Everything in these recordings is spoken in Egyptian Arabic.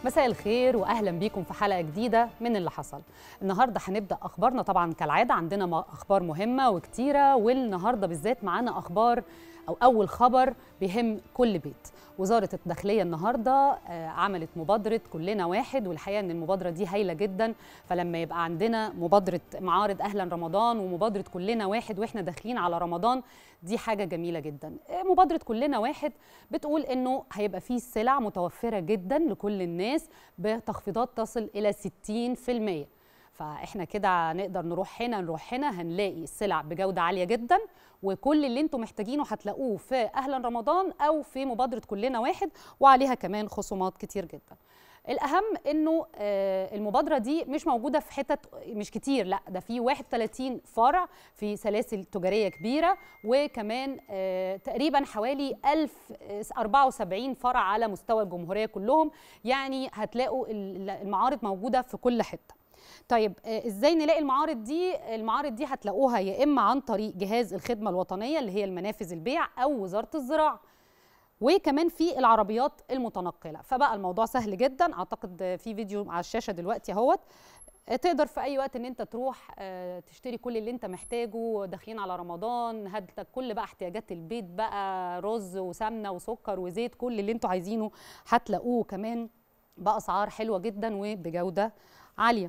مساء الخير واهلا بيكم في حلقه جديده من اللي حصل النهارده هنبدا اخبارنا طبعا كالعاده عندنا م- اخبار مهمه وكتيره والنهارده بالذات معانا اخبار او اول خبر بيهم كل بيت وزاره الداخليه النهارده آه، عملت مبادره كلنا واحد والحقيقه ان المبادره دي هايله جدا فلما يبقى عندنا مبادره معارض اهلا رمضان ومبادره كلنا واحد واحنا داخلين على رمضان دي حاجه جميله جدا آه، مبادره كلنا واحد بتقول انه هيبقى فيه سلع متوفره جدا لكل الناس بتخفيضات تصل الى 60% فاحنا كده نقدر نروح هنا نروح هنا هنلاقي السلع بجوده عاليه جدا وكل اللي انتم محتاجينه هتلاقوه في اهلا رمضان او في مبادره كلنا واحد وعليها كمان خصومات كتير جدا الاهم انه آه، المبادره دي مش موجوده في حتت مش كتير لا ده في 31 فرع في سلاسل تجاريه كبيره وكمان آه، تقريبا حوالي 1074 فرع على مستوى الجمهوريه كلهم يعني هتلاقوا ال- المعارض موجوده في كل حته طيب آه، ازاي نلاقي المعارض دي المعارض دي هتلاقوها يا اما عن طريق جهاز الخدمه الوطنيه اللي هي المنافذ البيع او وزاره الزراعه وكمان في العربيات المتنقله فبقى الموضوع سهل جدا اعتقد في فيديو على الشاشه دلوقتي اهوت تقدر في اي وقت ان انت تروح آه، تشتري كل اللي انت محتاجه داخلين على رمضان هات لك كل بقى احتياجات البيت بقى رز وسمنه وسكر وزيت كل اللي انتوا عايزينه هتلاقوه كمان باسعار حلوه جدا وبجوده عاليه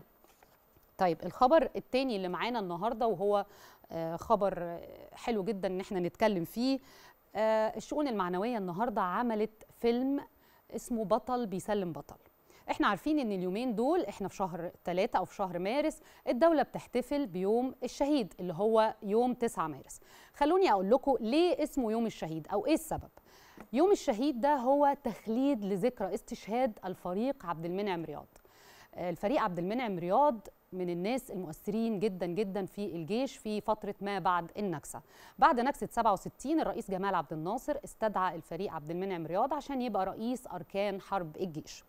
طيب الخبر التاني اللي معانا النهارده وهو آه، خبر آه، حلو جدا ان احنا نتكلم فيه آه، الشؤون المعنويه النهارده عملت فيلم اسمه بطل بيسلم بطل احنا عارفين ان اليومين دول احنا في شهر ثلاثة او في شهر مارس الدولة بتحتفل بيوم الشهيد اللي هو يوم 9 مارس خلوني اقول لكم ليه اسمه يوم الشهيد او ايه السبب يوم الشهيد ده هو تخليد لذكرى استشهاد الفريق عبد المنعم رياض آه، الفريق عبد المنعم رياض من الناس المؤثرين جدا جدا في الجيش في فترة ما بعد النكسة بعد نكسة 67 الرئيس جمال عبد الناصر استدعى الفريق عبد المنعم رياض عشان يبقى رئيس أركان حرب الجيش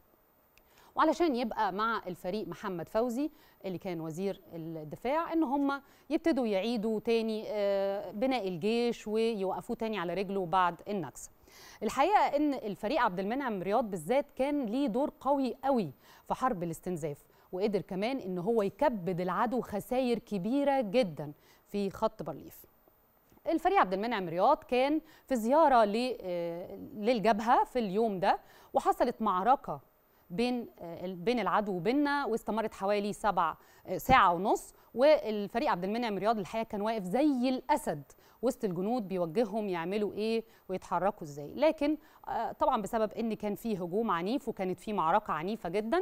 وعلشان يبقى مع الفريق محمد فوزي اللي كان وزير الدفاع ان هم يبتدوا يعيدوا تاني آه، بناء الجيش ويوقفوه تاني على رجله بعد النكسه الحقيقه ان الفريق عبد المنعم رياض بالذات كان ليه دور قوي قوي في حرب الاستنزاف وقدر كمان ان هو يكبد العدو خسائر كبيره جدا في خط بارليف الفريق عبد المنعم رياض كان في زياره ل- آه، للجبهه في اليوم ده وحصلت معركه بين آه، بين العدو وبيننا واستمرت حوالي سبع آه، ساعه ونص والفريق عبد المنعم رياض الحقيقه كان واقف زي الاسد وسط الجنود بيوجههم يعملوا ايه ويتحركوا ازاي لكن آه، طبعا بسبب ان كان في هجوم عنيف وكانت في معركه عنيفه جدا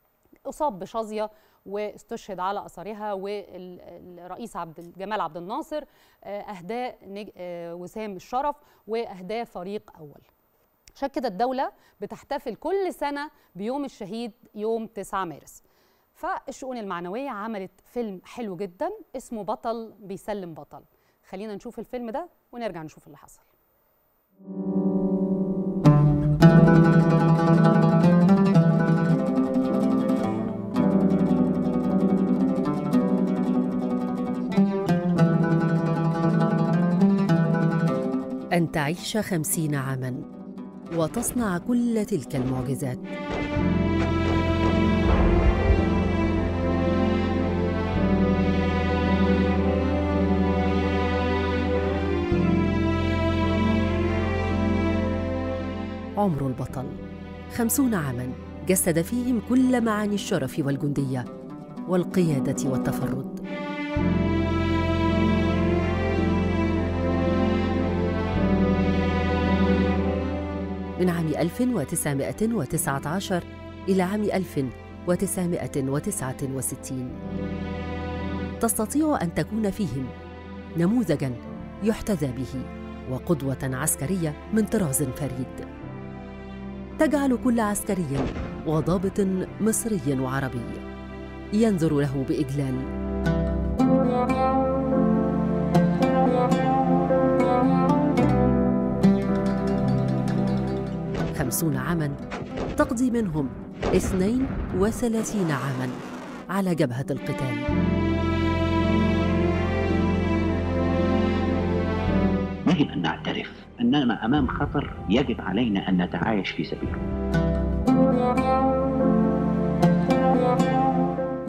اصاب بشظيه واستشهد على اثرها والرئيس عبد جمال عبد الناصر آه، اهداه نج- آه، وسام الشرف واهداه فريق اول عشان كده الدولة بتحتفل كل سنة بيوم الشهيد يوم 9 مارس فالشؤون المعنوية عملت فيلم حلو جدا اسمه بطل بيسلم بطل خلينا نشوف الفيلم ده ونرجع نشوف اللي حصل أن تعيش خمسين عاماً وتصنع كل تلك المعجزات عمر البطل خمسون عاماً جسد فيهم كل معاني الشرف والجندية والقيادة والتفرد من عام 1919 إلى عام 1969 تستطيع أن تكون فيهم نموذجاً يحتذى به وقدوة عسكرية من طراز فريد تجعل كل عسكري وضابط مصري وعربي ينظر له بإجلال خمسون عاماً تقضي منهم اثنين وثلاثين عاماً على جبهة القتال يجب أن نعترف أننا أمام خطر يجب علينا أن نتعايش في سبيله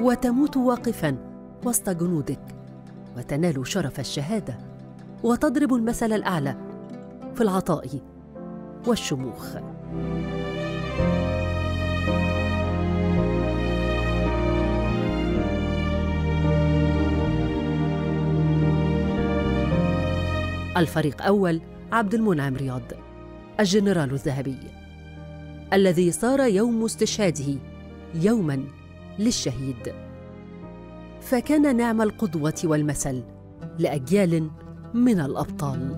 وتموت واقفا وسط جنودك وتنال شرف الشهاده وتضرب المثل الاعلى في العطاء والشموخ الفريق أول عبد المنعم رياض الجنرال الذهبي الذي صار يوم استشهاده يوما للشهيد فكان نعم القدوة والمثل لأجيال من الأبطال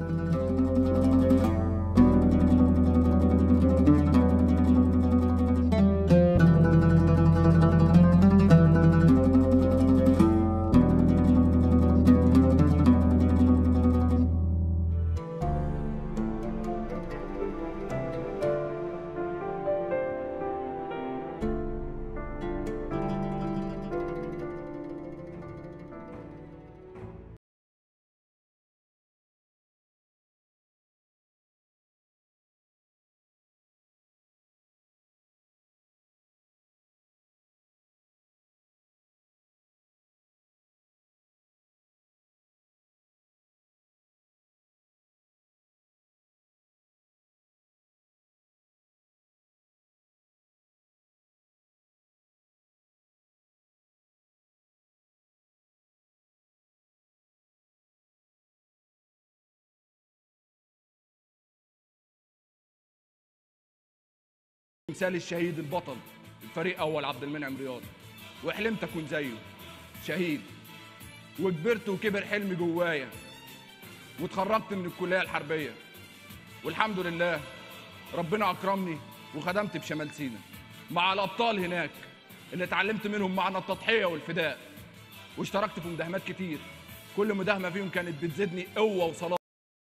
مثال الشهيد البطل الفريق اول عبد المنعم رياض وحلمت اكون زيه شهيد وكبرت وكبر حلمي جوايا واتخرجت من الكليه الحربيه والحمد لله ربنا اكرمني وخدمت بشمال سينا مع الابطال هناك اللي اتعلمت منهم معنى التضحيه والفداء واشتركت في مداهمات كتير كل مداهمه فيهم كانت بتزيدني قوه وصلاه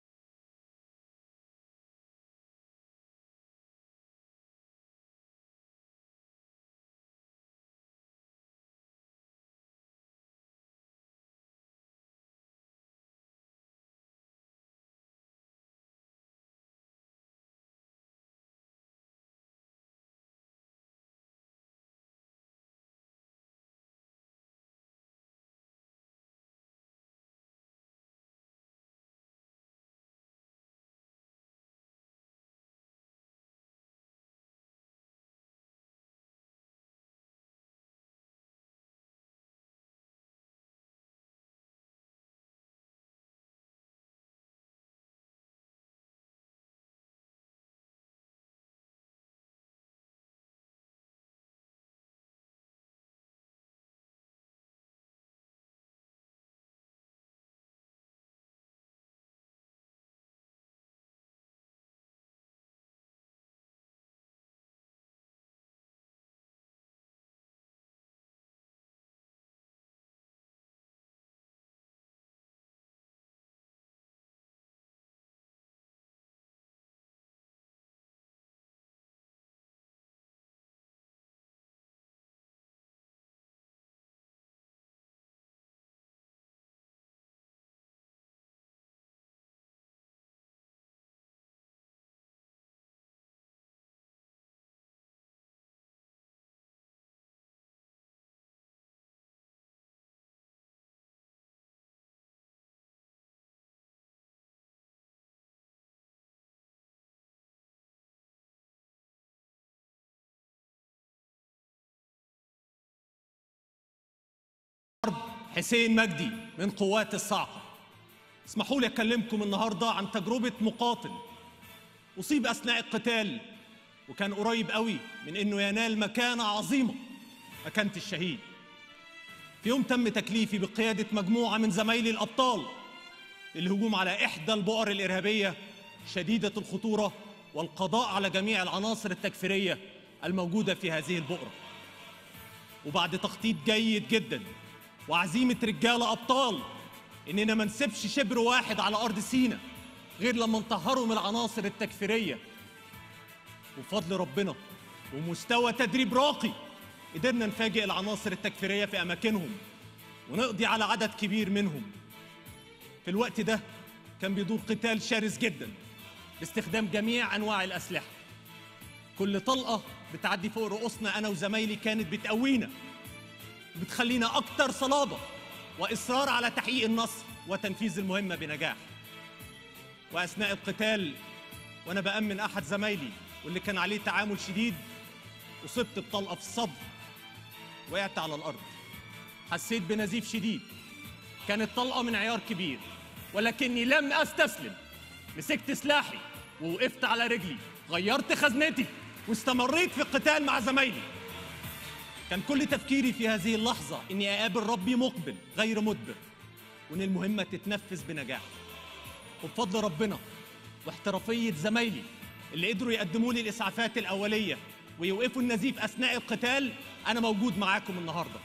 حسين مجدي من قوات الصاعقة اسمحوا لي أكلمكم النهاردة عن تجربة مقاتل أصيب أثناء القتال وكان قريب قوي من إنه ينال مكانة عظيمة مكانة الشهيد في يوم تم تكليفي بقيادة مجموعة من زمايلي الأبطال للهجوم على إحدى البؤر الإرهابية شديدة الخطورة والقضاء على جميع العناصر التكفيرية الموجودة في هذه البؤرة وبعد تخطيط جيد جدا وعزيمة رجالة أبطال إننا ما نسيبش شبر واحد على أرض سينا غير لما نطهره من العناصر التكفيرية وبفضل ربنا ومستوى تدريب راقي قدرنا نفاجئ العناصر التكفيرية في أماكنهم ونقضي على عدد كبير منهم في الوقت ده كان بيدور قتال شرس جدا باستخدام جميع أنواع الأسلحة كل طلقة بتعدي فوق رؤوسنا أنا وزمايلي كانت بتقوينا وبتخلينا أكتر صلابة وإصرار على تحقيق النصر وتنفيذ المهمة بنجاح وأثناء القتال وأنا بأمن أحد زمايلي واللي كان عليه تعامل شديد أصبت بطلقة في الصدر وقعت على الأرض حسيت بنزيف شديد كانت طلقة من عيار كبير ولكني لم أستسلم مسكت سلاحي ووقفت على رجلي غيرت خزنتي واستمريت في القتال مع زمايلي كان كل تفكيري في هذه اللحظة إني أقابل ربي مقبل غير مدبر وإن المهمة تتنفذ بنجاح وبفضل ربنا واحترافية زمايلي اللي قدروا يقدموا لي الإسعافات الأولية ويوقفوا النزيف أثناء القتال أنا موجود معاكم النهاردة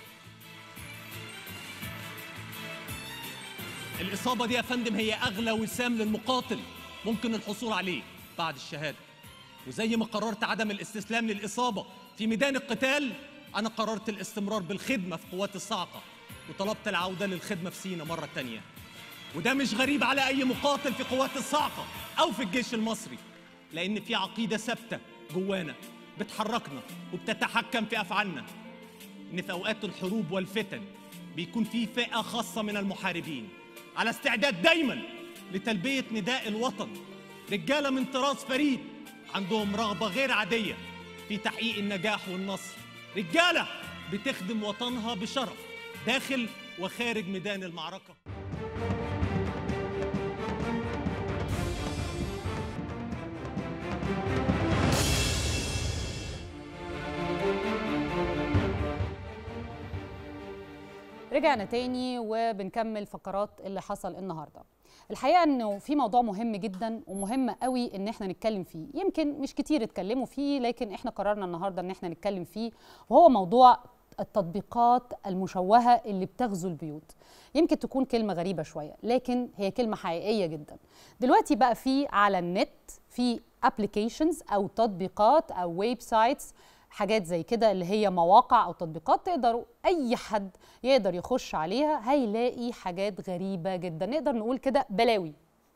الإصابة دي يا فندم هي أغلى وسام للمقاتل ممكن الحصول عليه بعد الشهادة وزي ما قررت عدم الاستسلام للإصابة في ميدان القتال أنا قررت الاستمرار بالخدمة في قوات الصاعقة وطلبت العودة للخدمة في سينا مرة تانية وده مش غريب على أي مقاتل في قوات الصاعقة أو في الجيش المصري لأن في عقيدة ثابتة جوانا بتحركنا وبتتحكم في أفعالنا إن في أوقات الحروب والفتن بيكون في فئة خاصة من المحاربين على استعداد دايما لتلبية نداء الوطن رجالة من طراز فريد عندهم رغبة غير عادية في تحقيق النجاح والنصر رجالة بتخدم وطنها بشرف داخل وخارج ميدان المعركة رجعنا تاني وبنكمل فقرات اللي حصل النهارده الحقيقه انه في موضوع مهم جدا ومهم قوي ان احنا نتكلم فيه يمكن مش كتير اتكلموا فيه لكن احنا قررنا النهارده ان احنا نتكلم فيه وهو موضوع التطبيقات المشوهه اللي بتغزو البيوت يمكن تكون كلمه غريبه شويه لكن هي كلمه حقيقيه جدا دلوقتي بقى في على النت في ابلكيشنز او تطبيقات او ويب سايتس حاجات زي كده اللي هي مواقع او تطبيقات تقدروا اي حد يقدر يخش عليها هيلاقي حاجات غريبه جدا نقدر نقول كده بلاوي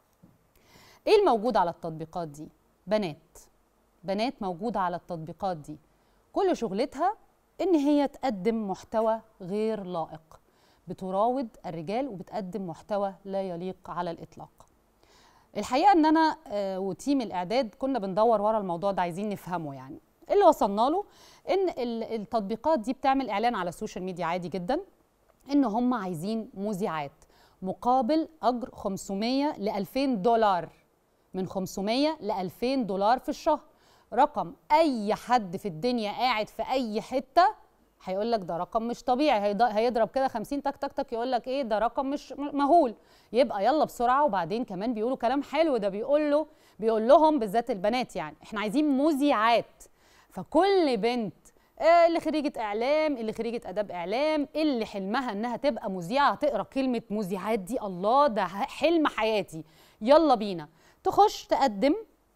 ايه الموجود على التطبيقات دي بنات بنات موجوده على التطبيقات دي كل شغلتها ان هي تقدم محتوى غير لائق بتراود الرجال وبتقدم محتوى لا يليق على الاطلاق الحقيقه ان انا آه، وتيم الاعداد كنا بندور ورا الموضوع ده عايزين نفهمه يعني اللي وصلنا له ان ال- التطبيقات دي بتعمل اعلان على السوشيال ميديا عادي جدا ان هم عايزين مذيعات مقابل اجر 500 ل 2000 دولار من 500 ل 2000 دولار في الشهر رقم اي حد في الدنيا قاعد في اي حته هيقول لك ده رقم مش طبيعي هيض- هيضرب كده 50 تك تك تك يقول لك ايه ده رقم مش م- مهول يبقى يلا بسرعه وبعدين كمان بيقولوا كلام حلو ده بيقول له بيقول لهم بالذات البنات يعني احنا عايزين مذيعات فكل بنت آه، اللي خريجة إعلام اللي خريجة آداب إعلام اللي حلمها إنها تبقى مذيعة تقرأ كلمة مذيعات دي الله ده ح- حلم حياتي يلا بينا تخش تقدم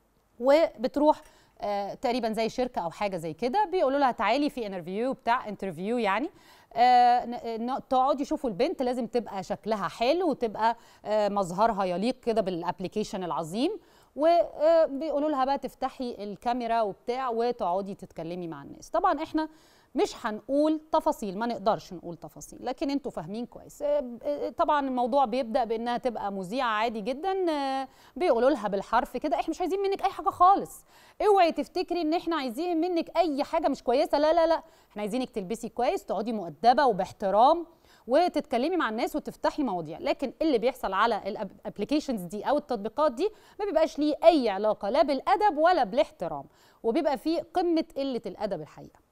وبتروح آه تقريبا زي شركه او حاجه زي كده بيقولوا لها تعالي في انترفيو بتاع انترفيو يعني آه ن- ن- تقعد يشوفوا البنت لازم تبقى شكلها حلو وتبقى آه مظهرها يليق كده بالابلكيشن العظيم وبيقولوا لها بقى تفتحي الكاميرا وبتاع وتقعدي تتكلمي مع الناس طبعا احنا مش هنقول تفاصيل ما نقدرش نقول تفاصيل لكن انتوا فاهمين كويس آه، آه، طبعا الموضوع بيبدا بانها تبقى مذيعه عادي جدا آه، بيقولوا لها بالحرف كده احنا مش عايزين منك اي حاجه خالص اوعي تفتكري ان احنا عايزين منك اي حاجه مش كويسه لا لا لا احنا عايزينك تلبسي كويس تقعدي مؤدبه وباحترام وتتكلمي مع الناس وتفتحي مواضيع لكن اللي بيحصل على الابلكيشنز دي او التطبيقات دي ما بيبقاش ليه اي علاقه لا بالادب ولا بالاحترام وبيبقى فيه قمه قله الادب الحقيقه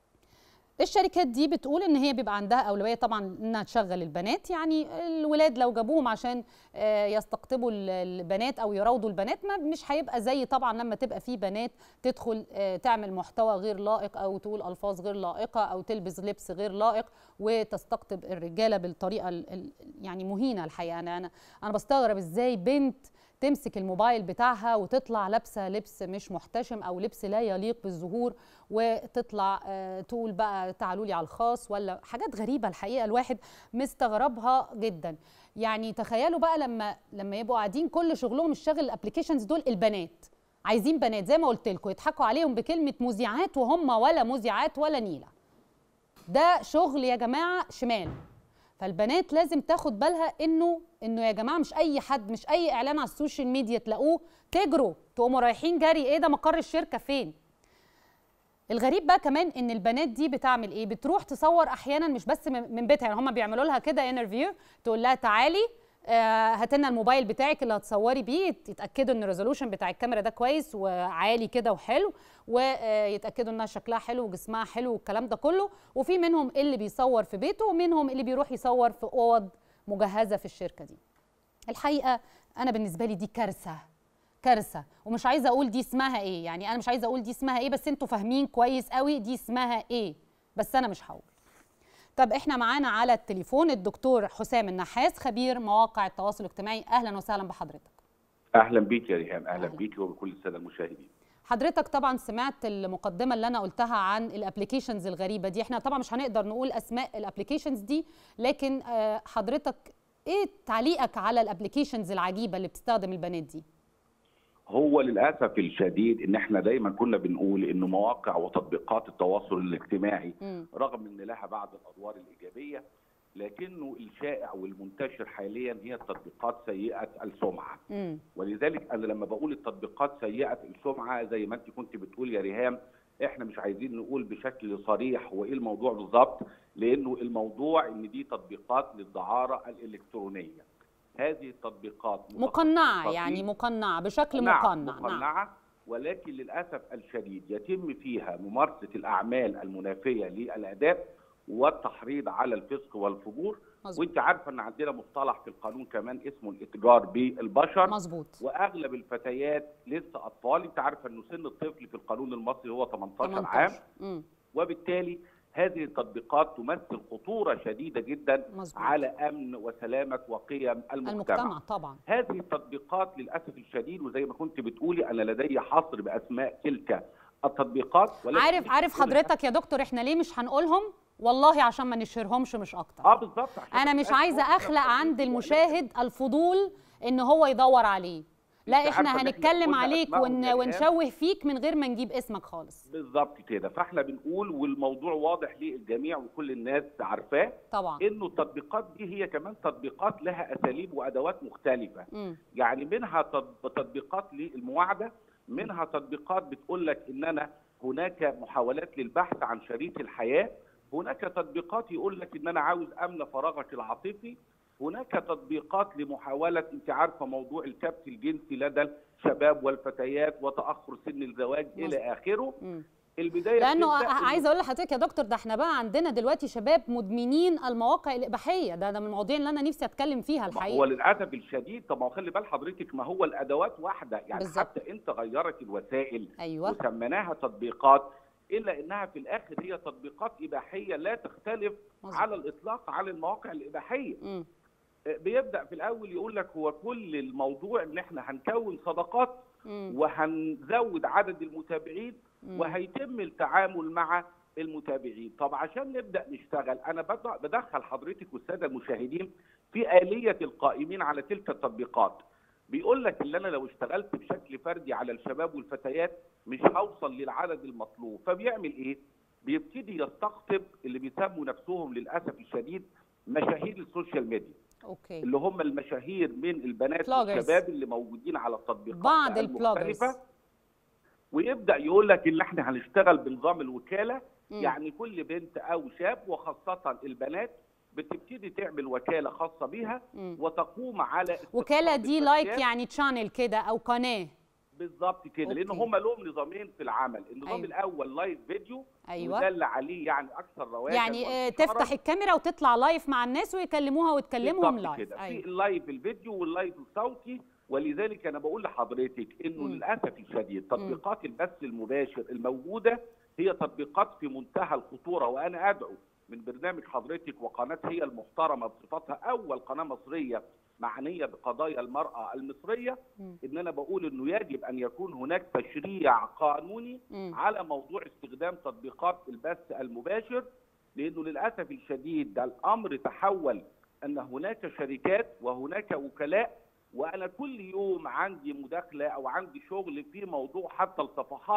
الشركات دي بتقول ان هي بيبقى عندها اولويه طبعا انها تشغل البنات يعني الولاد لو جابوهم عشان آه، يستقطبوا ال- البنات او يراودوا البنات ما مش هيبقى زي طبعا لما تبقى في بنات تدخل آه، تعمل محتوى غير لائق او تقول الفاظ غير لائقه او تلبس لبس غير لائق وتستقطب الرجاله بالطريقه ال- ال- يعني مهينه الحقيقه انا انا انا بستغرب ازاي بنت تمسك الموبايل بتاعها وتطلع لابسه لبس مش محتشم او لبس لا يليق بالظهور وتطلع آه، تقول بقى تعالوا لي على الخاص ولا حاجات غريبه الحقيقه الواحد مستغربها جدا يعني تخيلوا بقى لما لما يبقوا قاعدين كل شغلهم الشاغل الابلكيشنز دول البنات عايزين بنات زي ما قلت لكم يضحكوا عليهم بكلمه مذيعات وهم ولا مذيعات ولا نيله ده شغل يا جماعه شمال فالبنات لازم تاخد بالها انه انه يا جماعه مش اي حد مش اي اعلان على السوشيال ميديا تلاقوه تجروا تقوموا رايحين جري ايه ده مقر الشركه فين الغريب بقى كمان ان البنات دي بتعمل ايه بتروح تصور احيانا مش بس من من بيتها يعني هم بيعملوا لها كده انترفيو تقول لها تعالي آه، هات لنا الموبايل بتاعك اللي هتصوري بيه يتاكدوا ان الريزولوشن بتاع الكاميرا ده كويس وعالي كده وحلو ويتاكدوا انها شكلها حلو وجسمها حلو والكلام ده كله وفي منهم اللي بيصور في بيته ومنهم اللي بيروح يصور في اوض مجهزه في الشركه دي الحقيقه انا بالنسبه لي دي كارثه كارثه ومش عايزه اقول دي اسمها ايه يعني انا مش عايزه اقول دي اسمها ايه بس انتوا فاهمين كويس قوي دي اسمها ايه بس انا مش هقول طب احنا معانا على التليفون الدكتور حسام النحاس خبير مواقع التواصل الاجتماعي اهلا وسهلا بحضرتك اهلا بيك يا ريهام اهلا أهلاً. بيك وبكل الساده المشاهدين حضرتك طبعا سمعت المقدمه اللي انا قلتها عن الابلكيشنز الغريبه دي احنا طبعا مش هنقدر نقول اسماء الابلكيشنز دي لكن آه، حضرتك ايه تعليقك على الابلكيشنز العجيبه اللي بتستخدم البنات دي هو للاسف الشديد ان احنا دايما كنا بنقول ان مواقع وتطبيقات التواصل الاجتماعي مم. رغم ان لها بعض الادوار الايجابيه لكنه الشائع والمنتشر حاليا هي التطبيقات سيئه السمعه امم ولذلك انا لما بقول التطبيقات سيئه السمعه زي ما انت كنت بتقول يا ريهام احنا مش عايزين نقول بشكل صريح هو ايه الموضوع بالظبط لانه الموضوع ان دي تطبيقات للدعاره الالكترونيه هذه التطبيقات مقنعه متخصصة يعني في- مقنعه بشكل نعم، مقنع نعم مقنعة ولكن للأسف الشديد يتم فيها ممارسة الأعمال المنافية للآداب والتحريض على الفسق والفجور مظبوط وانت عارفه ان عندنا مصطلح في القانون كمان اسمه الاتجار بالبشر مظبوط واغلب الفتيات لسه اطفال انت عارفه انه سن الطفل في القانون المصري هو 18 عام 18 امم وبالتالي هذه التطبيقات تمثل خطوره شديده جدا مظبوط على امن وسلامه وقيم المجتمع المجتمع طبعا هذه التطبيقات للاسف الشديد وزي ما كنت بتقولي انا لدي حصر باسماء تلك التطبيقات ولكن عارف مش عارف كل- حضرتك يا دكتور احنا ليه مش هنقولهم والله عشان ما نشهرهمش مش اكتر اه بالظبط عشان انا ما مش تبقاش عايزه ممكن اخلق أفضل عند ولكن المشاهد الفضول ان هو يدور عليه لا أنت احنا عارفة إن إحنا هنتكلم قلنا عليك أسمائهم ون... يا ريهام؟ ونشوه فيك من غير ما نجيب اسمك خالص بالظبط كده فاحنا بنقول والموضوع واضح للجميع وكل الناس عارفاه طبعا انه التطبيقات دي هي كمان تطبيقات لها اساليب وادوات مختلفه امم يعني منها تط- تطبيقات للمواعده منها تطبيقات بتقول لك ان انا هناك محاولات للبحث عن شريك الحياه هناك تطبيقات يقول لك ان انا عاوز املى فراغك العاطفي هناك تطبيقات لمحاوله انت عارفه موضوع الكبت الجنسي لدى الشباب والفتيات وتاخر سن الزواج مظبوط. الى اخره امم البدايه لانه بتبدأ إنه- عايزه اقول لحضرتك يا دكتور ده احنا بقى عندنا دلوقتي شباب مدمنين المواقع الاباحيه ده ده من المواضيع اللي انا نفسي اتكلم فيها ما هو الحقيقه للاسف الشديد طب ما هو خلي بال حضرتك ما هو الادوات واحده يعني بالظبط. حتى انت غيرت الوسائل ايوه وسميناها تطبيقات الا انها في الاخر هي تطبيقات اباحيه لا تختلف مظبوط. على الاطلاق عن المواقع الاباحيه امم بيبدا في الاول يقول لك هو كل الموضوع ان احنا هنكون صداقات امم وهنزود عدد المتابعين مم. وهيتم التعامل مع المتابعين طب عشان نبدا نشتغل انا بد- بدخل حضرتك والساده المشاهدين في اليه القائمين على تلك التطبيقات بيقول لك ان انا لو اشتغلت بشكل فردي على الشباب والفتيات مش هوصل للعدد المطلوب فبيعمل ايه بيبتدي يستقطب اللي بيسموا نفسهم للاسف الشديد مشاهير السوشيال ميديا اوكي اللي هم المشاهير من البنات Bloggers. والشباب اللي موجودين على التطبيقات بعض المختلفة البلوجرز ويبدا يقول لك ان احنا هنشتغل بنظام الوكاله مم. يعني كل بنت او شاب وخاصه البنات بتبتدي تعمل وكاله خاصه بيها مم. وتقوم على وكاله استقطاب دي لايك الفتيات. يعني تشانل كده او قناه بالظبط كده لان أوكي. هم لهم نظامين في العمل النظام أيوة. أيوة. الاول لايف فيديو ايوه وده اللي عليه يعني اكثر رواجا يعني آه، وانتشاراً. تفتح الكاميرا وتطلع لايف مع الناس ويكلموها وتكلمهم بالظبط لايف كده في ايوه اللايف الفيديو واللايف الصوتي ولذلك انا بقول لحضرتك انه مم. للاسف الشديد تطبيقات البث المباشر الموجوده هي تطبيقات في منتهى الخطوره وانا ادعو من برنامج حضرتك وقناه هي المحترمه بصفتها اول قناه مصريه معنيه بقضايا المراه المصريه مم. ان انا بقول انه يجب ان يكون هناك تشريع قانوني مم. على موضوع استخدام تطبيقات البث المباشر لانه للاسف الشديد ده الامر تحول ان هناك شركات وهناك وكلاء وانا كل يوم عندي مداخله او عندي شغل في موضوع حتى الصفحات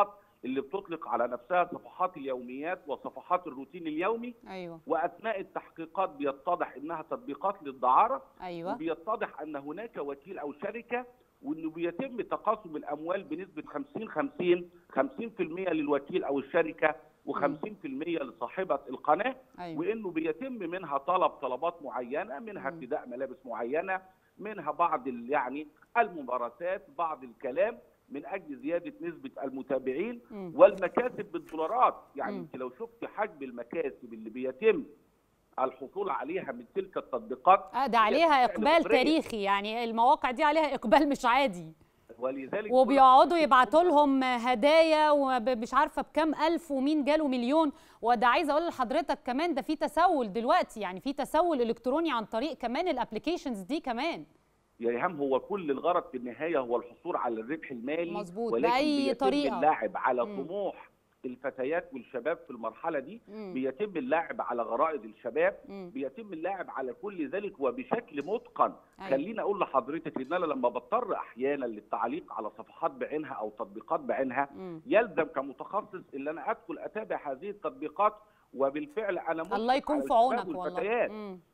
اللي بتطلق على نفسها صفحات اليوميات وصفحات الروتين اليومي ايوه واثناء التحقيقات بيتضح انها تطبيقات للدعاره ايوه وبيتضح ان هناك وكيل او شركه وانه بيتم تقاسم الاموال بنسبه 50 50 50% للوكيل او الشركه و50% لصاحبه القناه ايوه وانه بيتم منها طلب طلبات معينه منها مم. ارتداء ملابس معينه منها بعض ال- يعني الممارسات بعض الكلام من اجل زياده نسبه المتابعين مم. والمكاسب بالدولارات يعني مم. انت لو شفت حجم المكاسب اللي بيتم الحصول عليها من تلك التطبيقات آه ده هي عليها بالفعل اقبال مغرية. تاريخي يعني المواقع دي عليها اقبال مش عادي ولذلك وبيقعدوا يبعتوا لهم هدايا ومش عارفه بكام الف ومين جاله مليون وده عايزه اقول لحضرتك كمان ده في تسول دلوقتي يعني في تسول الكتروني عن طريق كمان الابلكيشنز دي كمان يا ايهام هو كل الغرض في النهايه هو الحصول على الربح المالي مظبوط، ولكن بأي بيتم طريقة. اللعب على مم. طموح الفتيات والشباب في المرحله دي مم. بيتم اللعب على غرائز الشباب مم. بيتم اللعب على كل ذلك وبشكل متقن أيوة. خليني اقول لحضرتك ان انا لما بضطر احيانا للتعليق على صفحات بعينها او تطبيقات بعينها مم. يلزم كمتخصص ان انا ادخل اتابع هذه التطبيقات وبالفعل انا مشرف الله يكون على في الشباب عونك والفتيات. والله مم.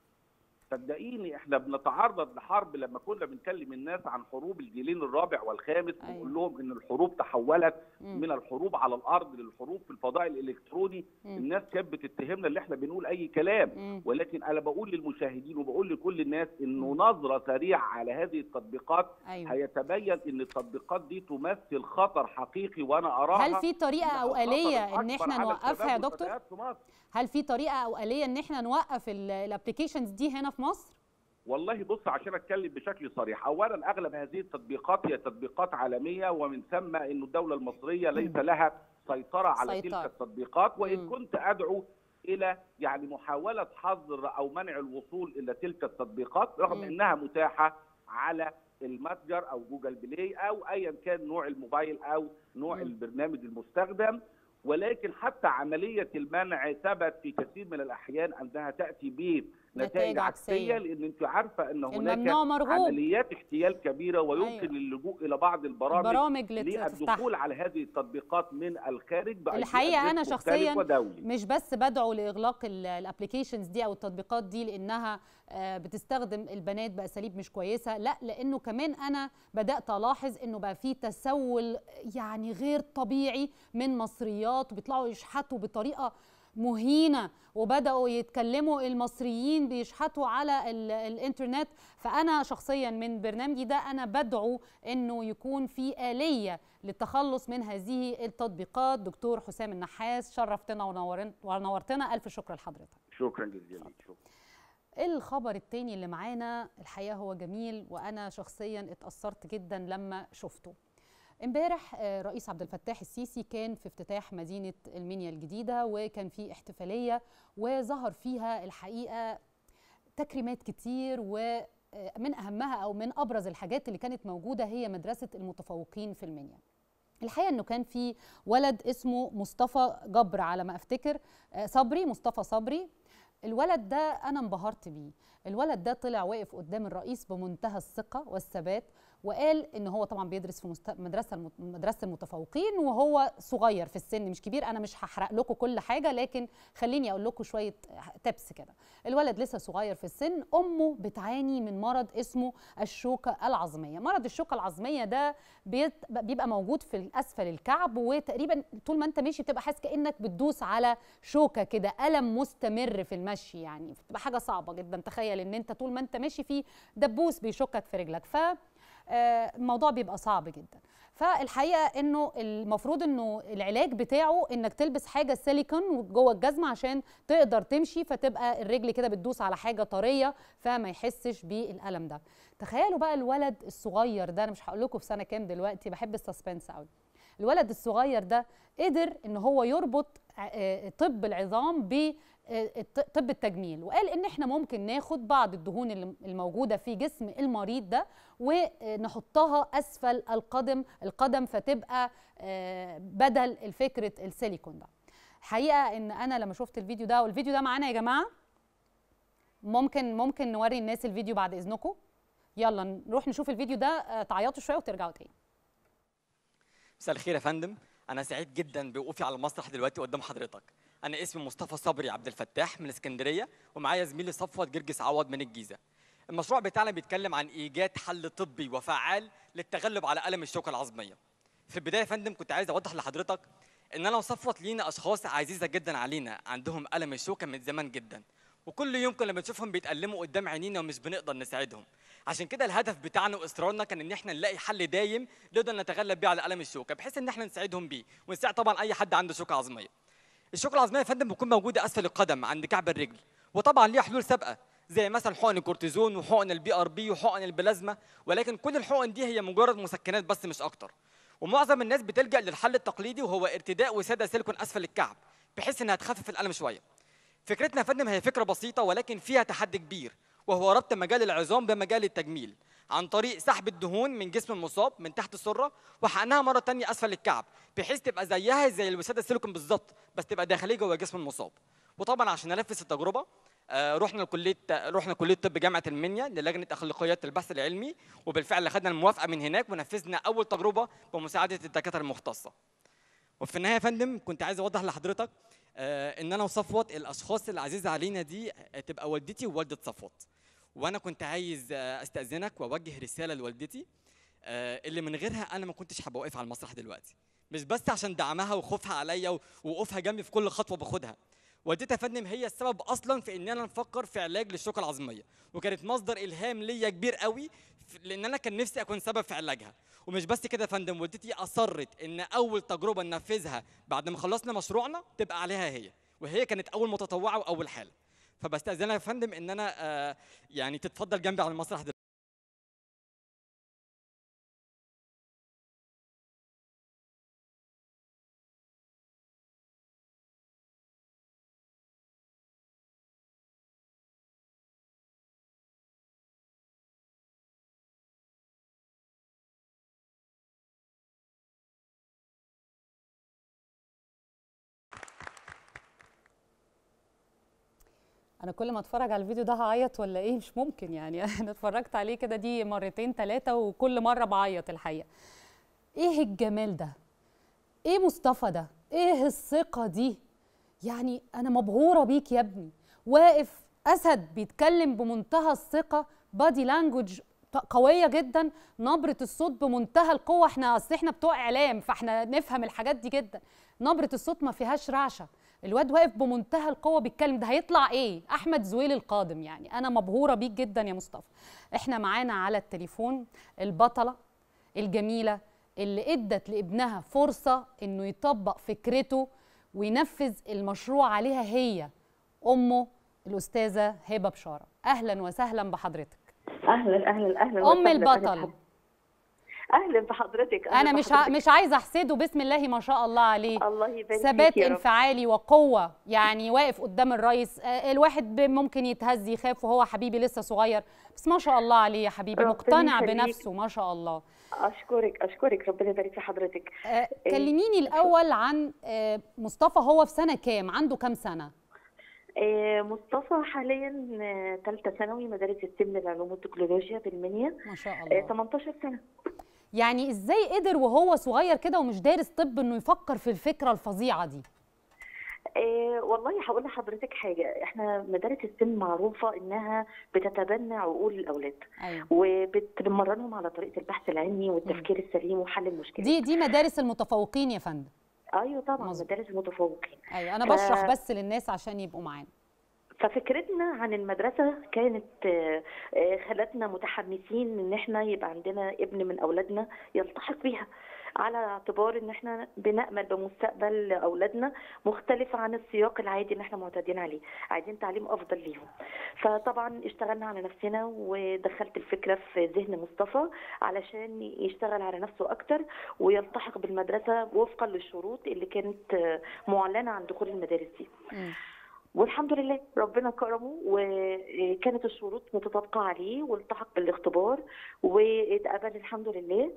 صدقيني احنا بنتعرض لحرب لما كنا بنكلم الناس عن حروب الجيلين الرابع والخامس أيوة. ونقول لهم ان الحروب تحولت مم. من الحروب على الارض للحروب في الفضاء الالكتروني مم. الناس كانت بتتهمنا اللي احنا بنقول اي كلام مم. ولكن انا بقول للمشاهدين وبقول لكل الناس انه نظره سريعه على هذه التطبيقات ايوه هيتبين ان التطبيقات دي تمثل خطر حقيقي وانا اراها هل في طريقه إنها او الخطر اليه ان الأكبر احنا على نوقفها يا الشباب دكتور والفتيات في مصر. هل في طريقه او اليه ان احنا نوقف الابلكيشنز دي هنا في مصر والله بص عشان اتكلم بشكل صريح اولا اغلب هذه التطبيقات هي تطبيقات عالميه ومن ثم انه الدوله المصريه ليس لها سيطره على سيطرة. تلك التطبيقات وان مم. كنت ادعو الى يعني محاوله حظر او منع الوصول الى تلك التطبيقات رغم مم. انها متاحه على المتجر او جوجل بلاي او ايا كان نوع الموبايل او نوع مم. البرنامج المستخدم ولكن حتى عمليه المنع ثبت في كثير من الاحيان انها تاتي نتائج بنتائج عكسية. عكسيه لان انت عارفه ان هناك الممنوع مرغوب عمليات احتيال كبيره ويمكن أيوة. أيوة. اللجوء الى بعض البرامج برامج لتفتح للدخول على هذه التطبيقات من الخارج بأي الحقيقة أدرس أنا مختلف شخصياً ودولي. مش بس بدعو لاغلاق الابلكيشنز دي او التطبيقات دي لانها آه، بتستخدم البنات باساليب مش كويسه لا لانه كمان انا بدات الاحظ انه بقى في تسول يعني غير طبيعي من مصريات وبيطلعوا يشحتوا بطريقه مهينه وبداوا يتكلموا المصريين بيشحتوا على ال- الانترنت فانا شخصيا من برنامجي ده انا بدعو انه يكون في اليه للتخلص من هذه التطبيقات دكتور حسام النحاس شرفتنا ونورن- ونورتنا الف شكر لحضرتك شكرا جزيلا لك شكرا الخبر التاني اللي معانا الحقيقه هو جميل وانا شخصيا اتاثرت جدا لما شفته امبارح آه، رئيس عبد الفتاح السيسي كان في افتتاح مدينه المنيا الجديده وكان في احتفاليه وظهر فيها الحقيقه تكريمات كتير ومن اهمها او من ابرز الحاجات اللي كانت موجوده هي مدرسه المتفوقين في المنيا الحقيقه انه كان في ولد اسمه مصطفى جبر على ما افتكر آه، صبري مصطفى صبري الولد ده انا انبهرت بيه الولد ده طلع واقف قدام الرئيس بمنتهى الثقه والثبات وقال ان هو طبعا بيدرس في مست... مدرسه المت... مدرسه المتفوقين وهو صغير في السن مش كبير انا مش هحرق لكم كل حاجه لكن خليني اقول لكم شويه تبس كده الولد لسه صغير في السن امه بتعاني من مرض اسمه الشوكه العظميه مرض الشوكه العظميه ده بيت... بيبقى موجود في اسفل الكعب وتقريبا طول ما انت ماشي بتبقى حاسس كانك بتدوس على شوكه كده الم مستمر في المشي يعني بتبقى حاجه صعبه جدا تخيل ان انت طول ما انت ماشي في دبوس بيشكك في رجلك ف آه، الموضوع بيبقى صعب جدا فالحقيقه انه المفروض انه العلاج بتاعه انك تلبس حاجه سيليكون جوه الجزمه عشان تقدر تمشي فتبقى الرجل كده بتدوس على حاجه طريه فما يحسش بالالم ده تخيلوا بقى الولد الصغير ده انا مش هقول لكم في سنه كام دلوقتي بحب السسبنس قوي الولد الصغير ده قدر ان هو يربط آه، طب العظام ب آه، طب التجميل وقال ان احنا ممكن ناخد بعض الدهون اللي الموجوده في جسم المريض ده ونحطها اسفل القدم القدم فتبقى آه، بدل الفكره السيليكون ده حقيقه ان انا لما شفت الفيديو ده والفيديو ده معانا يا جماعه ممكن ممكن نوري الناس الفيديو بعد اذنكم يلا نروح نشوف الفيديو ده آه، تعيطوا شويه وترجعوا تاني مساء الخير يا فندم أنا سعيد جدا بوقوفي على المسرح دلوقتي قدام حضرتك. أنا اسمي مصطفى صبري عبد الفتاح من اسكندرية ومعايا زميلي صفوت جرجس عوض من الجيزة. المشروع بتاعنا بيتكلم عن إيجاد حل طبي وفعال للتغلب على ألم الشوكة العظمية. في البداية يا فندم كنت عايز أوضح لحضرتك إن أنا وصفوت لينا أشخاص عزيزة جدا علينا عندهم ألم الشوكة من زمان جدا. وكل يوم كنا بنشوفهم بيتألموا قدام عينينا ومش بنقدر نساعدهم. عشان كده الهدف بتاعنا واصرارنا كان ان احنا نلاقي حل دايم نقدر نتغلب بيه على الم الشوكه بحيث ان احنا نساعدهم بيه ونساعد طبعا اي حد عنده شوكه عظميه الشوكه العظميه يا فندم بتكون موجوده اسفل القدم عند كعب الرجل وطبعا ليها حلول سابقه زي مثلا حقن الكورتيزون وحقن البي ار بي وحقن البلازما ولكن كل الحقن دي هي مجرد مسكنات بس مش اكتر ومعظم الناس بتلجا للحل التقليدي وهو ارتداء وساده سيليكون اسفل الكعب بحيث انها تخفف الالم شويه فكرتنا يا فندم هي فكره بسيطه ولكن فيها تحدي كبير وهو ربط مجال العظام بمجال التجميل عن طريق سحب الدهون من جسم المصاب من تحت السره وحقنها مره تانية اسفل الكعب بحيث تبقى زيها زي الوساده السيليكون بالظبط بس تبقى داخليه جوه جسم المصاب وطبعا عشان ننفذ التجربه آه، رحنا لكليه رحنا كليه طب جامعه المنيا للجنه اخلاقيات البحث العلمي وبالفعل اخذنا الموافقه من هناك ونفذنا اول تجربه بمساعده الدكاتره المختصه وفي النهايه يا فندم كنت عايز اوضح لحضرتك آه، ان انا وصفوت الاشخاص العزيزه علينا دي آه، تبقى والدتي ووالده صفوت وانا كنت عايز آه، استاذنك واوجه رساله لوالدتي آه، اللي من غيرها انا ما كنتش هبقى واقف على المسرح دلوقتي مش بس عشان دعمها وخوفها عليا و- ووقوفها جنبي في كل خطوه باخدها والدتي يا فندم هي السبب اصلا في اننا نفكر في علاج للشوكه العظميه وكانت مصدر الهام ليا كبير قوي في- لان انا كان نفسي اكون سبب في علاجها ومش بس كده يا فندم والدتي اصرت ان اول تجربه ننفذها بعد ما خلصنا مشروعنا تبقى عليها هي وهي كانت اول متطوعه واول حاله فبستاذنها يا فندم ان انا آه، يعني تتفضل جنبي على المسرح دلوقتي انا كل ما اتفرج على الفيديو ده هعيط ولا ايه مش ممكن يعني انا اتفرجت عليه كده دي مرتين ثلاثه وكل مره بعيط الحقيقه ايه الجمال ده ايه مصطفى ده ايه الثقه دي يعني انا مبهوره بيك يا ابني واقف اسد بيتكلم بمنتهى الثقه بادي لانجوج قويه جدا نبره الصوت بمنتهى القوه احنا اصل احنا بتوع اعلام فاحنا نفهم الحاجات دي جدا نبره الصوت ما فيهاش رعشه الواد واقف بمنتهى القوه بيتكلم ده هيطلع ايه احمد زويل القادم يعني انا مبهوره بيك جدا يا مصطفى احنا معانا على التليفون البطله الجميله اللي ادت لابنها فرصه انه يطبق فكرته وينفذ المشروع عليها هي امه الاستاذه هبه بشاره اهلا وسهلا بحضرتك اهلا اهلا اهلا ام وسهلاً. البطل اهلا بحضرتك أهلاً انا مش ع... بحضرتك. مش عايزه احسده بسم الله ما شاء الله عليه الله يبارك ثبات فيك يا رب. انفعالي وقوه يعني واقف قدام الرئيس آه، الواحد ب- ممكن يتهز يخاف وهو حبيبي لسه صغير بس ما شاء الله عليه يا حبيبي ربنا مقتنع يخليك. بنفسه ما شاء الله اشكرك اشكرك ربنا يبارك في حضرتك آه، كلميني الاول عن آه، مصطفى هو في سنه كام عنده كام سنه آه، مصطفى حاليا ثالثه ثانوي مدارس السن للعلوم والتكنولوجيا بالمنيا ما شاء آه، الله 18 سنه يعني ازاي قدر وهو صغير كده ومش دارس طب انه يفكر في الفكره الفظيعه دي آه، والله هقول لحضرتك حاجه احنا مدارس السن معروفه انها بتتبنى عقول الاولاد ايوه وبتمرنهم على طريقه البحث العلمي والتفكير السليم وحل المشكلات دي دي مدارس المتفوقين يا فندم ايوه طبعا مظبوط. مدارس المتفوقين ايوه انا ف- بشرح بس للناس عشان يبقوا معانا ففكرتنا عن المدرسة كانت آه، آه، خلتنا متحمسين ان احنا يبقى عندنا ابن من اولادنا يلتحق بيها على اعتبار ان احنا بنأمل بمستقبل اولادنا مختلف عن السياق العادي اللي احنا معتادين عليه عايزين تعليم افضل ليهم فطبعا اشتغلنا على نفسنا ودخلت الفكرة في ذهن مصطفى علشان يشتغل على نفسه اكتر ويلتحق بالمدرسة وفقا للشروط اللي كانت آه، معلنة عن دخول المدارس دي مم. والحمد لله ربنا كرمه وكانت الشروط متطابقة عليه والتحق بالاختبار واتقبل الحمد لله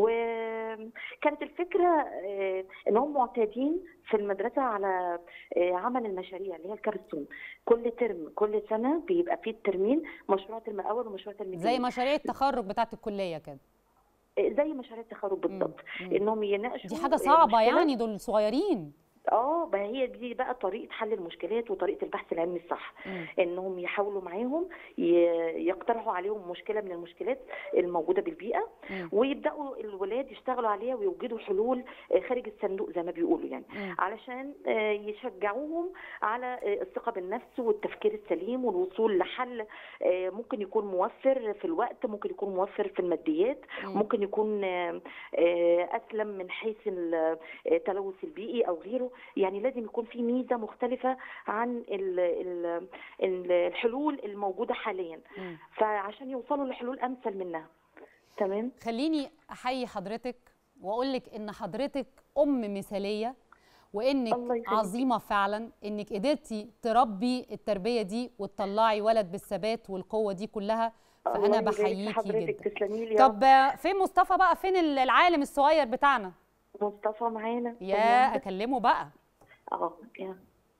وكانت الفكرة آه، ان هم معتادين في المدرسة على آه، عمل المشاريع اللي هي الكابستون كل ترم كل سنة بيبقى فيه الترمين مشروع ترم اول ومشروع ترم زي تاني مشاريع التخرج بتاعت الكليه كده زي مشاريع التخرج بالضبط مم. انهم يناقشوا دي حاجه صعبه المشكلة. يعني دول صغيرين اه ما هي دي بقى طريقه حل المشكلات وطريقه البحث العلمي الصح مم. انهم يحاولوا معاهم ي- يقترحوا عليهم مشكله من المشكلات الموجوده بالبيئه مم. ويبداوا الولاد يشتغلوا عليها ويوجدوا حلول آه، خارج الصندوق زي ما بيقولوا يعني مم. علشان آه، يشجعوهم على آه، الثقه بالنفس والتفكير السليم والوصول لحل آه، ممكن يكون موفر في الوقت ممكن يكون موفر في الماديات مم. ممكن يكون آه، آه، اسلم من حيث ال- التلوث البيئي او غيره يعني لازم يكون في ميزه مختلفه عن ال- ال- ال- الحلول الموجوده حاليا مم. فعشان يوصلوا لحلول امثل منها تمام خليني احيي حضرتك واقول لك ان حضرتك ام مثاليه وانك الله يخليك. عظيمه فعلا انك قدرتي تربي التربيه دي وتطلعي ولد بالثبات والقوه دي كلها فانا الله يبارك في بحييكي حضرتك جدا تسلمي لي يا طب آه، فين مصطفى بقى فين ال- العالم الصغير بتاعنا رب. مصطفى معانا يا اكلمه بقى اه يا.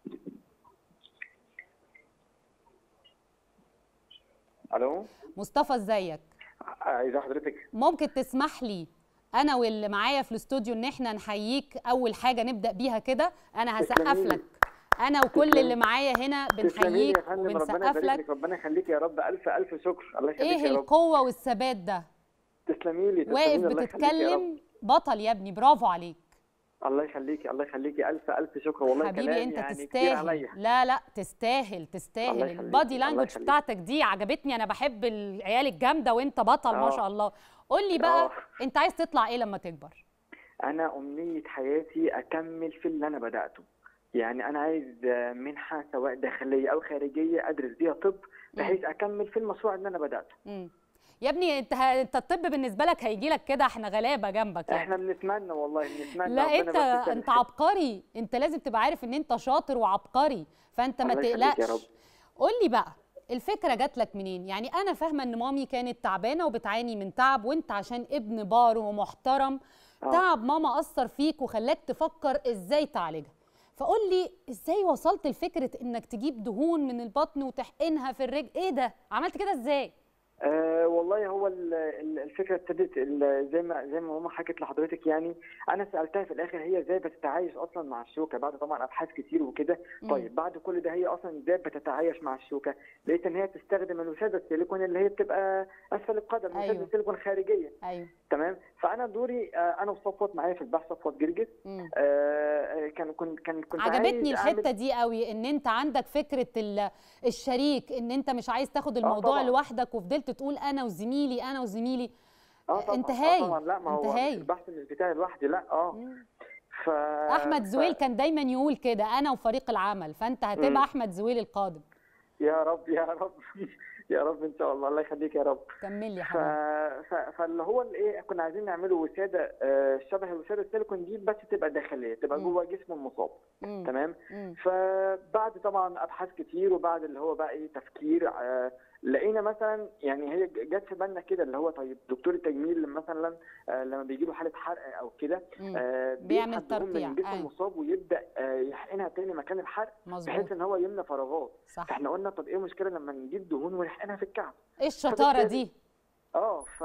الو مصطفى ازيك عايزه حضرتك ممكن تسمح لي انا واللي معايا في الاستوديو ان احنا نحييك اول حاجه نبدا بيها كده انا هسقف تسلمي لي. لك انا وكل تسلمي. اللي معايا هنا تسلمي لي بنحييك يا فندم ربنا وبنسقف يبارك لك لك ربنا يخليك يا رب الف الف شكر الله يخليك ايه يا رب القوه والثبات ده تسلمي لي تسلمي واقف لي الله يخليك يا رب. بتتكلم بطل يا ابني برافو عليك الله يخليكي الله يخليكي الف الف شكر والله حبيبي كلام انت يعني كتير تستاهل عليا لا لا تستاهل الله تستاهل يخليك، البادي الله لانجوج يخليك. بتاعتك دي عجبتني انا بحب العيال الجامده وانت بطل ما آه. شاء الله قول لي بقى آه. انت عايز تطلع ايه لما تكبر انا امنيه حياتي اكمل في اللي انا بداته يعني انا عايز آه، منحه سواء داخليه او خارجيه ادرس بيها طب بحيث اكمل في المشروع اللي انا بداته مم. يا ابني انت ه... انت الطب بالنسبه لك هيجي لك كده احنا غلابه جنبك يعني احنا بنتمنى والله بنتمنى لا ربنا انت بس يسهل. انت عبقري انت لازم تبقى عارف ان انت شاطر وعبقري فانت ما الله يخليك يا تقلقش رب. قول لي بقى الفكره جات لك منين يعني انا فاهمه ان مامي كانت تعبانه وبتعاني من تعب وانت عشان ابن بار ومحترم آه. تعب ماما اثر فيك وخلاك تفكر ازاي تعالجها فقول لي ازاي وصلت لفكره انك تجيب دهون من البطن وتحقنها في الرجل ايه ده عملت كده ازاي أه والله هو ال- ال- الفكره ابتدت ال- زي ما زي ما ماما حكت لحضرتك يعني انا سالتها في الاخر هي ازاي بتتعايش اصلا مع الشوكه بعد طبعا ابحاث كتير وكده مم. طيب بعد كل ده هي اصلا ازاي بتتعايش مع الشوكه لقيت ان هي تستخدم الوساده السيليكون اللي هي بتبقى اسفل القدم أيوة. وساده السيليكون خارجيه ايوه تمام فانا دوري آه، انا وصفوت معايا في البحث صفوت جرجس مم. آه، آه، كان كنت كان كنت عجبتني عايز أعمل- الحته دي قوي ان انت عندك فكره ال- الشريك ان انت مش عايز تاخد الموضوع طبعاً. لوحدك وفضلت تقول انا وزميلي انا وزميلي اه طبعا انت آه هايل طبعا لا ما انت هو هايل البحث مش بتاعي لوحدي لا اه مم. ف احمد ف- زويل كان دايما يقول كده انا وفريق العمل فانت هتبقى مم. احمد زويل القادم يا رب يا رب يا رب ان شاء الله الله يخليك يا رب كمل لي يا ف... حبيبي ف... فاللي هو الايه كنا عايزين نعمله وساده آه، شبه الوساده السيليكون دي بس تبقى داخليه تبقى مم. جوه جسم المصاب مم. تمام مم. فبعد طبعا ابحاث كتير وبعد اللي هو بقى ايه تفكير آه، لقينا مثلا يعني هي جت في بالنا كده اللي هو طيب دكتور التجميل مثلا آه، لما بيجي له حاله حرق او كده مم. آه، بيعمل بيسحب دهون ترقيع، من جسم أيوة. المصاب ويبدا آه، يحقنها تاني مكان الحرق بحيث مظبوط ان هو يملى فراغات صح فاحنا قلنا طب ايه المشكله لما نجيب دهون ونحقنها في الكعب ايه الشطاره فبالتالي- دي اه ف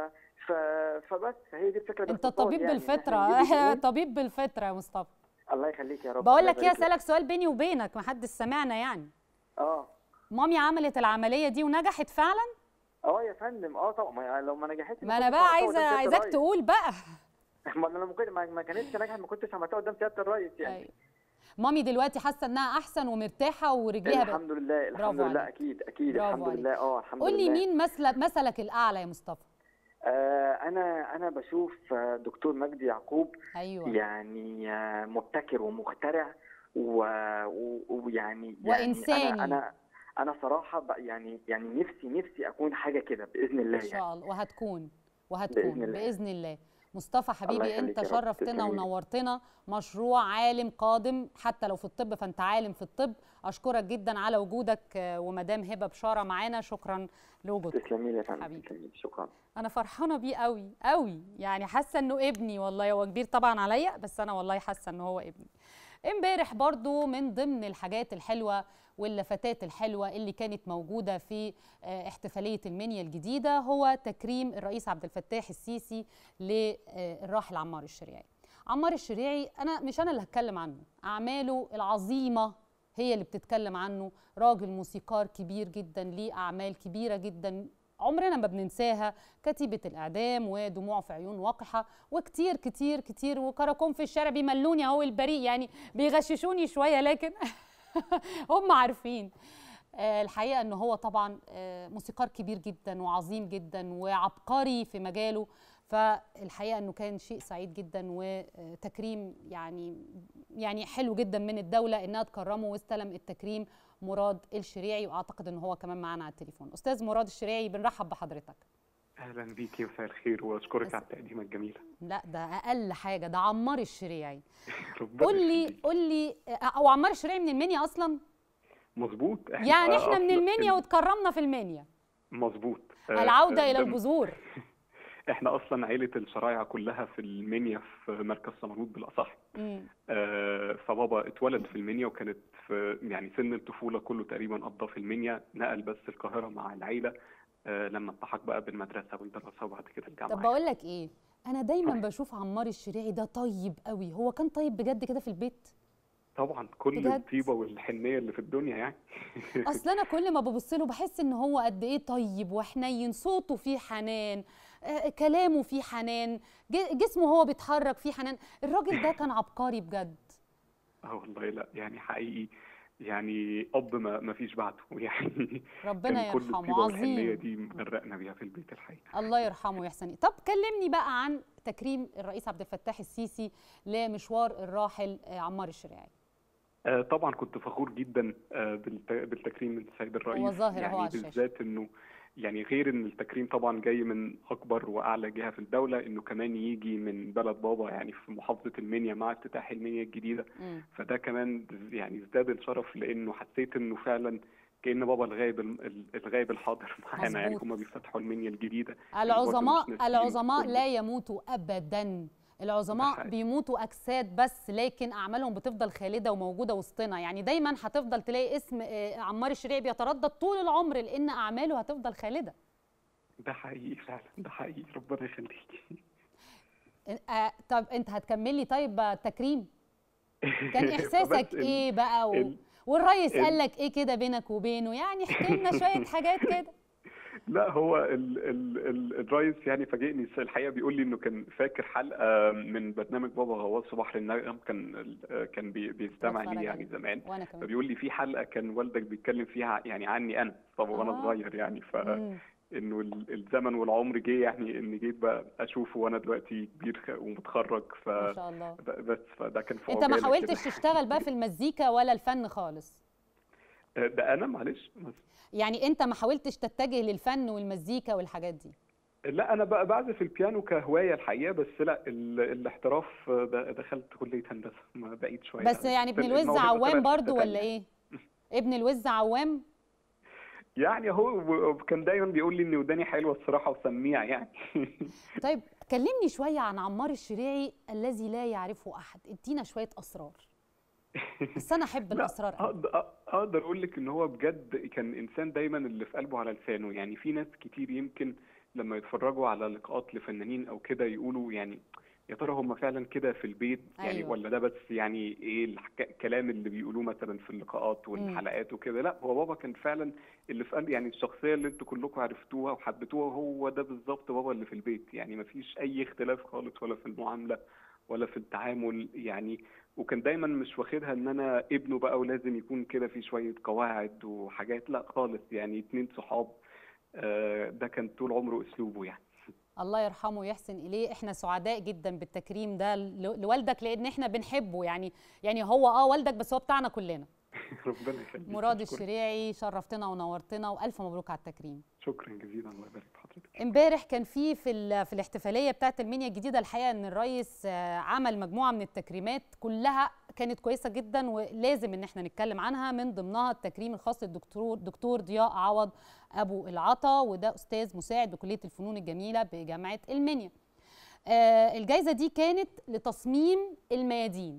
ف فبس هي دي الفكره انت باختصار طبيب يعني، إن إحنا بالفطره نجيب دهون. طبيب بالفطره يا مصطفى الله يخليك يا رب بقول الله لك ايه يبارك اسالك سؤال بيني وبينك محدش سمعنا يعني اه مامي عملت العمليه دي ونجحت فعلا اه يا فندم اه طبعا ما لو ما نجحتش ما انا كنتش بقى عملتها عايزه قدام سيادة عايزاك الرئيس. تقول بقى ما انا لو ما كنت- ما ما كانتش ناجحه ما كنتش عملتها قدام سياده الرئيس يعني أيوة. مامي دلوقتي حاسه انها احسن ومرتاحه ورجليها بقت الحمد لله الحمد برافو لله عليك. اكيد اكيد برافو الحمد عليك. لله اه الحمد قول لي لله مين مثل مثلك الاعلى يا مصطفى آه انا انا بشوف آه، دكتور مجدي يعقوب ايوه يعني آه، مبتكر ومخترع و- و- ويعني يعني وإنساني. انا انا انا صراحه بقى يعني يعني نفسي نفسي اكون حاجه كده باذن الله ان يعني شاء الله وهتكون وهتكون بإذن الله. باذن الله مصطفى حبيبي يخليك انت يا رب، شرفتنا تسلمي لي. ونورتنا مشروع عالم قادم حتى لو في الطب فانت عالم في الطب اشكرك جدا على وجودك آه، ومدام هبه بشاره معانا شكرا لوجودك تسلمي لي يا فندم حبيبي. تسلمي لي شكرا انا فرحانه بيه قوي قوي يعني حاسه انه ابني والله هو كبير طبعا عليا بس انا والله حاسه انه هو ابني امبارح برضو من ضمن الحاجات الحلوه واللفتات الحلوه اللي كانت موجوده في آه، احتفاليه المنيا الجديده هو تكريم الرئيس عبد الفتاح السيسي للراحل عمار الشريعي عمار الشريعي انا مش انا اللي هتكلم عنه اعماله العظيمه هي اللي بتتكلم عنه راجل موسيقار كبير جدا ليه اعمال كبيره جدا عمرنا ما بننساها كتيبة الإعدام ودموع في عيون وقحة وكتير كتير كتير وكراكون في الشارع بيملوني أهو البريء يعني بيغششوني شوية لكن هم عارفين آه، الحقيقة أنه هو طبعا آه، موسيقار كبير جدا وعظيم جدا وعبقري في مجاله فالحقيقة أنه كان شيء سعيد جدا وتكريم يعني يعني حلو جدا من الدولة أنها تكرمه واستلم التكريم مراد الشريعي وأعتقد أنه هو كمان معانا على التليفون أستاذ مراد الشريعي بنرحب بحضرتك اهلا بيكي مساء الخير واشكرك على التقديمه الجميله لا ده أقل حاجة ده عمار الشريعي ربنا قول لي يخليك. قول لي أو عمار الشريعي من المنيا أصلا مظبوط يعني احنا من أصل- المنيا واتكرمنا في المنيا مظبوط آه، العودة آه، إلى ده- الجذور احنا اصلا عيله الشرايعه كلها في المنيا في مركز سمرود بالاصح مم. آه، فبابا اتولد في المنيا وكانت في يعني سن الطفوله كله تقريبا قضى في المنيا نقل بس القاهره مع العيله آه، لما التحق بقى بالمدرسه والدراسه وبعد كده الجامعه طب بقول لك ايه انا دايما بشوف عمار الشريعي ده طيب قوي هو كان طيب بجد كده في البيت طبعا كل بجد؟ الطيبه والحنيه اللي في الدنيا يعني اصل انا كل ما ببص له بحس ان هو قد ايه طيب وحنين صوته فيه حنان آه كلامه فيه حنان ج- جسمه هو بيتحرك فيه حنان الراجل ده كان عبقري بجد اه والله لا يعني حقيقي يعني اب ما ما فيش بعده يعني ربنا كان كل يرحمه، الطيبه والحنيه عظيم. دي مغرقنا بيها في البيت الحقيقه الله يرحمه ويحسن طب كلمني بقى عن تكريم الرئيس عبد الفتاح السيسي لمشوار الراحل آه، عمار الشريعي آه، طبعا كنت فخور جدا آه، بالت- بالتكريم من السيد الرئيس هو ظاهر أهو يعني على الشاشة. بالذات انه يعني غير ان التكريم طبعا جاي من اكبر واعلى جهه في الدوله انه كمان يجي من بلد بابا يعني في محافظه المنيا مع افتتاح المنيا الجديده مم. فده كمان يعني ازداد الشرف لانه حسيت انه فعلا كان بابا الغايب الم- الغايب الحاضر معانا يعني مظبوط. هم بيفتحوا المنيا الجديده اللي برضه العظماء مش ناسيين العظماء كل- لا يموتوا ابدا العظماء حقيقي. بيموتوا اجساد بس لكن اعمالهم بتفضل خالده وموجوده وسطنا يعني دايما هتفضل تلاقي اسم آه، عمار الشريعي بيتردد طول العمر لان اعماله هتفضل خالده ده حقيقي فعلا ده حقيقي ربنا يخليكي آه، طب انت هتكملي طيب آه، تكريم كان احساسك فبس ال- ايه بقى و... ال- والريس ال- قال لك ايه كده بينك وبينه يعني احكي لنا شويه حاجات كده لا هو ال ال ال الرئيس يعني فاجئني الحقيقه بيقول لي انه كان فاكر حلقه من برنامج بابا غواص في بحر النغم كان ال- كان بي بيستمع بتفرج لي يعني عليه. زمان وانا كمان فبيقول لي في حلقه كان والدك بيتكلم فيها يعني عني انا طب وانا آه. صغير يعني ف مم. انه ال- الزمن والعمر جه يعني اني جيت بقى اشوفه وانا دلوقتي كبير خ- ومتخرج ف ما شاء الله ب- بس فده كان في انت ما عقبالي حاولتش كده. تشتغل بقى في المزيكا ولا الفن خالص ده انا معلش يعني انت ما حاولتش تتجه للفن والمزيكا والحاجات دي لا انا بقى بعزف البيانو كهوايه الحقيقه بس لا ال... الاحتراف د- دخلت كليه هندسه ما بعيد شويه بس عن- يعني ابن الموهبة الوز طلعت عوام في برضو حتة ولا تانية. ايه ابن الوز عوام يعني هو كان دايما بيقول لي ان وداني حلوه الصراحه وسميع يعني طيب كلمني شويه عن عمار الشريعي الذي لا يعرفه احد ادينا شويه اسرار بس انا احب لا، الاسرار قوي اقدر اقدر اقول لك ان هو بجد كان انسان دايما اللي في قلبه على لسانه يعني في ناس كتير يمكن لما يتفرجوا على لقاءات لفنانين او كده يقولوا يعني يا ترى هم فعلا كده في البيت يعني أيوة. ولا ده بس يعني ايه الحك- الكلام اللي بيقولوه مثلا في اللقاءات والحلقات وكده لا هو بابا كان فعلا اللي في قلب يعني الشخصيه اللي انتوا كلكم عرفتوها وحبيتوها هو ده بالظبط بابا اللي في البيت يعني مفيش اي اختلاف خالص ولا في المعامله ولا في التعامل يعني وكان دايما مش واخدها ان انا ابنه بقى ولازم يكون كده في شويه قواعد وحاجات لا خالص يعني اتنين صحاب آه، ده كان طول عمره اسلوبه يعني الله يرحمه ويحسن اليه احنا سعداء جدا بالتكريم ده ل- لوالدك لان احنا بنحبه يعني يعني هو اه والدك بس هو بتاعنا كلنا ربنا يخليك مراد شكراً. الشريعي شرفتنا ونورتنا والف مبروك على التكريم شكرا جزيلا الله يبارك في حضرتك امبارح كان في في ال- في الاحتفاليه بتاعه المنيا الجديده الحقيقه ان الرئيس آه، عمل مجموعه من التكريمات كلها كانت كويسه جدا ولازم ان احنا نتكلم عنها من ضمنها التكريم الخاص للدكتور دكتور ضياء عوض ابو العطا وده استاذ مساعد بكليه الفنون الجميله بجامعه المنيا آه، الجائزه دي كانت لتصميم الميادين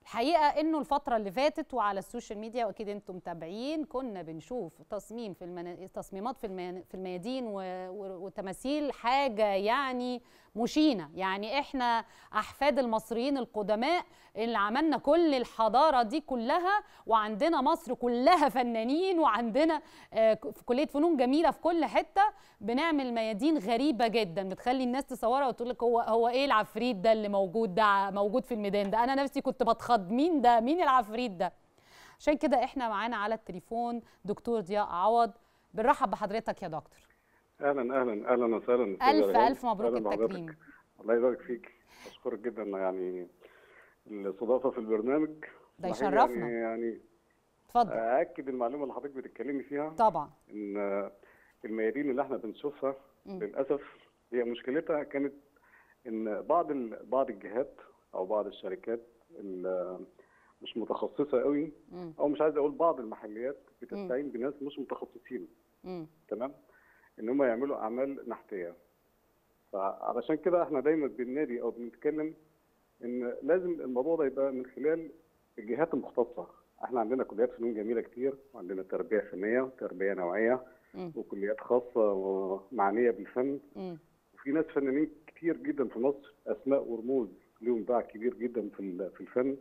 الحقيقه انه الفتره اللي فاتت وعلى السوشيال ميديا واكيد انتم متابعين كنا بنشوف تصميم في المنا... تصميمات في المي... في الميادين و... و... وتماثيل حاجه يعني مشينه يعني احنا احفاد المصريين القدماء اللي عملنا كل الحضاره دي كلها وعندنا مصر كلها فنانين وعندنا آه، في كليه فنون جميله في كل حته بنعمل ميادين غريبه جدا بتخلي الناس تصورها وتقول لك هو هو ايه العفريت ده اللي موجود ده موجود في الميدان ده انا نفسي كنت بتخض مين ده مين العفريت ده عشان كده احنا معانا على التليفون دكتور ضياء عوض بنرحب بحضرتك يا دكتور اهلا اهلا اهلا وسهلا أستاذ الف ريهام. الف مبروك أهلاً بحضرتك. التكريم الله يبارك فيك اشكرك جدا يعني الاستضافه في البرنامج ده الحقيقة يشرفنا. يعني, يعني اتفضل ااكد المعلومه اللي حضرتك بتتكلمي فيها طبعا ان الميادين اللي احنا بنشوفها مم. للاسف هي مشكلتها كانت ان بعض ال- بعض الجهات او بعض الشركات اللي مش متخصصه قوي مم. او مش عايز اقول بعض المحليات بتستعين بناس مش متخصصين مم. تمام ان هم يعملوا اعمال نحتيه فعلشان كده احنا دايما بننادي او بنتكلم ان لازم الموضوع ده يبقى من خلال الجهات المختصه احنا عندنا كليات فنون جميله كتير وعندنا تربيه فنيه وتربيه نوعيه مم. وكليات خاصه ومعنيه بالفن مم. وفي ناس فنانين كتير جدا في مصر اسماء ورموز ليهم باع كبير جدا في ال- في الفن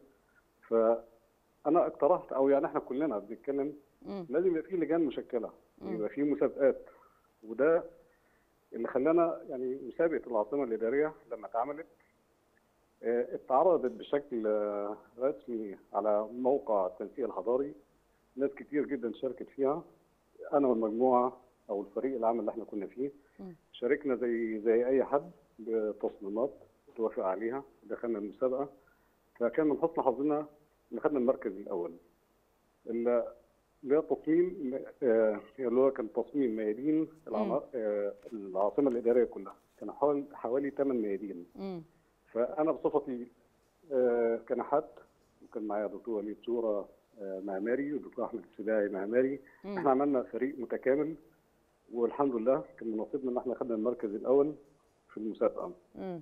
فانا اقترحت او يعني احنا كلنا بنتكلم مم. لازم يبقى في لجان مشكله مم. يبقى في مسابقات وده اللي خلانا يعني مسابقه العاصمه الاداريه لما اتعملت آه، اتعرضت بشكل آه، رسمي على موقع التنسيق الحضاري ناس كتير جدا شاركت فيها انا والمجموعه او الفريق العام اللي احنا كنا فيه مم. شاركنا زي زي اي حد بتصميمات توافق عليها دخلنا المسابقه فكان من حسن حظنا ان خدنا المركز الاول اللي اللي هو تصميم آه، اللي هو كان تصميم ميادين العما- آه، العاصمه الاداريه كلها كان حوالي حوالي 8 ميادين مم. فانا بصفتي آه، كنحات وكان معايا دكتور وليد صوره آه، معماري ودكتور احمد السباعي معماري مم. احنا عملنا فريق متكامل والحمد لله كان من نصيبنا ان احنا خدنا المركز الاول في المسابقه مم.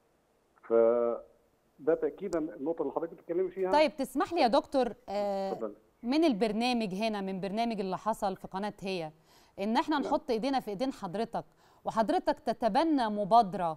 فده تاكيدا النقطه اللي حضرتك بتتكلمي فيها طيب تسمح لي يا دكتور آه اتفضل. من البرنامج هنا من برنامج اللي حصل في قناة هي ان احنا نعم. نحط ايدينا في ايدين حضرتك وحضرتك تتبنى مبادرة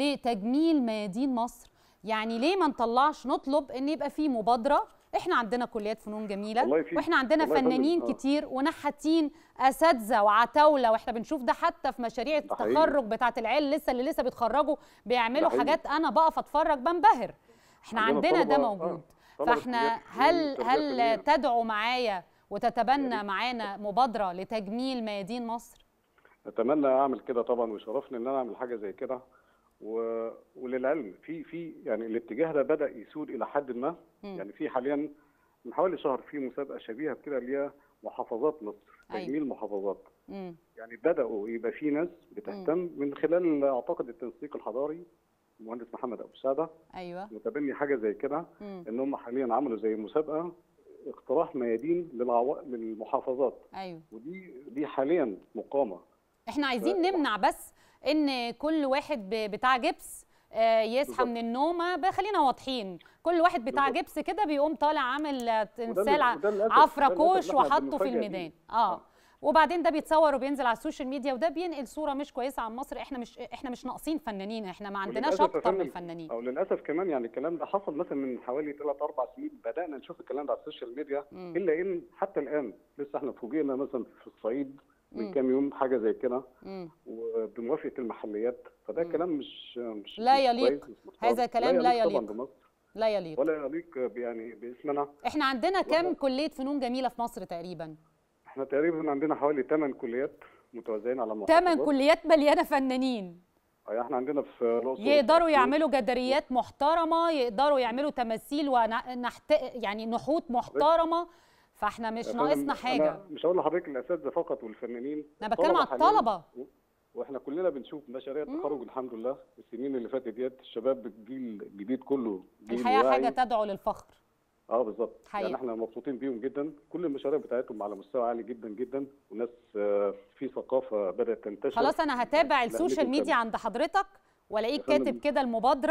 لتجميل ميادين مصر يعني ليه ما نطلعش نطلب ان يبقى في مبادرة احنا عندنا كليات فنون جميلة والله في- واحنا عندنا والله يا فندم، فنانين آه. كتير ونحاتين اساتذه وعتاوله واحنا بنشوف ده حتى في مشاريع ده حقيقي. التخرج بتاعه العيال لسه اللي لسه بيتخرجوا بيعملوا ده حقيقي. حاجات انا بقف اتفرج بنبهر احنا عندنا عندنا ده طلبة- موجود آه، طلبة فاحنا كليات فنون هل وتربية هل فنية. تدعو معايا وتتبنى معانا مبادره لتجميل ميادين مصر اتمنى اعمل كده طبعا ويشرفني ان انا اعمل حاجه زي كده و... وللعلم في في يعني الاتجاه ده بدا يسود الى حد ما مم. يعني في حاليا من حوالي شهر في مسابقه شبيهه بكده اللي هي محافظات مصر أيوة. تجميل محافظات مم. يعني بداوا يبقى في ناس بتهتم من خلال اعتقد التنسيق الحضاري المهندس محمد ابو سعده ايوه متبني حاجه زي كده مم. ان هم حاليا عملوا زي مسابقه اقتراح ميادين للعو... للمحافظات ايوه ودي دي حاليا مقامه احنا عايزين نمنع بس ان كل واحد ب- بتاع جبس آه، يصحى بالظبط. من النوم آه، بقى خلينا واضحين كل واحد بتاع بالظبط. جبس كده بيقوم طالع عامل آه، تمثال ع- وده للأسف- عفرة ده للأسف كوش اللي إحنا وحطه في بنفاجئ بيه. الميدان اه وبعدين ده بيتصور وبينزل على السوشيال ميديا وده بينقل صوره مش كويسه عن مصر احنا مش احنا مش ناقصين فنانين احنا ما عندناش وللأسف يا اكتر من فندم- الفنانين او للاسف كمان يعني الكلام ده حصل مثلا من حوالي 3 4 سنين بدانا نشوف الكلام ده على السوشيال ميديا مم. الا ان حتى الان لسه احنا فوجئنا مثلا في الصعيد مم. من كام يوم حاجه زي كده مم. وبموافقه المحليات فده كلام مش مش لا مش يليق. كويس، مش محترم. هذا كلام لا طبعا يليق. بمصر لا يليق ولا يليق ب- يعني باسمنا احنا عندنا كام وإحنا- كليه فنون جميله في مصر تقريبا احنا تقريبا عندنا حوالي 8 كليات متوزعين على محافظات ثمان كليات مليانه فنانين أي احنا عندنا في الاقصر يقدروا وفي يعملوا جداريات محترمه يقدروا يعملوا تماثيل ونحت يعني نحوت محترمه فاحنا مش يا فندم، ناقصنا حاجه أنا مش هقول لحضرتك الاساتذه فقط والفنانين انا بتكلم على حالياً الطلبه و- واحنا كلنا بنشوف مشاريع التخرج الحمد لله السنين اللي فاتت ديت الشباب الجيل الجديد كله جيل الحقيقه واعي. حاجه تدعو للفخر اه بالظبط حقيقة. يعني احنا مبسوطين بيهم جدا كل المشاريع بتاعتهم على مستوى عالي جدا جدا وناس آه، في ثقافه بدات تنتشر خلاص انا هتابع لأهمية السوشيال ميديا الفن. عند حضرتك والاقيك يا فندم. كاتب كده المبادره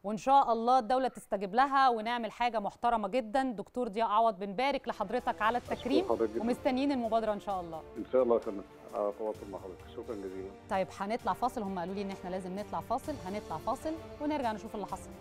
وان شاء الله الدوله تستجيب لها ونعمل حاجه محترمه جدا دكتور ضياء عوض بنبارك لحضرتك على التكريم حضرتك جداً. ومستنيين المبادره ان شاء الله ان شاء الله يا فندم على تواصل مع حضرتك شكرا جزيلا طيب هنطلع فاصل هم قالوا لي ان احنا لازم نطلع فاصل هنطلع فاصل ونرجع نشوف اللي حصل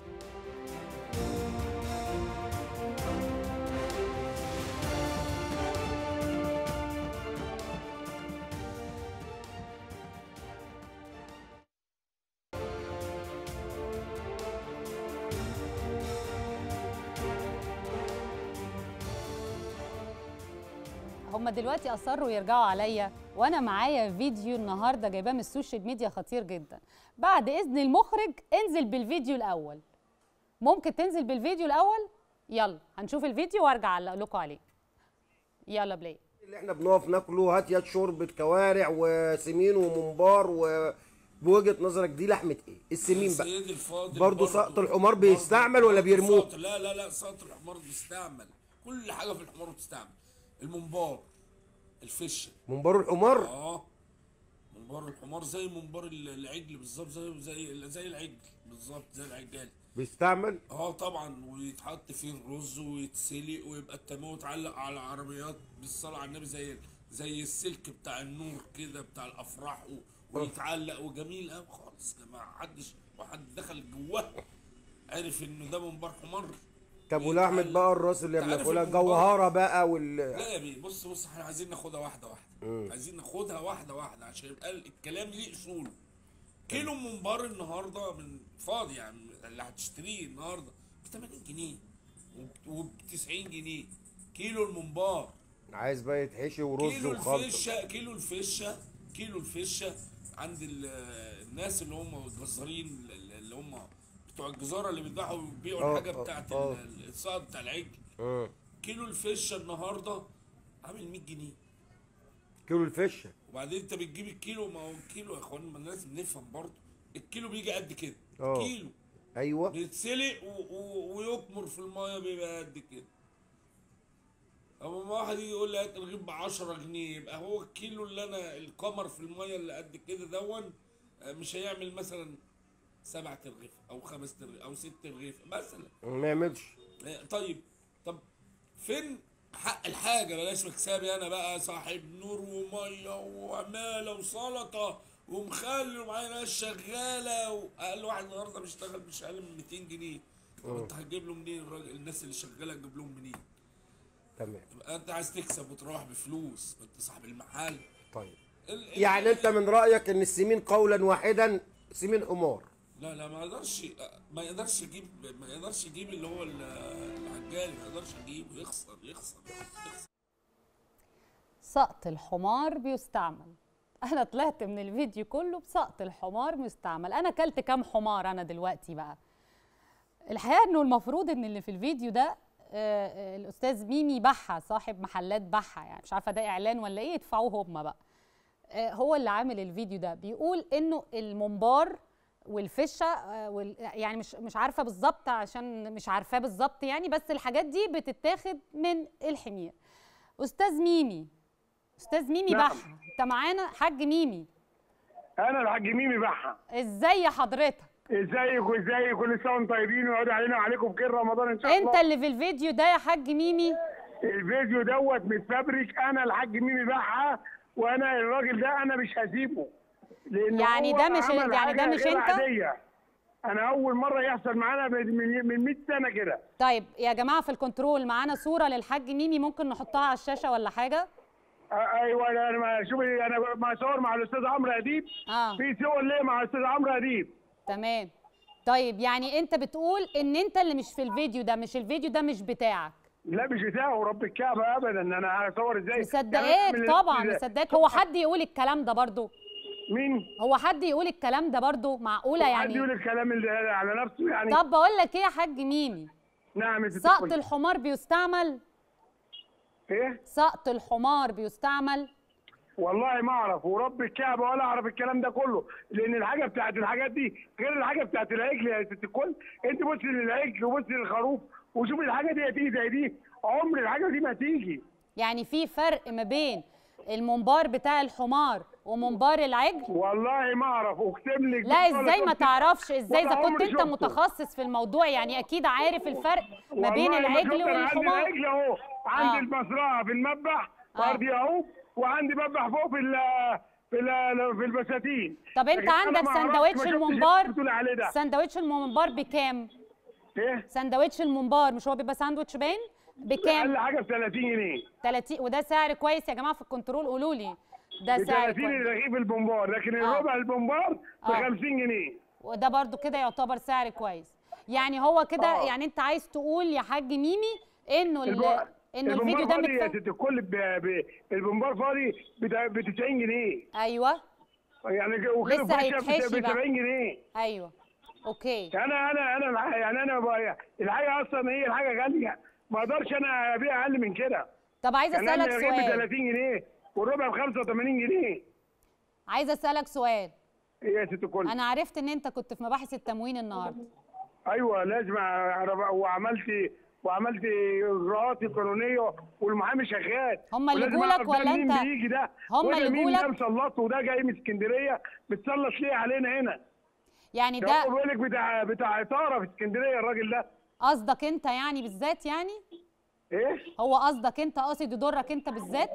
هم دلوقتي اصروا يرجعوا عليا وانا معايا فيديو النهارده جايباه من السوشيال ميديا خطير جدا بعد اذن المخرج انزل بالفيديو الاول ممكن تنزل بالفيديو الاول يلا هنشوف الفيديو وارجع اعلق لكم عليه يلا بلاي اللي احنا بنقف ناكله هات يد شوربه كوارع وسمين وممبار وبوجهه نظرك دي لحمه ايه؟ السمين بقى سيدي الفاضل برضه سقط الحمار بيستعمل ولا بيرموه؟ سقط- لا لا لا سقط الحمار بيستعمل كل حاجه في الحمار بتستعمل الممبار الفشه منبار الحمار؟ اه منبار الحمار زي منبار ال- العجل بالظبط زي زي زي العجل بالظبط زي العجال بيستعمل؟ اه طبعا ويتحط فيه الرز ويتسلق ويبقى التمام يتعلق على العربيات بالصلاه على النبي زي زي السلك بتاع النور كده بتاع الافراح و- ويتعلق وجميل قوي خالص ما حدش واحد دخل جواه عرف انه ده منبار حمار طب ولحمه بقى الراس اللي أنت عارف بناكلها الممبار؟ جوهره بقى وال لا يا بيه بص بص احنا عايزين ناخدها واحده واحده مم. عايزين ناخدها واحده واحده عشان يبقى الكلام ليه اصول كيلو ممبار النهارده من فاضي يعني اللي هتشتريه النهارده ب 80 جنيه وب 90 جنيه كيلو الممبار عايز بقى يتحشي ورز كيلو وخلطه الفشه كيلو الفشه كيلو الفشه عند ال- الناس اللي هم الجزارين اللي هم بتوع الجزاره اللي بيذبحوا وبيبيعوا آه، الحاجه آه، بتاعت آه. ال- الصاج بتاع العجل اه كيلو الفشه النهارده عامل 100 جنيه كيلو الفشه وبعدين انت بتجيب الكيلو ما هو الكيلو يا اخوان ما لازم نفهم برضه الكيلو بيجي قد كده اه. كيلو ايوه بيتسلق و... و... ويكمر في المايه بيبقى قد كده اما ما واحد يجي يقول لي هات الرغيف ب 10 جنيه يبقى هو الكيلو اللي انا القمر في المايه اللي قد كده دون آه، مش هيعمل مثلا سبعة رغيف او خمس رغيف او ست رغيف مثلا ما يعملش آه، طيب طب فين حق الحاجة بلاش مكسبي أنا بقى صاحب نور ومية وعمالة وسلطة ومخلي ومعايا ناس شغالة وأقل واحد النهاردة بيشتغل مش أقل من 200 جنيه طب مم. أنت هتجيب له منين الراجل الناس اللي شغالة هتجيب لهم منين؟ تمام يبقى أنت عايز تكسب وتروح بفلوس أنت صاحب المحل طيب ال- يعني انت من رايك ان السمين قولا واحدا سمين حمار لا لا ما يقدرش ما يقدرش يجيب ما يقدرش يجيب اللي هو ال- العجال ما يقدرش يجيبه يخسر يخسر يخسر سقط الحمار بيستعمل انا طلعت من الفيديو كله بسقط الحمار مستعمل انا اكلت كام حمار انا دلوقتي بقى الحقيقه انه المفروض ان اللي في الفيديو ده آه، آه، الاستاذ ميمي بحه صاحب محلات بحه يعني مش عارفه ده اعلان ولا ايه يدفعوه هم بقى آه، هو اللي عامل الفيديو ده بيقول انه الممبار والفشه آه، وال يعني مش مش عارفه بالظبط عشان مش عارفاه بالظبط يعني بس الحاجات دي بتتاخد من الحمير استاذ ميمي استاذ ميمي نعم. بحه انت معانا حاج ميمي انا الحاج ميمي بحه ازاي حضرتك ازيك وازاي كل سنه وانتم طيبين ويعود علينا وعليكم بخير رمضان ان شاء الله انت اللي في الفيديو ده يا حاج ميمي الفيديو دوت متفبرك انا الحاج ميمي بحه وانا الراجل ده انا مش هسيبه لان يعني هو ده مش- عمل يعني ده حاجة مش غير انت؟ عادية. انا اول مره يحصل معانا من من- من 100 سنه كده طيب يا جماعه في الكنترول معانا صوره للحاج ميمي ممكن نحطها على الشاشه ولا حاجه آه، ايوه انا أنا- شوفي انا مصور مع الاستاذ عمرو اديب اه في صور ليه مع الاستاذ عمرو اديب تمام طيب يعني انت بتقول ان انت اللي مش في الفيديو ده مش الفيديو ده مش بتاعك لا مش بتاعه ورب الكعبه ابدا انا هصور ازاي مصدقاك يعني طبعا من- مصدقاك هو حد يقول الكلام ده برضو مين هو حد يقول الكلام ده برضو معقوله حد يعني يقول الكلام اللي على نفسه يعني طب بقول لك ايه يا حاج ميمي نعم يا ست سقط الكل. الحمار بيستعمل ايه سقط الحمار بيستعمل والله ما اعرف ورب الكعبه ولا اعرف الكلام ده كله لان الحاجه بتاعت الحاجات دي غير الحاجه بتاعت العجل يا ست الكل انت بصي للعجل وبصي للخروف وشوفي الحاجه دي هتيجي زي دي عمر الحاجه دي ما تيجي يعني في فرق ما بين المنبار بتاع الحمار ومنبار العجل والله ما اعرف اقسم لك لا ولا ازاي ما شفت- تعرفش ازاي ولا اذا كنت عمري انت شفته. متخصص في الموضوع يعني اكيد عارف الفرق ما بين والله ما شفت، العجل أنا عندي والحمار العجل اهو عندي آه. المزرعه في المذبح ارضي اهو وعندي مذبح فوق في ال في ال في البساتين طب انت لكن أنا عندك ما أعرفش، ما سندوتش شفتش الممبار اللي بتقول عليه ده سندوتش الممبار بكام ايه سندوتش الممبار مش هو بيبقى ساندوتش باين بكام اقل حاجه ب 30 جنيه 30 وده سعر كويس يا جماعه في الكنترول قولوا لي ده ب سعر 30 كويس رغيف البومبار لكن الربع البومبار ب آه. 50 جنيه وده برضو كده يعتبر سعر كويس يعني هو كده آه. يعني انت عايز تقول يا حاج ميمي انه ال- الب- انه البومبار الفيديو ده فاضي يا متف... ست الكل ب... ب... البومبار فاضي ب 90 جنيه ايوه يعني وكيلو لسه فاشة هيتحشي ب بقى. 70 جنيه ايوه اوكي انا انا انا الح- يعني انا بقى الحاجه اصلا هي الحاجه غاليه ما اقدرش انا ابيع اقل من كده طب عايزه يعني أنا اسالك الرغيف ب سؤال 30 جنيه والربع ب 85 جنيه عايزه اسالك سؤال ايه يا ست الكل انا عرفت ان انت كنت في مباحث التموين النهارده ايوه لازم أعرف- وعملت وعملت اجراءاتي القانونيه والمحامي شغال هم اللي ولازم جولك أعرف ده ولا مين أنت- بيجي ده هم وده اللي مين جولك؟ ده مسلطه وده جاي من اسكندريه بتسلط ليه علينا هنا يعني ده ده هو بيقول لك بتاع بتاع اطاره في اسكندريه الراجل ده قصدك انت يعني بالذات يعني ايه هو قصدك انت قاصد يضرك انت بالذات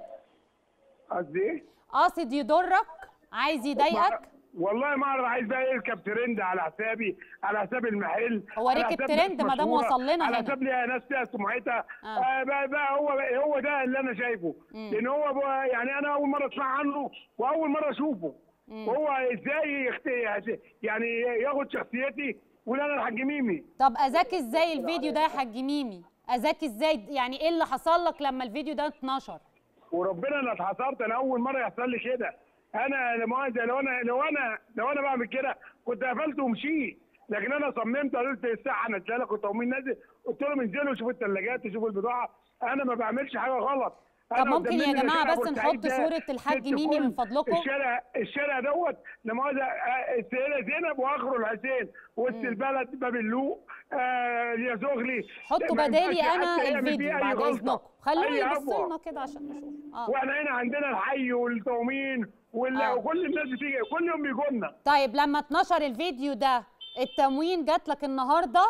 قصدي ايه قاصد يضرك عايز يضايقك والله ما اعرف عايز بقى يركب ترند على حسابي على حساب المحل هو على ركب حساب ترند ناس ما دام مشهورة، وصل لنا على هنا. حساب ليها ناس فيها سمعتها آه. آه بقى, بقى هو هو ده اللي انا شايفه مم. لان هو بقى يعني انا اول مره اسمع عنه واول مره اشوفه مم. هو ازاي يخت... يعني ياخد شخصيتي ولا انا الحاج ميمي طب اذاك ازاي الفيديو ده يا حاج ميمي اذاك ازاي يعني ايه اللي حصل لك لما الفيديو ده اتنشر وربنا انا اتحصرت انا اول مره يحصل لي كده انا لا مؤاخذه لو انا لو انا لو انا بعمل كده كنت قفلت ومشيت لكن انا صممت قلت الساعه نزلها كنت قومين نازل قلت لهم انزلوا شوفوا الثلاجات شوفوا البضاعه انا ما بعملش حاجه غلط طب أنا ممكن قدام يا مني جماعة شارع بس بورسعيد نحط ده صورة الحاج ست ميمي من كل. فضلكم؟ الشارع الشارع دوت لا مؤاخذه آه، السيده زينب واخره الحسين وسط البلد باب اللوق آه يا زغلي حطوا ما بدالي ينفعش انا حتى يعمل الفيديو فيه أي بعد غلطة. اذنكم خلوه أي يبص عفوة. لنا كده عشان نشوف اه واحنا هنا عندنا الحي والتومين وال... آه. وكل الناس بتيجي كل يوم بيجوا لنا طيب لما اتنشر الفيديو ده التموين جات لك النهارده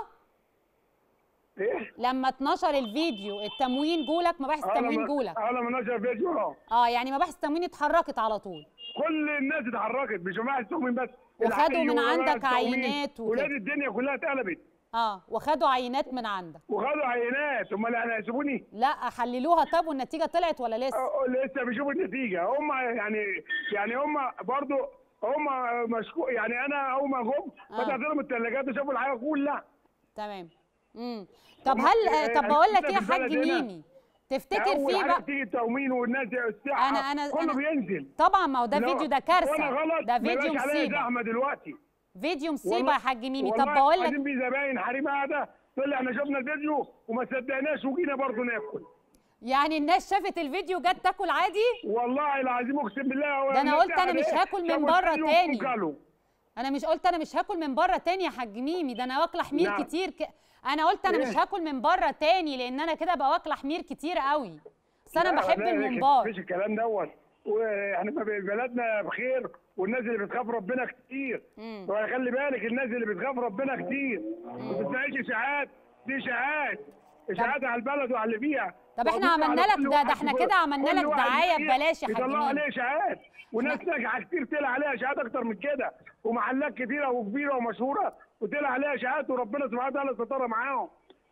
ايه لما اتنشر الفيديو التموين جولك مباحث التموين جولك اه لما نشر فيديو اه اه يعني مباحث التموين اتحركت على طول كل الناس اتحركت مش جماعه التومين بس وخدوا الحي من وجماعة عندك التومين. عينات وكده. ولاد الدنيا كلها اتقلبت اه وخدوا عينات من عندك وخدوا عينات امال يعني هيسيبوني لا حللوها طب والنتيجه طلعت ولا لسه آه، لسه بيشوفوا النتيجه هم يعني يعني هم برضو هم مشكو يعني انا اول ما جم آه. فتحت لهم الثلاجات وشافوا الحاجه كلها تمام امم طب هم- هل آه، طب يعني بقول لك إحنا ايه يا في حاج البلد هنا ميمي تفتكر اول في حاجه بقى بتيجي التومين والناس الساعه انا انا كله أنا بينزل طبعا ما هو ده لا، فيديو ده كارثه وانا غلط ده ما فيديو يبقاش عليا مصيبه زحمه دلوقتي فيديو مصيبه والله- يا حاج ميمي طب والله بقول لك قاعدين في زباين حريم قاعده تقول لي احنا شفنا الفيديو وما صدقناش وجينا برضه ناكل يعني الناس شافت الفيديو جت تاكل عادي والله العظيم اقسم بالله ده انا الناس قلت انا مش قاعدة هاكل من شافوا بره الفيديو تاني وكلوا. انا مش قلت انا مش هاكل من بره تاني يا حاج ميمي ده انا واكله حمير نعم. كتير ك... انا قلت انا إيه؟ مش هاكل من بره تاني لان انا كده بقى واكله حمير كتير قوي بس انا لا، بحب لا، الممبار مفيش الكلام دوت واحنا ما بي- بلدنا بخير والناس اللي بتخاف ربنا كتير مم. وخلي بالك الناس اللي بتخاف ربنا كتير ما بتسمعيش اشاعات دي اشاعات اشاعات على البلد وعلى اللي فيها طب إحنا موجودة عملنا على لك كل ده- ده واحد إحنا في- كده عملنا كل لك واحد دعاية فيها ببلاش يا حاج بيطلعوا ميمي. عليه اشاعات وناس ناجحه كتير طلع عليها اشاعات اكتر من كده ومحلات كتيره وكبيره ومشهوره وطلع عليها اشاعات وربنا سبحانه وتعالى سترها معاهم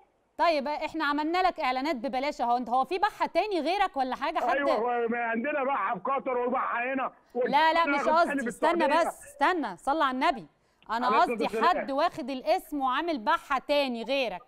طيب احنا عملنا لك اعلانات ببلاش اهو انت هو في بحه تاني غيرك ولا حاجه حد ايوه هو عندنا بحه في قطر وبحه هنا لا لا وأنا مش آخد تاني قصدي في استنى السعودية. بس استنى صلى على النبي انا عليه الصلاة قصدي والسلام. حد واخد الاسم وعامل بحه تاني غيرك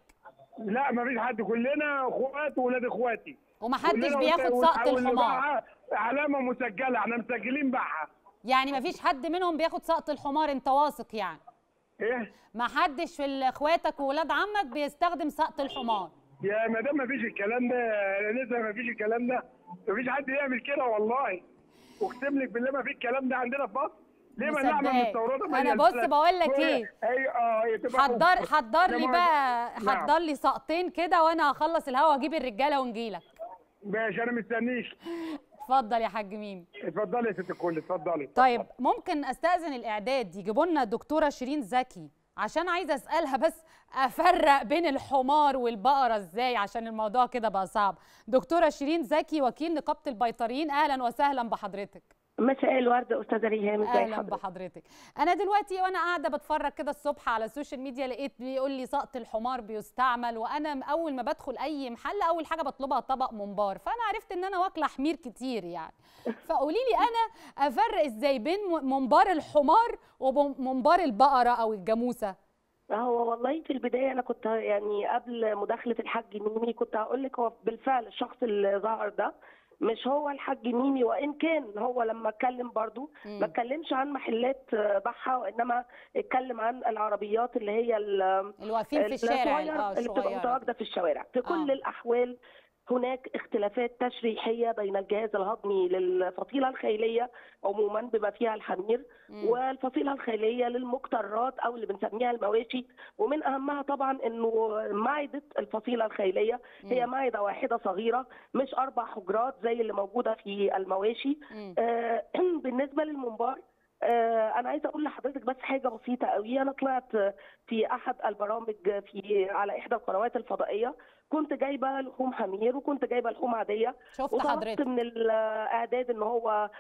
لا ما فيش حد كلنا اخوات وولاد اخواتي ومحدش كلنا بياخد وال- سقط واللي الحمار بحة علامه مسجله احنا مسجلين بحه يعني مفيش حد منهم بياخد سقط الحمار انت واثق يعني ايه ما حدش في ال- اخواتك وولاد عمك بيستخدم سقط الحمار يا مدام ما فيش الكلام ده لسه ما فيش الكلام ده ما فيش حد يعمل كده والله اقسم لك بالله ما في الكلام ده عندنا في مصر ليه ما نعمل مصدقاك. مستورده ما أنا هي بص البلد. بقول لك هي- إيه؟ هي اه هي تبقى حضر حضر لي لا بقى مؤاخذة. نعم. حضر لي سقطين كده وانا هخلص الهوا واجيب الرجاله ونجيلك ماشي انا مستنيك اتفضل يا حاج ميمي اتفضلي يا ست الكل اتفضلي طيب ممكن استاذن الاعداد يجيبوا لنا الدكتوره شيرين زكي عشان عايزه اسالها بس افرق بين الحمار والبقره ازاي عشان الموضوع كده بقى صعب دكتوره شيرين زكي وكيل نقابه البيطريين اهلا وسهلا بحضرتك مساء الورد استاذه ريهام ازي اهلا حضرتك بحضرتك انا دلوقتي وانا قاعده بتفرج كده الصبح على السوشيال ميديا لقيت بيقول لي سقط الحمار بيستعمل وانا اول ما بدخل اي محل اول حاجه بطلبها طبق ممبار فانا عرفت ان انا واكله حمير كتير يعني فقولي لي انا افرق ازاي بين م- ممبار الحمار وممبار البقره او الجاموسه هو والله في البدايه انا كنت يعني قبل مداخله الحاج ميمي كنت هقول لك هو بالفعل الشخص اللي ظهر ده مش هو الحاج ميمي وان كان هو لما اتكلم برضو مم. ما اتكلمش عن محلات آه، بحه وانما اتكلم عن العربيات اللي هي ال- الواقفين في الشارع، الصغير آه، اللي بتبقى الصغيرة. متواجده في الشوارع في كل آه. الاحوال هناك اختلافات تشريحيه بين الجهاز الهضمي للفصيله الخيليه عموما بما فيها الحمير مم. والفصيله الخيليه للمقترات او اللي بنسميها المواشي ومن اهمها طبعا انه معده الفصيله الخيليه هي مم. معده واحده صغيره مش اربع حجرات زي اللي موجوده في المواشي مم. آه بالنسبه للممبار آه انا عايزه اقول لحضرتك بس حاجه بسيطه قوي انا طلعت في احد البرامج في على احدى القنوات الفضائيه كنت جايبه لحوم حمير وكنت جايبه لحوم عاديه شفت وطلبت حضرتك. من الاعداد ان هو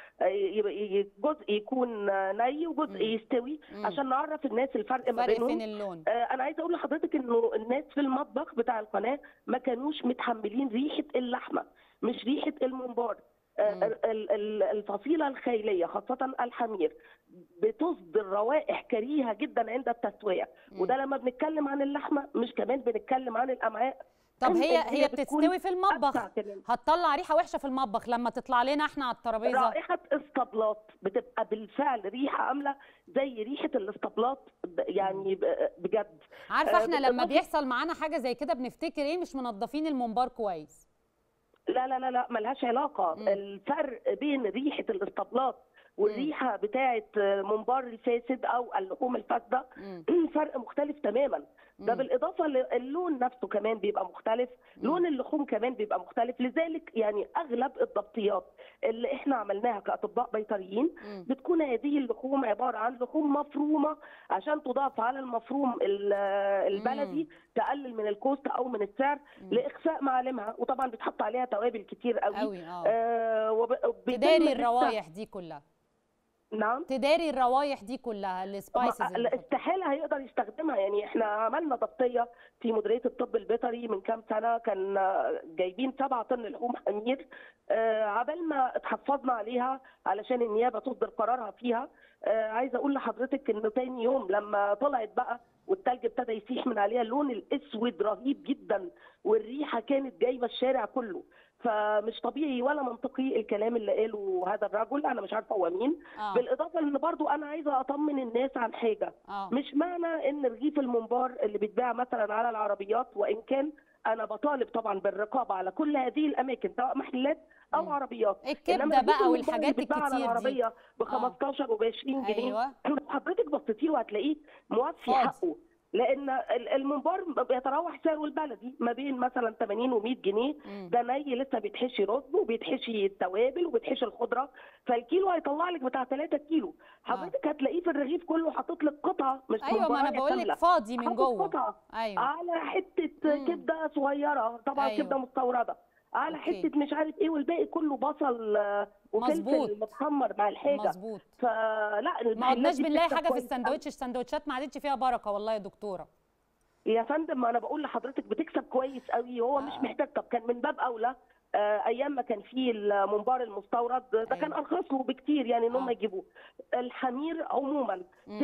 ي- ي- جزء يكون ني وجزء يستوي مم. عشان نعرف الناس الفرق ما فرق بينهم فين اللون آه، انا عايزه اقول لحضرتك انه الناس في المطبخ بتاع القناه ما كانوش متحملين ريحه اللحمه مش ريحه الممبار آه، ال- ال- ال- الفصيله الخيليه خاصه الحمير بتصدر روائح كريهه جدا عند التسويه وده لما بنتكلم عن اللحمه مش كمان بنتكلم عن الامعاء طب اللي هي هي بتكون بتستوي في المطبخ أسرع كمان. هتطلع ريحه وحشه في المطبخ لما تطلع لنا احنا على الترابيزه رائحة اسطبلات بتبقى بالفعل ريحة عاملة زي ريحة الاسطبلات ب- يعني ب- بجد عارفه آه، احنا لما بالإضافة- بيحصل معانا حاجه زي كده بنفتكر ايه مش منضفين الممبار كويس لا لا لا لا ملهاش علاقة الفرق بين ريحة الاسطبلات والريحة بتاعة ممبار الفاسد أو اللحوم الفاسدة فرق مختلف تماما ده مم. بالإضافة للون نفسه كمان بيبقى مختلف لون اللحوم كمان بيبقى مختلف لذلك يعني أغلب الضبطيات اللي احنا عملناها كأطباء بيطريين بتكون هذه اللحوم عبارة عن لحوم مفرومة عشان تضاف على المفروم ال- البلدي تقلل من الكوست أو من السعر لإخفاء معالمها وطبعا بتحط عليها توابل كتير قوي, قوي، آه. آه وب- وبيتم تداري لسه- الروايح دي كلها نعم تداري الروايح دي كلها السبايسز ما- لا، استحاله هيقدر يستخدمها يعني احنا عملنا ضبطيه في مديريه الطب البيطري من كام سنه كان آه، جايبين 7 طن لحوم حمير آه، عبال ما اتحفظنا عليها علشان النيابه تصدر قرارها فيها آه، عايزه اقول لحضرتك ان تاني يوم لما طلعت بقى والتلج ابتدى يسيح من عليها اللون الاسود رهيب جدا والريحه كانت جايبه الشارع كله فمش طبيعي ولا منطقي الكلام اللي قاله هذا الرجل انا مش عارفه هو مين آه. بالاضافه لان برضو انا عايزه اطمن الناس عن حاجه آه. مش معنى ان رغيف الممبار اللي بيتباع مثلا على العربيات وان كان انا بطالب طبعا بالرقابه على كل هذه الاماكن سواء محلات او عربيات الكبدة إنما رغيف بقى الممبار والحاجات اللي بيتباع الكتير على دي. العربيه ب 15 وب 20 جنيه أيوة. حضرتك بصيتيه وهتلاقيه موفي فاضي. حقه لان ال- الممبار بيتراوح سعره البلدي ما بين مثلا 80 و100 جنيه ده ني لسه بيتحشي رز وبيتحشي التوابل وبيتحشي الخضره فالكيلو هيطلع لك بتاع 3 كيلو حضرتك هتلاقيه في الرغيف كله حاطط لك قطعه مش أيوة، ما أنا ممبراية بقول لك كاملة. فاضي من حاطط جوه. قطعه أيوة. على حته كبده صغيره طبعا أيوة. كبده مستورده على أوكي. حته مش عارف ايه والباقي كله بصل آه، مظبوط. وفلفل متحمر مع الحاجه مظبوط. فلا ما المحلات عدناش دي بنلاقي بتكسب حاجه في كويس السندوتش السندوتشات ما عادتش فيها بركه والله يا دكتوره يا فندم ما انا بقول لحضرتك بتكسب كويس قوي هو مش محتاج طب كان من باب اولى آه، ايام ما كان فيه الممبار المستورد ده كان ارخص له بكتير يعني ان هم يجيبوه الحمير عموما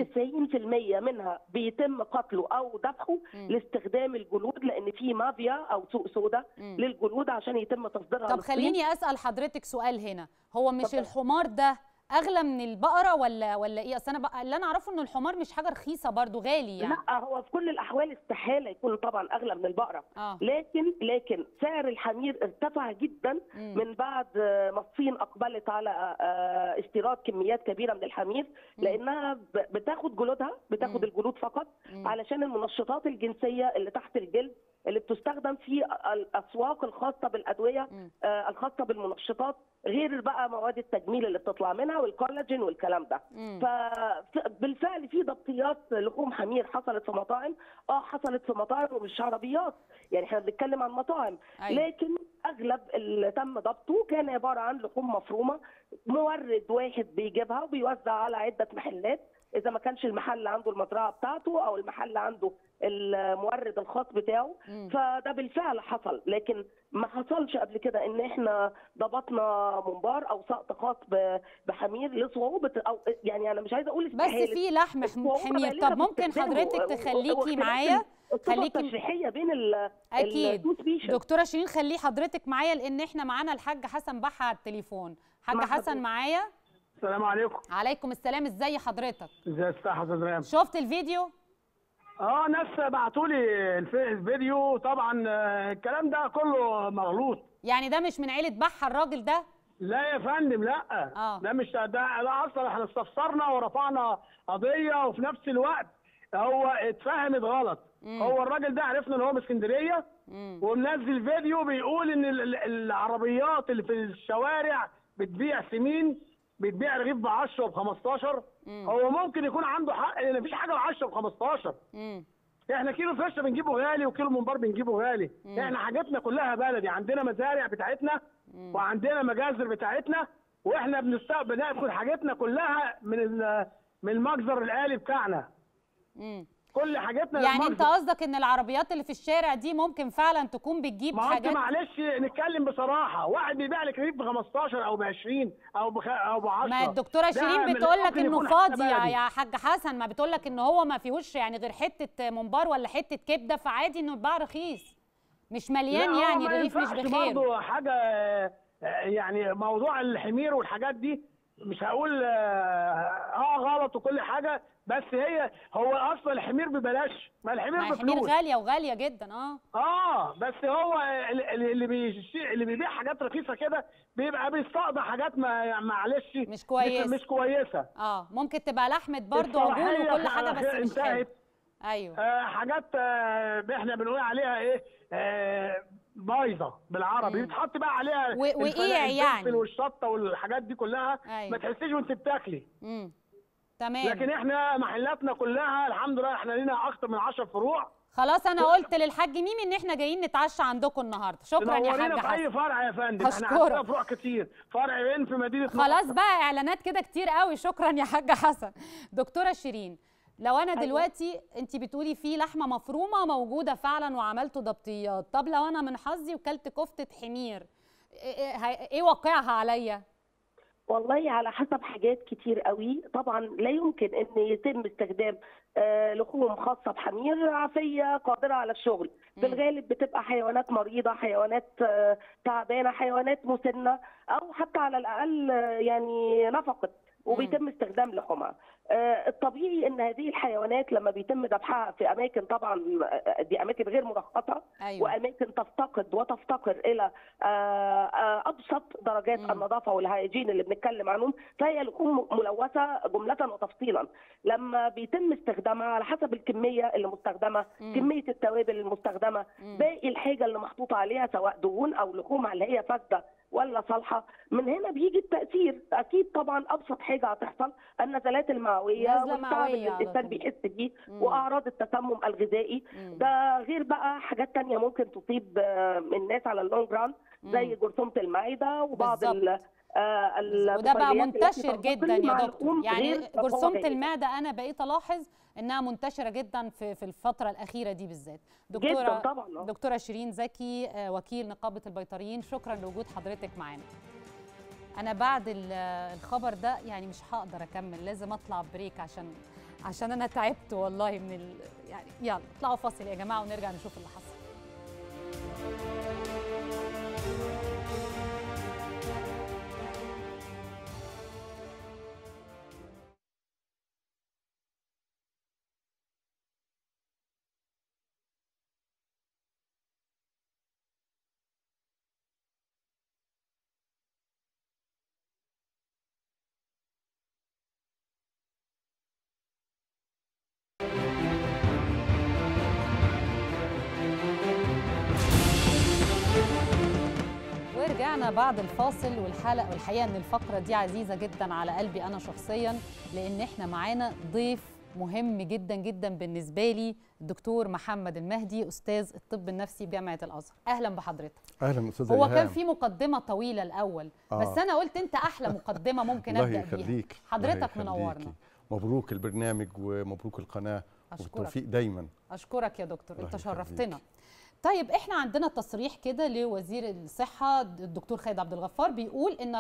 90% منها بيتم قتله او ذبحه لاستخدام الجلود لان في مافيا او سوق سودا مم. للجلود عشان يتم تصديرها طب للصين. خليني اسال حضرتك سؤال هنا هو مش الحمار ده اغلى من البقره ولا ولا ايه اصل انا بقى اللي انا اعرفه ان الحمار مش حاجه رخيصه برضو غالي يعني لا هو في كل الاحوال استحاله يكون طبعا اغلى من البقره آه. لكن لكن سعر الحمير ارتفع جدا مم. من بعد آه، ما الصين اقبلت على آه، استيراد كميات كبيره من الحمير لانها ب- بتاخد جلودها بتاخد الجلود فقط علشان المنشطات الجنسيه اللي تحت الجلد اللي بتستخدم في الاسواق الخاصه بالادويه آه، الخاصه بالمنشطات غير بقى مواد التجميل اللي بتطلع منها والكولاجين والكلام ده مم. فبالفعل في ضبطيات لحوم حمير حصلت في مطاعم اه حصلت في مطاعم ومش عربيات يعني احنا بنتكلم عن مطاعم أيوة. لكن اغلب اللي تم ضبطه كان عباره عن لحوم مفرومه مورد واحد بيجيبها وبيوزع على عده محلات اذا ما كانش المحل عنده المزرعه بتاعته او المحل عنده المورد الخاص بتاعه مم. فده بالفعل حصل لكن ما حصلش قبل كده ان احنا ضبطنا منبار او سقط خاص ب- بحمير لصعوبه او يعني انا مش عايزه اقول بس استحالة. في لحم حم- الصعوبة حمير بالغة طب في ممكن استخدامه حضرتك و- تخليكي واختلاف معايا الصفة خليكي التشريحيه بين ال اكيد ال- two species. دكتوره شيرين خليه حضرتك معايا لان احنا معانا الحاج حسن بحة على التليفون حاج مع حسن حضرتك. معايا السلام عليكم عليكم السلام ازي حضرتك ازي استاذ رام شفت الفيديو اه ناس بعتوا لي الف- الفيديو طبعا آه، الكلام ده كله مغلوط يعني ده مش من عيله بحة الراجل ده لا يا فندم لا آه. ده مش ده, ده اصلا احنا استفسرنا ورفعنا قضيه وفي نفس الوقت هو اتفهمت غلط مم. هو الراجل ده عرفنا ان هو من اسكندريه ومنزل فيديو بيقول ان ال- ال- العربيات اللي في الشوارع بتبيع سمين بتبيع رغيف ب 10 وب 15 مم. هو ممكن يكون عنده حق لان مفيش حاجه ب 10 ب 15 مم. احنا كيلو فشه بنجيبه غالي وكيلو منبار بنجيبه غالي مم. احنا حاجاتنا كلها بلدي عندنا مزارع بتاعتنا وعندنا مجازر بتاعتنا واحنا بنست- بناكل حاجاتنا كلها من ال- من المجزر الآلي بتاعنا مم. كل حاجاتنا يعني المجزر. انت قصدك ان العربيات اللي في الشارع دي ممكن فعلا تكون بتجيب ما هو انت حاجات معلش نتكلم بصراحه واحد بيبيع لك رغيف ب 15 او ب 20 او ب او ب 10 ما الدكتوره شيرين بتقول لك انه فاضي يا يا حاج حسن ما بتقول لك ان هو ما فيهوش يعني غير حته منبار ولا حته كبده فعادي انه يتباع رخيص مش مليان يعني الرغيف مش بخير برضه حاجه آه، يعني موضوع الحمير والحاجات دي مش هقول اه آه، غلط وكل حاجه بس هي هو اصلا الحمير ببلاش ما الحمير ما هي حمير بفلوس غاليه وغاليه جدا اه اه بس هو ال- ال- اللي بيشي اللي بيبيع حاجات رخيصه كده بيبقى بيستقضى حاجات ما معلش مش كويس مش كويسه اه ممكن تبقى لحمه برضه عجول الصلاحية وكل حاجه بس خ- مش حلو انتهت ايوه آه حاجات آه احنا بنقول عليها ايه آه بايظه بالعربي بتحط بقى عليها و- وإيه الفلفل يعني؟ والشطه والحاجات دي كلها أيوة. ما تحسيش وانت بتاكلي امم تمام لكن احنا محلاتنا كلها الحمد لله احنا لينا اكتر من 10 فروع خلاص انا قلت للحاج ميمي ان احنا جايين نتعشى عندكم النهارده شكرا يا تنورينا حاج في اي حسن فرع يا فندم احنا هشكرك. عندنا فروع كتير فرعين في مدينه خلاص بقى اعلانات كده كتير قوي شكرا يا حاج حسن دكتوره شيرين لو انا أيوة. دلوقتي انت بتقولي في لحمه مفرومه موجوده فعلا وعملتوا ضبطيات طب لو انا من حظي وكلت كفته حمير ايه, إيه, إيه واقعها عليا والله على حسب حاجات كتير قوي طبعا لا يمكن ان يتم استخدام آه، لحوم خاصه بحمير عافيه قادره على الشغل في الغالب بتبقى حيوانات مريضه حيوانات آه، تعبانه حيوانات مسنه او حتى على الاقل آه، يعني نفقت وبيتم استخدام لحومها آه، الطبيعي ان هذه الحيوانات لما بيتم ذبحها في اماكن طبعا آه، دي اماكن غير مرخصه أيوة. واماكن تفتقد وتفتقر الى آه، آه، ابسط درجات النظافه والهيجين اللي بنتكلم عنهم فهي لحوم ملوثه جمله وتفصيلا لما بيتم استخدامها على حسب الكميه اللي مستخدمه مم. كميه التوابل المستخدمه مم. باقي الحاجه اللي محطوطه عليها سواء دهون او لحوم اللي هي فاسده ولا صالحه من هنا بيجي التاثير اكيد طبعا ابسط حاجه هتحصل النزلات المعويه نزلة والتعب معوية اللي على الانسان طول. بيحس بيه مم. واعراض التسمم الغذائي مم. ده غير بقى حاجات تانية ممكن تصيب آه، الناس على اللونج ران زي مم. جرثومه المعده وبعض بالظبط. ال آه، وده بقى الطفيليات التي منتشر تنتقل جدا مع يا دكتور اللحوم يعني غير جرثومه طبيعية. المعده انا بقيت الاحظ انها منتشره جدا في في الفتره الاخيره دي بالذات جداً دكتوره طبعاً، آه. دكتوره شيرين زكي آه، وكيل نقابه البيطريين شكرا لوجود حضرتك معانا انا بعد ال- الخبر ده يعني مش هقدر اكمل لازم اطلع بريك عشان عشان انا تعبت والله من ال... يعني يلا اطلعوا فاصل يا جماعه ونرجع نشوف اللي حصل ورجعنا بعد الفاصل والحلقه والحقيقه ان الفقره دي عزيزه جدا على قلبي انا شخصيا لان احنا معانا ضيف مهم جدا جدا بالنسبه لي الدكتور محمد المهدي استاذ الطب النفسي بجامعه الازهر اهلا بحضرتك اهلا استاذ هو إيهام. كان في مقدمه طويله الاول آه. بس انا قلت انت احلى مقدمه ممكن الله ابدا بيها يخليك حضرتك الله يخليكي. منورنا مبروك البرنامج ومبروك القناه أشكرك. والتوفيق دايما اشكرك يا دكتور الله انت يخليك. شرفتنا طيب احنا عندنا تصريح كده لوزير الصحه الدكتور خالد عبد الغفار بيقول ان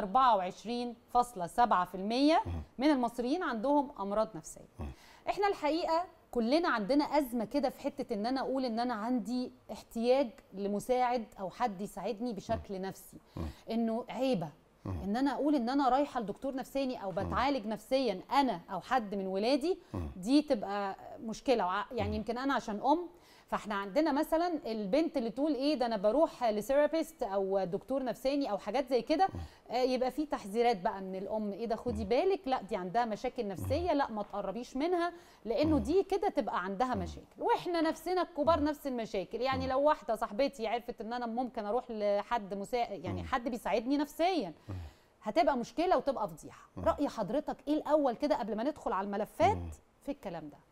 24.7% من المصريين عندهم امراض نفسيه احنا الحقيقه كلنا عندنا ازمه كده في حته ان انا اقول ان انا عندي احتياج لمساعد او حد يساعدني بشكل نفسي انه عيبه ان انا اقول ان انا رايحه لدكتور نفساني او بتعالج نفسيا انا او حد من ولادي دي تبقى مشكله وع- يعني يمكن انا عشان ام فاحنا عندنا مثلا البنت اللي تقول ايه ده انا بروح لثيرابيست او دكتور نفساني او حاجات زي كده آه، يبقى في تحذيرات بقى من الام ايه ده خدي بالك لا دي عندها مشاكل نفسيه لا ما تقربيش منها لانه دي كده تبقى عندها مشاكل واحنا نفسنا الكبار نفس المشاكل يعني لو واحده صاحبتي عرفت ان انا ممكن اروح لحد مساعد يعني حد بيساعدني نفسيا هتبقى مشكله وتبقى فضيحه راي حضرتك ايه الاول كده قبل ما ندخل على الملفات في الكلام ده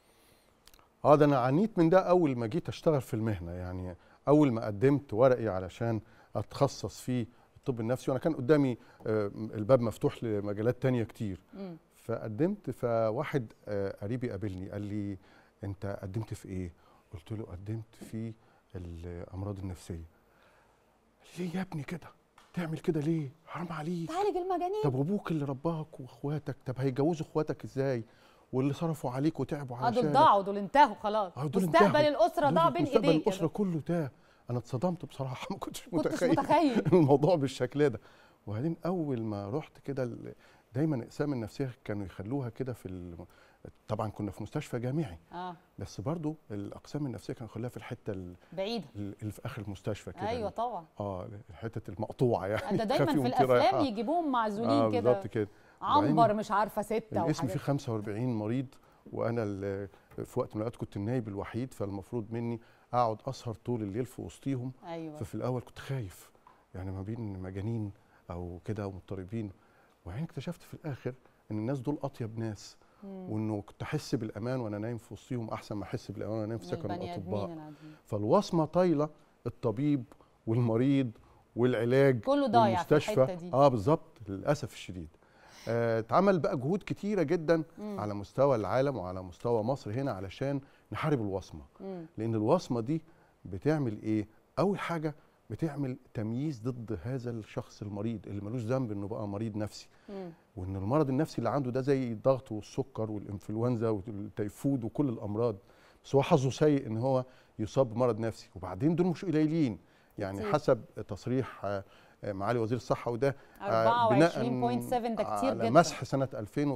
اه ده انا عانيت من ده اول ما جيت اشتغل في المهنه يعني اول ما قدمت ورقي علشان اتخصص في الطب النفسي وانا كان قدامي آه، الباب مفتوح لمجالات تانية كتير مم. فقدمت فواحد آه، قريبي قابلني قال لي انت قدمت في ايه قلت له قدمت في الامراض النفسيه قال لي ليه يا ابني كده تعمل كده ليه حرام عليك تعالج المجانين طب وابوك اللي رباك واخواتك طب هيجوزوا اخواتك ازاي واللي صرفوا عليك وتعبوا اه علشانك دول ضاعوا دول انتهوا خلاص آه، دول مستقبل انتهوا. الاسره دول ضاع بين مستقبل ايديك الاسره كله تاه انا اتصدمت بصراحه ما كنتش كنتش متخيل متخيل. الموضوع بالشكل ده وبعدين اول ما رحت كده ال- دايما الاقسام النفسيه كانوا يخلوها كده في الم... طبعا كنا في مستشفى جامعي اه بس برضو الاقسام النفسيه كانوا يخلوها في الحته ال- بعيده ال- اللي في اخر المستشفى كده ايوه طبعا اه الحته المقطوعه يعني ده دايما تخافي في وانتي الافلام رايحة. يجيبوهم معزولين آه كده بالظبط كده وبعدين عنبر مش عارفه سته الاسم وحاجات فيه 45 مريض وانا ال- في وقت من الاوقات كنت النايب الوحيد فالمفروض مني اقعد اسهر طول الليل في وسطيهم ايوه ففي الاول كنت خايف يعني ما بين مجانين او كده ومضطربين وبعدين اكتشفت في الاخر ان الناس دول اطيب ناس مم. وانه كنت احس بالامان وانا نايم في وسطيهم احسن ما احس بالامان وانا نايم في من سكن البني آدمين الاطباء العاديين. فالوصمه طايله الطبيب والمريض والعلاج كله ضايع في والمستشفى. الحتة دي. اه بالظبط للاسف الشديد آه، اتعمل بقى جهود كتيره جدا مم. على مستوى العالم وعلى مستوى مصر هنا علشان نحارب الوصمه مم. لان الوصمه دي بتعمل ايه اول حاجه بتعمل تمييز ضد هذا الشخص المريض اللي ملوش ذنب انه بقى مريض نفسي مم. وان المرض النفسي اللي عنده ده زي الضغط والسكر والانفلونزا والتيفود وكل الامراض بس هو حظه سيء ان هو يصاب بمرض نفسي وبعدين دول مش قليلين يعني كتير. حسب تصريح آه، آه، معالي وزير الصحه وده آه، 24.7 ده كتير على جدا. مسح سنه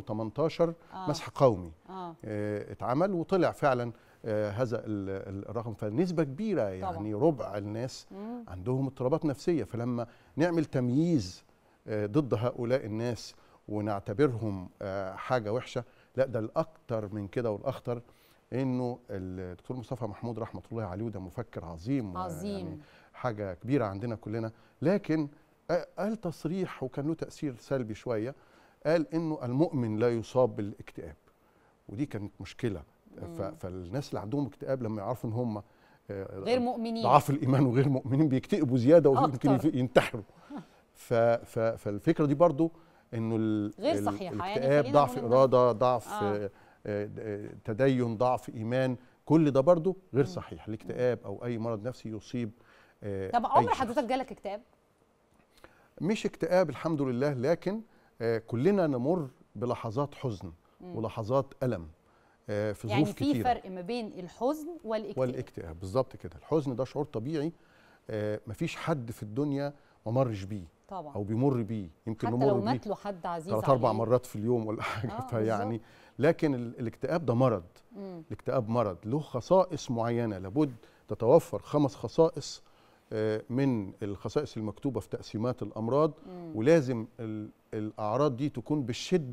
2018 آه. مسح قومي اه آه، اتعمل وطلع فعلا آه، هذا ال- ال- الرقم فنسبه كبيره يعني ربع الناس مم. عندهم اضطرابات نفسيه فلما نعمل تمييز آه، ضد هؤلاء الناس ونعتبرهم آه، حاجه وحشه لا ده الاكتر من كده والاخطر انه الدكتور مصطفى محمود رحمه الله عليه وده مفكر عظيم عظيم. يعني حاجه كبيره عندنا كلنا لكن آه، قال تصريح وكان له تاثير سلبي شويه قال انه المؤمن لا يصاب بالاكتئاب ودي كانت مشكله ف- مم. فالناس اللي عندهم اكتئاب لما يعرفوا ان هم آه، غير مؤمنين. ضعاف الايمان وغير مؤمنين بيكتئبوا زياده ويمكن أكتر. يف- ينتحروا ف ف فالفكره دي برضو انه ال- غير ال- صحيحة، يعني الاكتئاب خلينا ضعف نقول إنه- اراده ضعف آه. آه. آه، آه، تدين ضعف ايمان كل ده برضو غير صحيح الاكتئاب او اي مرض نفسي يصيب آه، طب أي عمر شخص. حضرتك جالك اكتئاب مش اكتئاب الحمد لله لكن آه، كلنا نمر بلحظات حزن مم. ولحظات الم آه، في ظروف يعني في كتيره فرق ما بين الحزن والاكتئاب والاكتئاب بالظبط كده الحزن ده شعور طبيعي آه، مفيش حد في الدنيا ما مرش بيه طبعا او بيمر بيه يمكن حتى نمر لو بيه مات له حد عزيز ثلاث اربع عليه. مرات في اليوم ولا حاجه آه، فيعني لكن ال- الاكتئاب ده مرض مم. الاكتئاب مرض له خصائص معينه لابد تتوفر خمس خصائص آه، من الخصائص المكتوبه في تقسيمات الامراض مم. ولازم ال- الاعراض دي تكون بالشده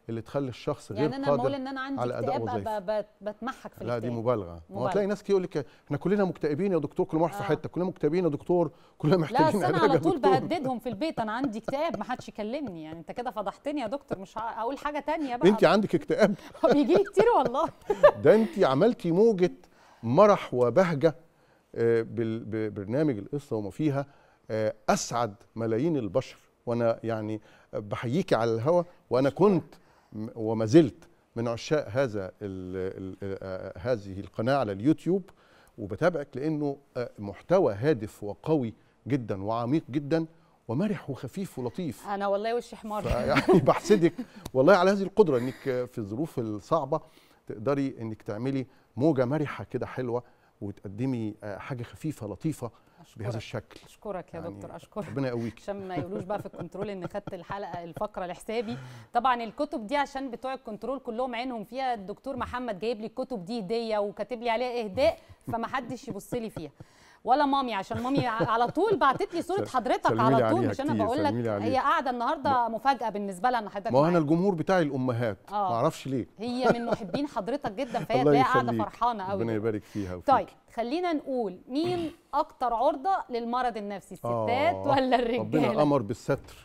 اللي تخلي الشخص غير يعني انا قادر بقول ان انا عندي على اداء اكتئاب وظيفي أبقى بت- بتمحك في لا دي الاكتئاب مبالغه ما مبالغة. هتلاقي ناس كتير يقول لك احنا كلنا مكتئبين يا دكتور كل ما اروح في آه. حته كلنا مكتئبين يا دكتور كلنا لا محتاجين أصل انا علاج يا على طول دكتور. بهددهم في البيت انا عندي اكتئاب ما حدش يكلمني يعني انت كده فضحتني يا دكتور مش ه- هقول حاجه تانية بقى انت عندك اكتئاب بيجي لي كتير والله ده انت عملتي موجه مرح وبهجه آه، بال- ببرنامج القصه وما فيها آه، اسعد ملايين البشر وانا يعني بحييكي على الهوا وانا كنت م- وما زلت من عشاق هذا ال ال آه، هذه القناه على اليوتيوب وبتابعك لانه آه، محتوى هادف وقوي جدا وعميق جدا ومرح وخفيف ولطيف انا والله وشي حمار يعني بحسدك والله على هذه القدره انك في الظروف الصعبه تقدري انك تعملي موجه مرحه كده حلوه وتقدمي آه، حاجه خفيفه لطيفه بهذا الشكل اشكرك يا يعني دكتور اشكرك ربنا يقويك عشان ما يقولوش بقى في الكنترول ان خدت الحلقه الفقره لحسابي طبعا الكتب دي عشان بتوع الكنترول كلهم عينهم فيها الدكتور محمد جايب لي الكتب دي هديه وكاتب لي عليها اهداء فما حدش يبص لي فيها ولا مامي عشان مامي ع- على طول بعتت لي صوره سل- حضرتك سلمي على لي طول عليها مش انا كتير، بقول لك سلمي لي هي عليها. قاعده النهارده مفاجاه بالنسبه لها ان حضرتك ما هو انا معايا. الجمهور بتاعي الامهات آه. ما اعرفش ليه هي من محبين حضرتك جدا فهي الله تلاقيها قاعده يخليك. فرحانه قوي ربنا يبارك فيها وفيك. طيب خلينا نقول مين اكتر عرضه للمرض النفسي الستات آه، ولا ربنا الرجاله امر بالستر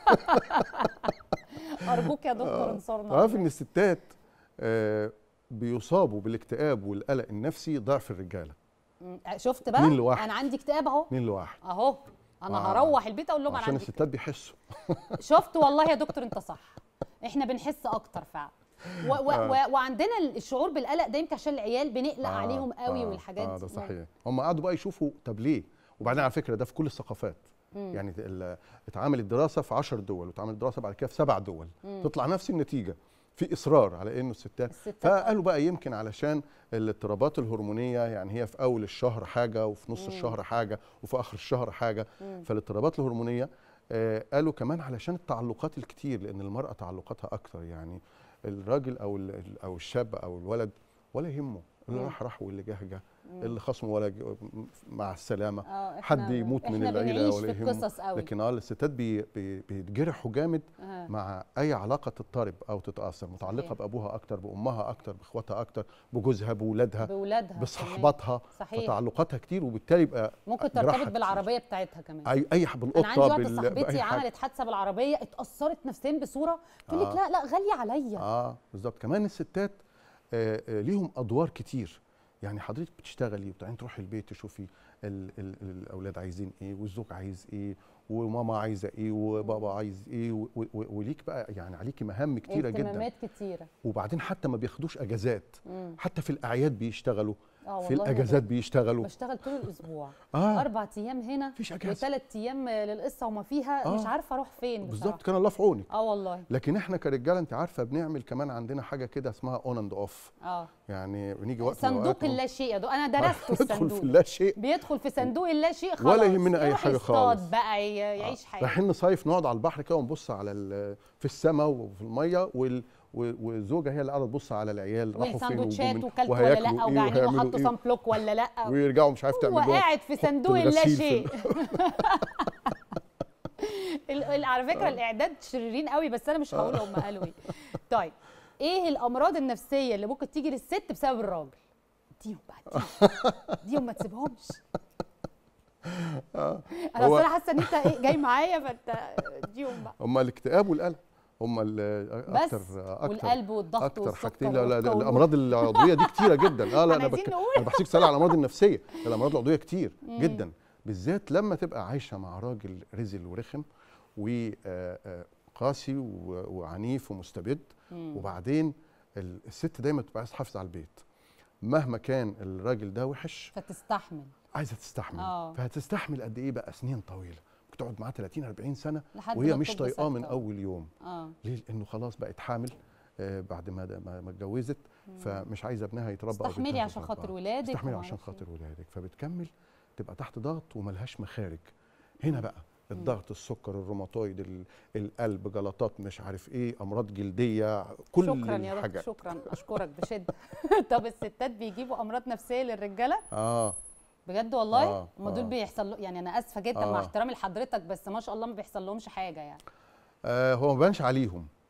ارجوك يا دكتور آه. انصرنا عارف ان الستات آه، بيصابوا بالاكتئاب والقلق النفسي ضعف الرجاله مم، شفت بقى اتنين لواحد. انا عندي اكتئاب اهو اتنين لواحد اهو انا آه. هروح البيت اقول لهم انا عشان عندي الستات بيحسوا اكتئاب. شفت والله يا دكتور انت صح احنا بنحس اكتر فعلا و و آه. و وعندنا الشعور بالقلق ده يمكن عشان العيال بنقلق عليهم قوي آه، والحاجات اه دي ده صحيح هم قعدوا بقى يشوفوا طب ليه وبعدين على فكره ده في كل الثقافات مم. يعني ال- اتعملت دراسه في 10 دول واتعملت دراسه بعد كده في سبع دول مم. تطلع نفس النتيجه في اصرار على انه الستات الستات فقالوا بقى يمكن علشان الاضطرابات الهرمونيه يعني هي في اول الشهر حاجه وفي نص مم. الشهر حاجه وفي اخر الشهر حاجه مم. فالاضطرابات الهرمونيه آه قالوا كمان علشان التعلقات الكتير لان المراه تعلقاتها اكتر يعني الراجل او ال- ال- او الشاب او الولد ولا يهمه اللي مم. راح راح واللي جه جه مم. اللي خصمه ولا ج- مع السلامه آه، إحنا- حد يموت من إحنا العيله بنعيش ولا في يهمه القصص قوي. لكن اه الستات بي بي بيتجرحوا جامد آه. مع اي علاقه تضطرب او تتاثر متعلقه صحيح. بابوها اكتر بامها اكتر باخواتها اكتر بجوزها باولادها بأولادها بصحباتها كمان. صحيح. فتعلقات كتير وبالتالي يبقى ممكن جراحها ترتبط كتير. بالعربيه بتاعتها كمان اي اي ح- بالقطه انا عندي واحده بال- صاحبتي بأي حاجة. عملت حادثه بالعربيه اتاثرت نفسيا بصوره تقول لك آه. لا لا غاليه عليا اه بالظبط كمان الستات آه آه ليهم ادوار كتير يعني حضرتك بتشتغلي وبتعين تروحي البيت تشوفي ال ال الاولاد عايزين ايه والزوج عايز ايه وماما عايزه ايه وبابا عايز ايه و- و- وليك بقى يعني عليكي مهام كتيره جدا اهتمامات كتيره وبعدين حتى ما بياخدوش اجازات مم. حتى في الاعياد بيشتغلوا آه في والله يا الاجازات دكتور. بيشتغلوا بشتغل طول الاسبوع آه. اربع ايام هنا مفيش أجازة. وثلاث ايام للقصه وما فيها آه. مش عارفه اروح فين بالظبط بصراحة. كان الله في عونك اه والله لكن احنا كرجاله انت عارفه بنعمل كمان عندنا حاجه كده اسمها اون اند اوف اه يعني بنيجي وقت من صندوق الأوقات اللا شيء يا دو انا درسته ندخل الصندوق في اللا شيء بيدخل في صندوق اللا شيء خلاص ولا يهمنا أي يروح حاجة يصطاد خالص. بقى ي- يعيش حياته رايحين نصيف نقعد على البحر كده ونبص على ال- في السماء وفي الميه وال و- والزوجه هي اللي قاعده تبص على العيال راحوا فين والساندوتشات وجم وكلت ولا وهياكلوا لا إيه وجعانين وهيعملوا وحطوا إيه صن بلوك ولا لا ويرجعوا مش عارف تعمل هو لهم قاعد في حط صندوق اللا الغسيل في شيء ال- ال- ال- على فكره الاعداد شريرين قوي بس انا مش هقول هم قالوا ايه طيب ايه الامراض النفسيه اللي ممكن تيجي للست بسبب الراجل ديهم بقى ديهم ديهم ما تسيبهمش آه. انا هو- اصل حاسه ان انت ايه جاي معايا فانت ديهم بقى هم الاكتئاب والقلق هم ال- بس اكتر اكتر والقلب والضغط اكتر والسكر حاجتين لا لا, لا والقولون. الامراض العضويه دي كتيره جدا اه لا احنا انا عايزين بك... نقول. انا بحكيك سؤال على الامراض النفسيه الامراض العضويه كتير مم. جدا بالذات لما تبقى عايشه مع راجل رزل ورخم وقاسي وعنيف ومستبد مم. وبعدين ال- الست دايما بتبقى عايزه تحافظ على البيت مهما كان الراجل ده وحش فتستحمل عايزه تستحمل آه. فهتستحمل قد ايه بقى سنين طويله ممكن تقعد معاه 30 40 سنه لحد وهي ما مش تبقى طايقاه من ساكتة. اول يوم اه ليه لانه خلاص بقت حامل آه، بعد ما ما ما اتجوزت فمش عايزه ابنها يتربى أو استحملي بنتها عشان تتربى. خاطر ولادك استحملي وما عشان أعرفش خاطر ولادك فبتكمل تبقى تحت ضغط وملهاش مخارج هنا بقى الضغط السكر الروماتويد ال- القلب جلطات مش عارف ايه امراض جلديه كل شكرا يا دكتور الحاجات شكرا اشكرك بشده طب الستات بيجيبوا امراض نفسيه للرجاله اه بجد والله آه، هم دول آه. بيحصل له- يعني انا اسفه جدا آه. مع احترامي لحضرتك بس ما شاء الله ما بيحصل لهمش حاجه يعني آه هو ما بانش عليهم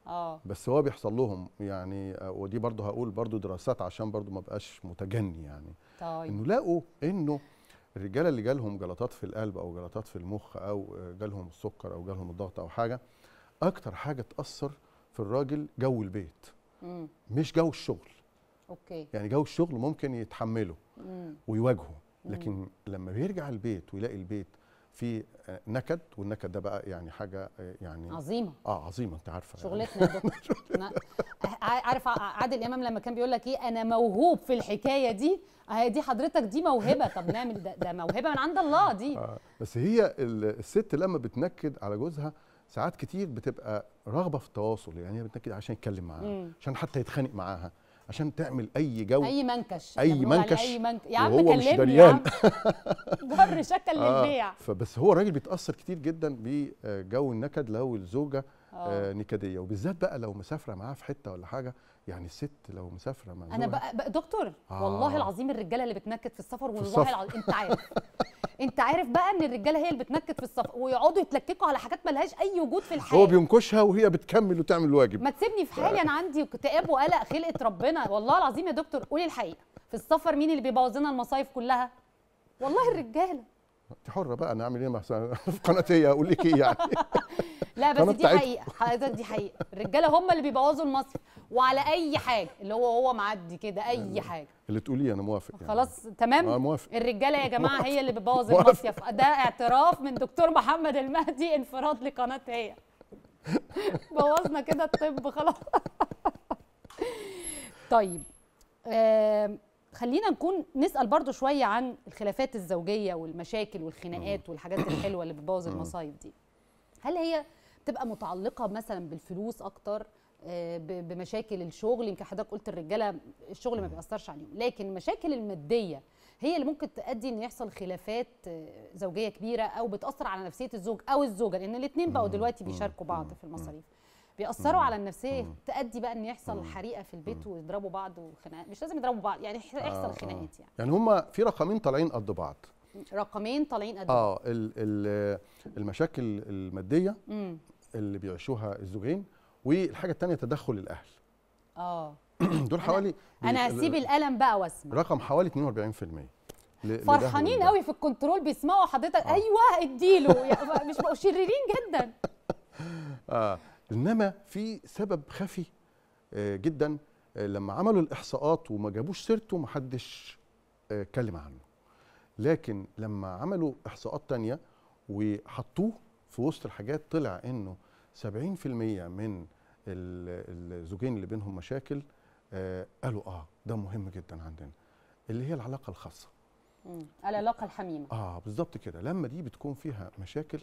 اه بس هو بيحصل لهم يعني آه، ودي برضه هقول برضه دراسات عشان برضه ما بقاش متجني يعني طيب انه لقوا انه الرجاله اللي جالهم جلطات في القلب او جلطات في المخ او آه، جالهم السكر او جالهم الضغط او حاجه اكتر حاجه تاثر في الراجل جو البيت مم. مش جو الشغل اوكي يعني جو الشغل ممكن يتحمله مم. ويواجهه مم. لكن لما بيرجع البيت ويلاقي البيت فيه آه، نكد والنكد ده بقى يعني حاجه آه، يعني عظيمه اه عظيمه انت عارفه شغلتنا يا دكتور نا- ع- عارف ع- عادل امام لما كان بيقول لك ايه انا موهوب في الحكايه دي اهي دي حضرتك دي موهبه طب نعمل ده, ده موهبه من عند الله دي آه بس هي ال- الست لما بتنكد على جوزها ساعات كتير بتبقى رغبه في التواصل يعني هي بتنكد عشان يتكلم معاها مم. عشان حتى يتخانق معاها عشان تعمل اي جو اي منكش اي إحنا بنقول عليه منكش اي منك يا عم وهو مش كلمني يا عم دريان جر شكل آه، للبيع فبس هو الراجل بيتاثر كتير جدا بجو النكد لو الزوجه آه. آه نكديه وبالذات بقى لو مسافره معاه في حته ولا حاجه يعني الست لو مسافره مع انا زوجها- بقى, بقى دكتور آه. والله العظيم الرجاله اللي بتنكد في السفر والله السفر. العظيم انت عارف انت عارف بقى ان الرجاله هي اللي بتنكد في السفر ويقعدوا يتلككوا على حاجات ملهاش اي وجود في الحياه هو بينكشها وهي بتكمل وتعمل الواجب ما تسيبني في حالي انا عندي اكتئاب وقلق خلقه ربنا والله العظيم يا دكتور قولي الحقيقه في السفر مين اللي بيبوظ لنا المصايف كلها والله الرجاله انت حره بقى انا اعمل ايه مع في قناتيه اقول لك ايه يعني لا بس القناة دي بتاعتكم. حقيقه حضرتك دي حقيقه الرجاله هم اللي بيبوظوا المصيف وعلى اي حاجه اللي هو هو معدي كده اي حاجه اللي تقوليه انا موافق يعني. خلاص تمام آه، موافق. الرجاله يا جماعه هي اللي بتبوظ موافق. المصيف ده اعتراف من دكتور محمد المهدي انفراد لقناه هي بوظنا كده الطب خلاص طيب آم، خلينا نكون نسال برضو شويه عن الخلافات الزوجيه والمشاكل والخناقات والحاجات الحلوه اللي بتبوظ المصايف دي هل هي بتبقى متعلقه مثلا بالفلوس اكتر آه، ب- بمشاكل الشغل يمكن حضرتك قلت الرجاله الشغل ما بيأثرش عليهم لكن المشاكل الماديه هي اللي ممكن تؤدي ان يحصل خلافات آه، زوجيه كبيره او بتاثر على نفسيه الزوج او الزوجه لان الاثنين بقوا دلوقتي بيشاركوا بعض في المصاريف بيأثروا على النفسيه تؤدي بقى ان يحصل حريقه في البيت ويضربوا بعض وخناقات مش لازم يضربوا بعض يعني يحصل آه، خناقات يعني يعني هما في رقمين طالعين قد بعض رقمين طالعين قد اه ال ال المشاكل الماديه امم اللي بيعيشوها الزوجين والحاجه الثانيه تدخل الاهل اه دول حوالي انا هسيب القلم بقى واسمع رقم حوالي 42% ل- لده فرحانين ولده. قوي في الكنترول بيسمعوا حضرتك ايوه اديله يعني مش بقوا شريرين جدا آه انما في سبب خفي آه جدا آه لما عملوا الاحصاءات وما جابوش سيرته ما حدش آه، اتكلم عنه لكن لما عملوا احصاءات تانية وحطوه في وسط الحاجات طلع انه 70% من ال- الزوجين اللي بينهم مشاكل آه قالوا اه ده مهم جدا عندنا اللي هي العلاقه الخاصه مم. العلاقه الحميمه اه بالظبط كده لما دي بتكون فيها مشاكل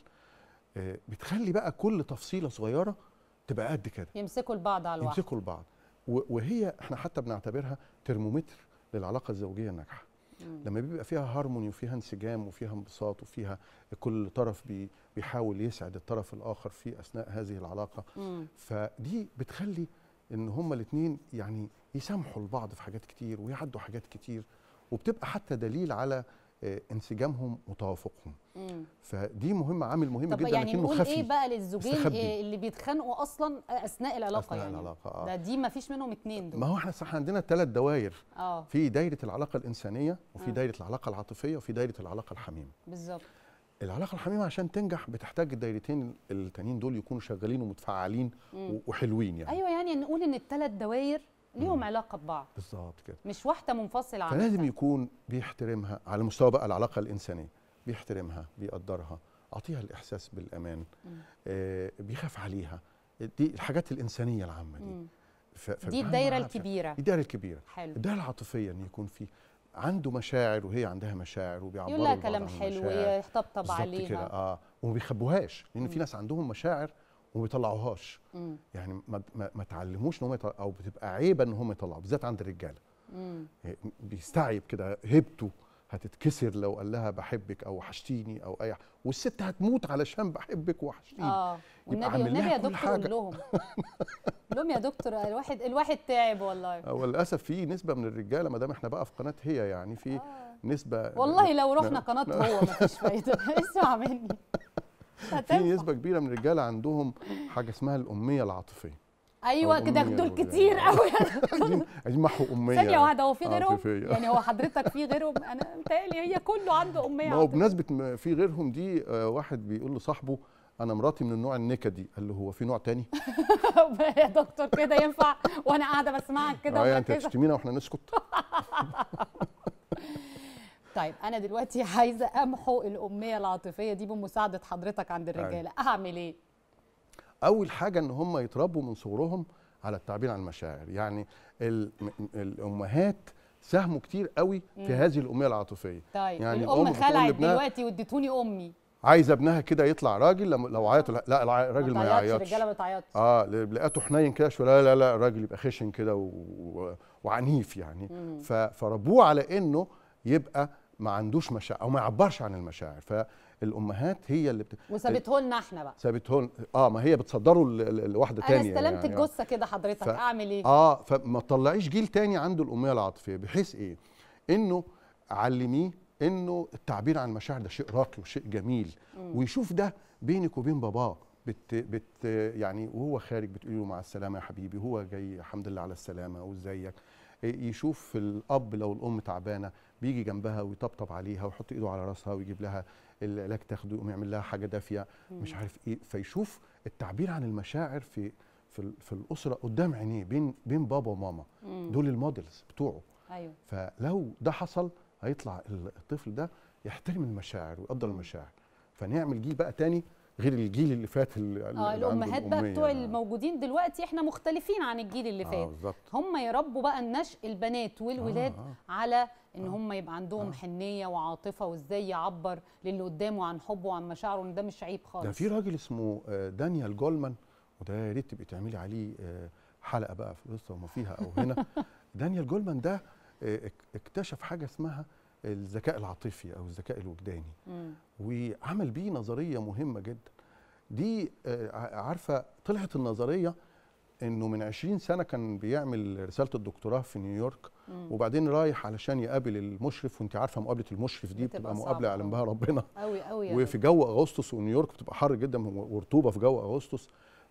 آه بتخلي بقى كل تفصيله صغيره تبقى قد كده يمسكوا البعض على الواحد يمسكوا لبعض و- وهي احنا حتى بنعتبرها ترمومتر للعلاقه الزوجيه الناجحه مم. لما بيبقى فيها هارموني وفيها انسجام وفيها انبساط وفيها كل طرف بي بيحاول يسعد الطرف الاخر في اثناء هذه العلاقه مم. فدي بتخلي ان هما الاثنين يعني يسامحوا لبعض في حاجات كتير ويعدوا حاجات كتير وبتبقى حتى دليل على آه، انسجامهم وتوافقهم مم. فدي مهم عامل مهم طب جدا يعني لكنه نقول خفي ايه بقى للزوجين مستخبي. إيه اللي بيتخانقوا اصلا اثناء العلاقه أثناء يعني العلاقة، آه. ده دي ما فيش منهم اتنين دول ما هو احنا صح عندنا ثلاث دوائر اه في دايره العلاقه الانسانيه وفي آه. دايره العلاقه العاطفيه وفي دايره العلاقه الحميمه بالظبط العلاقه الحميمه عشان تنجح بتحتاج الدايرتين التانيين دول يكونوا شغالين ومتفعلين مم. و- وحلوين يعني ايوه يعني نقول ان الثلاث دوائر ليهم علاقه ببعض بالظبط كده مش واحده منفصله عن فلازم يكون بيحترمها على مستوى بقى العلاقه الانسانيه بيحترمها بيقدرها اعطيها الاحساس بالامان مم. آه بيخاف عليها دي الحاجات الانسانيه العامه دي مم. ف- دي فبيتعامل الدايره معاها بشكل- الكبيره الدايره الكبيره حلو الدايره العاطفيه ان يكون في عنده مشاعر وهي عندها مشاعر وبيعبروا يقول لها لبعض كلام عن حلو المشاعر. يطبطب بالظبط عليها كده اه وما بيخبوهاش لان في مم. ناس عندهم مشاعر وما بيطلعوهاش مم. يعني ما ما, ما تعلموش ان هم يطلع او بتبقى عيبه ان هم يطلعوا بالذات عند الرجاله مم. إيه، بيستعيب كده هيبته هتتكسر لو قال لها بحبك او وحشتيني او اي ح- والست هتموت علشان بحبك وحشتيني اه يبقى والنبي عامل والنبي لها يا كل دكتور حاجة. قول لهم قول لهم يا دكتور الواحد الواحد تعب والله هو للاسف في نسبه من الرجاله ما دام احنا بقى في قناه هي يعني في نسبه والله لو ن- رحنا ن- قناه ن- هو مفيش فايده اسمع مني في نسبه كبيره من الرجاله عندهم حاجه اسمها الاميه العاطفيه ايوه أو كده أمية دول ولا- كتير قوي عايزين عايزين محو اميه ثانيه واحده هو في غيرهم عاطفية. يعني هو حضرتك في غيرهم انا متهيألي هي كله عنده اميه ما هو عاطفية. بمناسبه م- في غيرهم دي آه، واحد بيقول لصاحبه انا مراتي من النوع النكدي قال له هو في نوع تاني يا دكتور كده ينفع وانا قاعده بسمعك كده اه يعني انت ومركزه تشتمينا واحنا نسكت طيب انا دلوقتي عايزه امحو الاميه العاطفيه دي بمساعده حضرتك عند الرجاله اعمل ايه اول حاجه ان هم يتربوا من صغرهم على التعبير عن المشاعر يعني ال- م- الامهات ساهموا كتير قوي مم. في هذه الاميه العاطفيه طيب يعني الام بتقول خلعت لابنها دلوقتي واديتوني امي عايزه ابنها كده يطلع راجل لما لو عيط لا لا الع- الراجل ما تعيطش، يعيطش الرجاله ما بتعيطش اه ل- لقيته حنين كده شويه لا لا لا الراجل يبقى خشن كده و... و... وعنيف يعني مم. ف... فربوه على انه يبقى ما عندوش مشاعر او ما يعبرش عن المشاعر فالامهات هي اللي بت... وسابته لنا احنا بقى سابته اه ما هي بتصدره ل- ل- لواحده انا تانية استلمت يعني الجثه كده حضرتك ف- اعمل ايه اه فما تطلعيش جيل تاني عنده الاميه العاطفيه بحيث ايه انه علميه انه التعبير عن المشاعر ده شيء راقي وشيء جميل مم. ويشوف ده بينك وبين باباه بت بت يعني وهو خارج بتقولي له مع السلامه يا حبيبي هو جاي الحمد لله على السلامه وازيك إيه يشوف الاب لو الام تعبانه بيجي جنبها ويطبطب عليها ويحط ايده على راسها ويجيب لها العلاج تاخده يقوم يعمل لها حاجه دافيه مش مم. عارف ايه فيشوف التعبير عن المشاعر في في ال- في الاسره قدام عينيه بين بين بابا وماما مم. دول المودلز بتوعه ايوه فلو ده حصل هيطلع الطفل ده يحترم المشاعر ويقدر المشاعر فنعمل جيل بقى تاني غير الجيل اللي فات اللي اللي اه عنده الامهات بقى الأمية بتوع ده. الموجودين دلوقتي احنا مختلفين عن الجيل اللي آه، فات بالظبط. هم يربوا بقى النشء البنات والولاد آه، آه. على ان هم يبقى عندهم حنيه وعاطفه وازاي يعبر للي قدامه عن حبه وعن مشاعره ان ده مش عيب خالص ده في راجل اسمه آه، دانيال جولمان وده يا ريت تبقي تعملي عليه آه، حلقه بقى في لسه وما فيها او هنا دانيال جولمان ده آه، اك- اكتشف حاجه اسمها الذكاء العاطفي او الذكاء الوجداني مم. وعمل بيه نظريه مهمه جدا دي آه، ع- عارفه طلعت النظريه انه من 20 سنه كان بيعمل رساله الدكتوراه في نيويورك مم. وبعدين رايح علشان يقابل المشرف وانت عارفه مقابله المشرف دي بتبقى بتبقى صعبة مقابله يعلم بها ربنا قوي قوي يا وفي جو اغسطس ونيويورك بتبقى حر جدا ورطوبه في جو اغسطس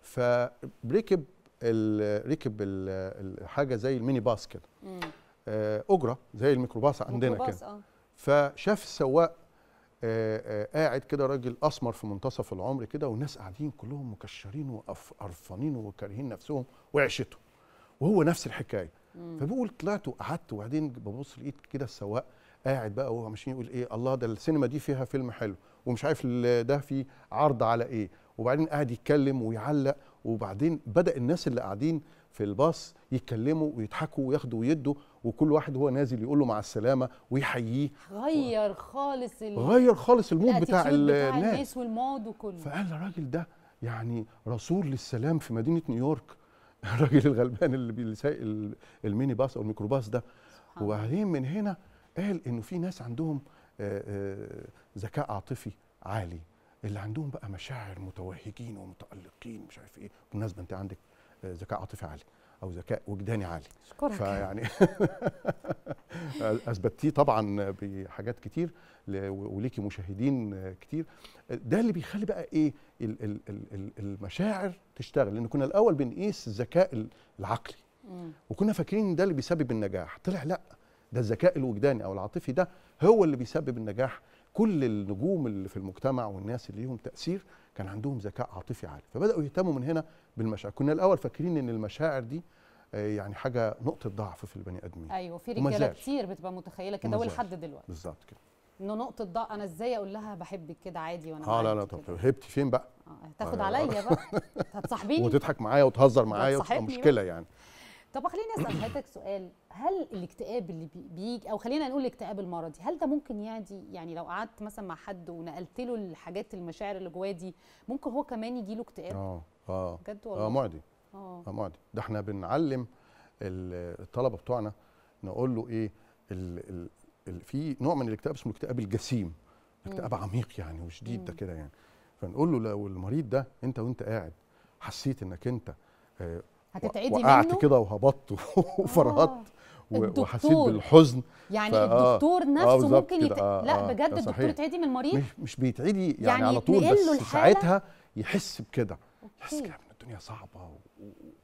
فركب ال- ركب ال- الحاجه زي الميني باص كده مم. آه، اجره زي الميكروباص عندنا ميكروباص، كده اه فشاف السواق آه، آه، قاعد كده راجل اسمر في منتصف العمر كده والناس قاعدين كلهم مكشرين وقرفانين وكارهين نفسهم وعيشتهم وهو نفس الحكايه مم. فبقول طلعت وقعدت وبعدين ببص لقيت كده السواق قاعد بقى وهو ماشيين يقول ايه الله ده السينما دي فيها فيلم حلو ومش عارف ال- ده في عرض على ايه وبعدين قاعد يتكلم ويعلق وبعدين بدا الناس اللي قاعدين في الباص يتكلموا ويضحكوا وياخدوا ويدوا وكل واحد هو نازل يقول له مع السلامه ويحييه غير خالص ال... غير خالص المود بتاع الاتيتيود بتاع الناس الناس والمود وكله فقال الراجل ده يعني رسول للسلام في مدينه نيويورك الراجل الغلبان اللي بي- سايق ال- الميني باص او الميكروباص ده وبعدين من هنا قال انه في ناس عندهم آه، آه، ذكاء عاطفي عالي اللي عندهم بقى مشاعر متوهجين ومتالقين مش عارف ايه بالمناسبه انت عندك آه، ذكاء عاطفي عالي او ذكاء وجداني عالي أشكرك. فيعني اثبتيه طبعا بحاجات كتير ل- وليكي مشاهدين كتير ده اللي بيخلي بقى ايه ال- ال- ال- ال- المشاعر تشتغل لان كنا الاول بنقيس الذكاء العقلي مم. وكنا فاكرين ان ده اللي بيسبب النجاح طلع لا ده الذكاء الوجداني او العاطفي ده هو اللي بيسبب النجاح كل النجوم اللي في المجتمع والناس اللي ليهم تاثير كان عندهم ذكاء عاطفي عالي فبداوا يهتموا من هنا بالمشاعر كنا الاول فاكرين ان المشاعر دي آه، يعني حاجه نقطه ضعف في البني ادمين ايوه في وما رجاله زال. كتير بتبقى متخيله كده وما ولحد زال. دلوقتي بالظبط كده انه نقطه ضعف انا ازاي اقول لها بحبك كده عادي وانا اه لا معاكي لا كده؟ طب هبتي فين بقى آه، تاخد آه. عليا بقى هتصاحبيني وتضحك معايا وتهزر معايا وتبقى وتصاحبني مشكله بقى. يعني طب خليني اسال حضرتك سؤال هل الاكتئاب اللي بي- بيجي او خلينا نقول الاكتئاب المرضي هل ده ممكن يعدي يعني لو قعدت مثلا مع حد ونقلت له الحاجات المشاعر اللي جواه دي ممكن هو كمان يجي له اكتئاب اه اه بجد والله اه معدي اه اه معدي ده احنا بنعلم ال- الطلبه بتوعنا نقول له ايه ال ال ال في نوع من الاكتئاب اسمه الاكتئاب الجسيم اكتئاب عميق يعني وشديد ده كده يعني فنقول له لو المريض ده انت وانت قاعد حسيت انك انت آه، هتتعدي وقعت منه؟ كده وهبطت وفرهطت و- الدكتور. وحسيت بالحزن يعني فآه، الدكتور آه نفسه بالظبط ممكن كده، يت... آه، لا آه، بجد ده الدكتور صحيح. يتعدي من المريض مش مش بيتعدي يعني, يعني على طول يتنقل له بس الحالة؟ ساعتها يحس بكده يحس أوكي. كده ان الدنيا صعبه و...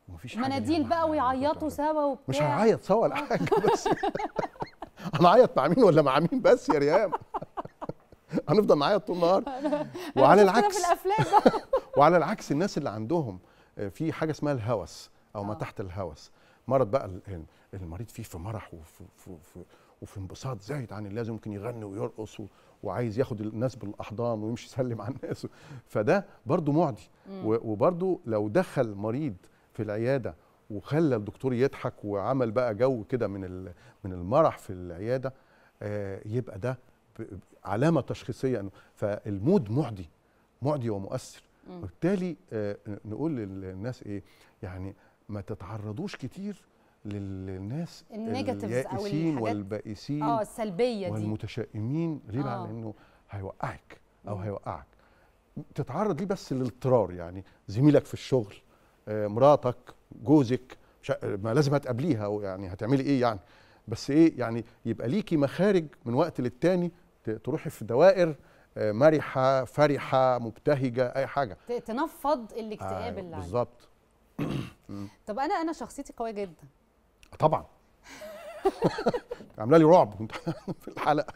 ومفيش حاجه مناديل بقى ويعيطوا سوا وبتاع مش هنعيط سوا ولا حاجه بس هنعيط مع مين ولا مع مين بس يا ريهام هنفضل نعيط طول النهار وعلى أنا شفتها العكس في الافلام بقى. وعلى العكس الناس اللي عندهم آه، في حاجه اسمها الهوس او ما تحت الهوس مرض بقى ال- ال- المريض فيه في مرح وفي, في, في, وفي انبساط زايد عن اللازم ممكن يغني ويرقص و- وعايز ياخد الناس بالاحضان ويمشي يسلم على الناس فده برضو معدي مم. و- وبرضو لو دخل مريض في العياده وخلى الدكتور يضحك وعمل بقى جو كده من ال- من المرح في العياده آه، يبقى ده ب- ب- علامه تشخيصيه انه فالمود معدي معدي ومؤثر مم. وبالتالي آه، نقول للناس ايه يعني ما تتعرضوش كتير لل- للناس النيجاتيفز أو اليائسين الحاجات- والبائسين اه السلبيه دي والمتشائمين ليه بقى آه. لانه هيوقعك او مم. هيوقعك تتعرض ليه بس للاضطرار يعني زميلك في الشغل آه، مراتك جوزك مش ع- ما لازم هتقابليها أو يعني هتعملي ايه يعني بس ايه يعني يبقى ليكي مخارج من وقت للتاني ت- تروحي في دوائر آه، مرحه فرحه مبتهجه اي حاجه ت- تنفض الاكتئاب أيوة، اللي عليك بالظبط مم. طب انا انا شخصيتي قويه جدا طبعا عامله لي رعب وانت في الحلقه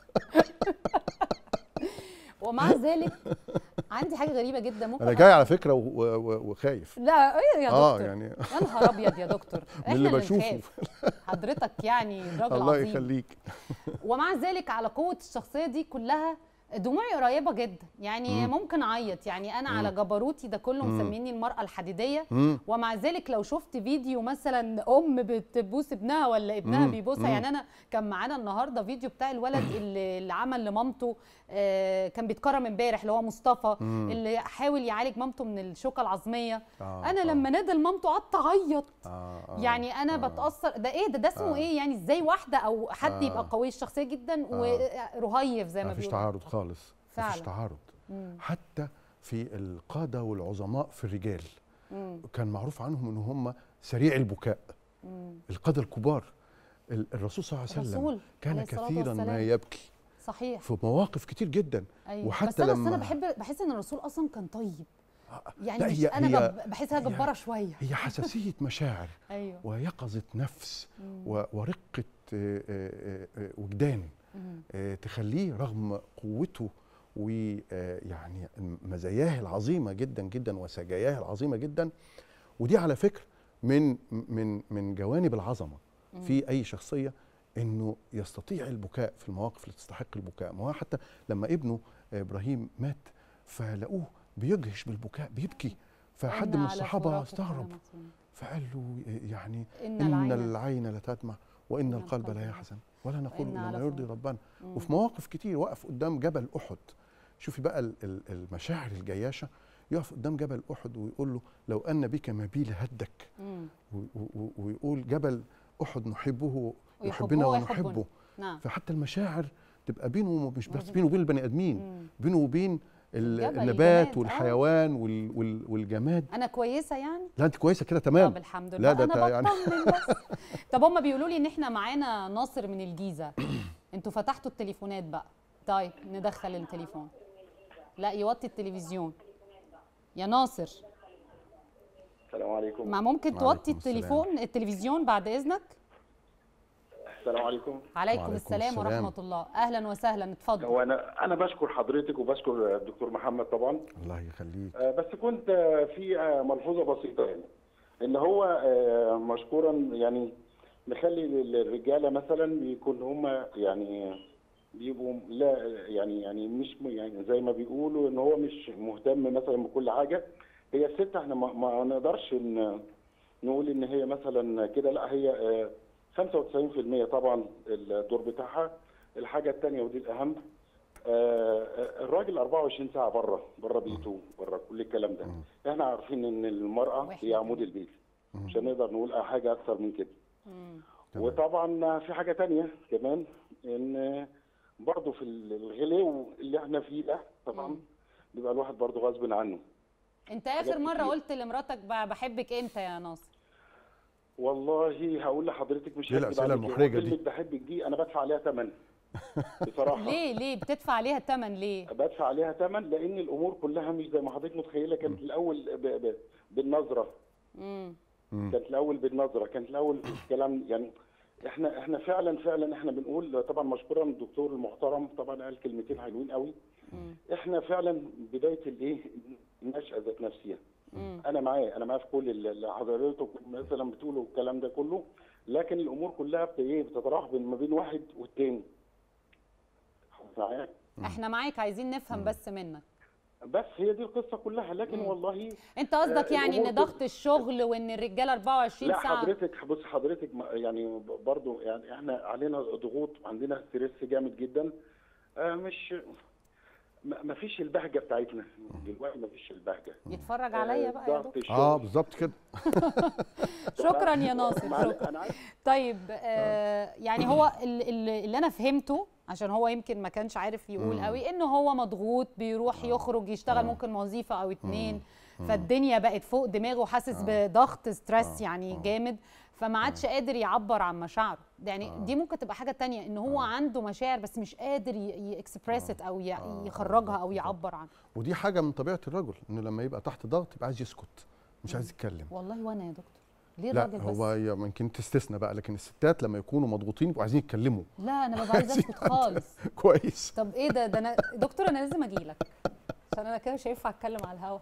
ومع ذلك عندي حاجه غريبه جدا ممكن انا جاي على فكره و- و- وخايف لا ايه يا دكتور اه يعني يا نهار ابيض يا دكتور احنا اللي اللي بشوفه. نخاف حضرتك يعني راجل الله عظيم يخليك ومع ذلك على قوه الشخصيه دي كلها دموعي قريبه جدا يعني مم. ممكن اعيط يعني انا مم. على جبروتي ده كله مم. مسميني المراه الحديديه مم. ومع ذلك لو شفت فيديو مثلا ام بتبوس ابنها ولا ابنها مم. بيبوسها مم. يعني انا كان معانا النهارده فيديو بتاع الولد اللي, اللي عمل لمامته آه كان بيتكرم امبارح اللي هو مصطفى مم. اللي حاول يعالج مامته من الشوكه العظميه آه، انا لما نادى لمامته قعدت اعيط آه آه يعني انا بتاثر ده ايه ده ده اسمه آه. ايه يعني ازاي واحده او حد آه. يبقى قوي الشخصيه جدا ورهيف زي ما ما فيش بيقولوا تعارض خالص ما فيش فعلا. تعارض مم. حتى في القاده والعظماء في الرجال مم. كان معروف عنهم ان هم سريع البكاء مم. القاده الكبار ال- الرسول صلى الله عليه الرسول وسلم كان عليه الصلاة كثيرا ما والسلام. يبكي صحيح في مواقف كتير جدا ايوه وحتى بس انا لما بس انا بحب بحس ان الرسول اصلا كان طيب يعني لا، مش هي- انا هي- جب بحسها جباره شويه هي حساسيه مشاعر ايوه ويقظه نفس مم. و- ورقه آه، آه، آه، وجدان مم. آه، تخليه رغم قوته ويعني مزاياه العظيمه جدا جدا وسجاياه العظيمه جدا ودي على فكره من من من جوانب العظمه مم. في اي شخصيه انه يستطيع البكاء في المواقف اللي تستحق البكاء ما هو حتى لما ابنه ابراهيم مات فلقوه بيجهش بالبكاء بيبكي فحد وإن من على الصحابه فراقك استغرب لمحزون. فقال له يعني إن ان العين- العين لتدمع وان القلب لا يحزن ولا نقول وإن الا على ما يرضي فراق. ربنا مم. وفي مواقف كتير وقف قدام جبل احد شوفي بقى ال- ال- المشاعر الجياشه يقف قدام جبل احد ويقول له لو ان بك مبيل هدك مم. و- و- ويقول جبل احد نحبه ويحبه يحبنا ويحبنا. ونحبه نعم فحتى المشاعر تبقى بينه مش بس مظبوط. بينه وبين البني ادمين مم. بينه وبين ال- الجبل، النبات الجماد، آه. والحيوان وال- وال- والجماد انا كويسه يعني لا انت كويسه كده تمام طب الحمد لله لا ده انا تا- يعني بطمن بس طب هم بيقولوا لي ان احنا معانا ناصر من الجيزه انتوا فتحتوا التليفونات بقى طيب ندخل التليفون لا يوطي التلفزيون يا ناصر السلام عليكم ما ممكن توطي التليفون التلفزيون بعد اذنك السلام عليكم عليكم وعليكم السلام, السلام. ورحمه الله اهلا وسهلا اتفضل هو انا انا بشكر حضرتك وبشكر الدكتور محمد طبعا الله يخليك آه، بس كنت آه، في آه، ملحوظه بسيطه يعني ان هو آه، مشكورا يعني نخلي للرجاله مثلا بيكون هم يعني بيبقوا لا يعني يعني مش م- يعني زي ما بيقولوا ان هو مش مهتم مثلا بكل حاجه هي الست احنا ما, ما نقدرش ان نقول ان هي مثلا كده لا هي آه، 95% طبعا الدور بتاعها الحاجه الثانيه ودي الاهم آه، الراجل 24 ساعه بره بره بيته بره كل الكلام ده احنا عارفين ان المراه هي عمود البيت مش هنقدر نقول أي حاجه اكتر من كده وطبعا في حاجه تانية كمان ان برضه في الغلو اللي احنا فيه ده طبعا بيبقى الواحد برضه غصب عنه انت اخر حاجات مره كتير. قلت لمراتك ب- بحبك امتى يا ناصر والله هقول لحضرتك مش ليه هكذب الأسئلة عليك. هو المحرجة دي؟ كلمه بحبك دي انا بدفع عليها ثمن بصراحه ليه ليه بتدفع عليها ثمن ليه بدفع عليها ثمن لان الامور كلها مش زي ما حضرتك متخيله كانت الاول ب... ب... بالنظره امم مم. كانت الاول بالنظره كانت الاول الكلام يعني احنا احنا فعلا فعلا احنا بنقول طبعا مشكورا الدكتور المحترم طبعا قال كلمتين حلوين قوي احنا فعلا بدايه الايه النشأة ذات نفسها انا معاه انا معاه في كل اللي حضرتك مثلا بتقوله الكلام ده كله لكن الامور كلها بت ايه بتتراوح بين ما بين واحد والتاني معايا احنا معاك عايزين نفهم بس منك بس هي دي القصه كلها لكن والله انت قصدك آه، يعني الأمور ان ضغط الشغل وان الرجاله 24 لا ساعه حضرتك بص حضرتك ما- يعني برضو يعني احنا علينا ضغوط وعندنا ستريس جامد جدا آه، مش ما ما فيش البهجه بتاعتنا دلوقتي ما فيش البهجه يتفرج عليا بقى يا ضغط دكتور الشغل. اه بالظبط كده شكرا يا ناصر معلش، شكرا انا عايز طيب آه يعني هو ال- ال- اللي انا فهمته عشان هو يمكن ما كانش عارف يقول مم. قوي ان هو مضغوط بيروح يخرج يشتغل ممكن وظيفه او اتنين فالدنيا بقت فوق دماغه وحاسس بضغط ستريس يعني جامد فما عادش قادر يعبر عن مشاعره ده يعني دي ممكن تبقى حاجه تانية ان هو عنده مشاعر بس مش قادر يكسبريس او ي- يخرجها او يعبر عنها ودي حاجه من طبيعه الرجل انه لما يبقى تحت ضغط يبقى عايز يسكت مش عايز يتكلم والله وانا يا دكتور ليه لا الراجل بس هو هي ممكن تستثنى بقى لكن الستات لما يكونوا مضغوطين يبقوا عايزين يتكلموا لا انا ببقى عايزه اسكت خالص كويس طب ايه ده ده انا دكتور انا لازم اجي لك عشان انا كده مش هينفع اتكلم على الهوا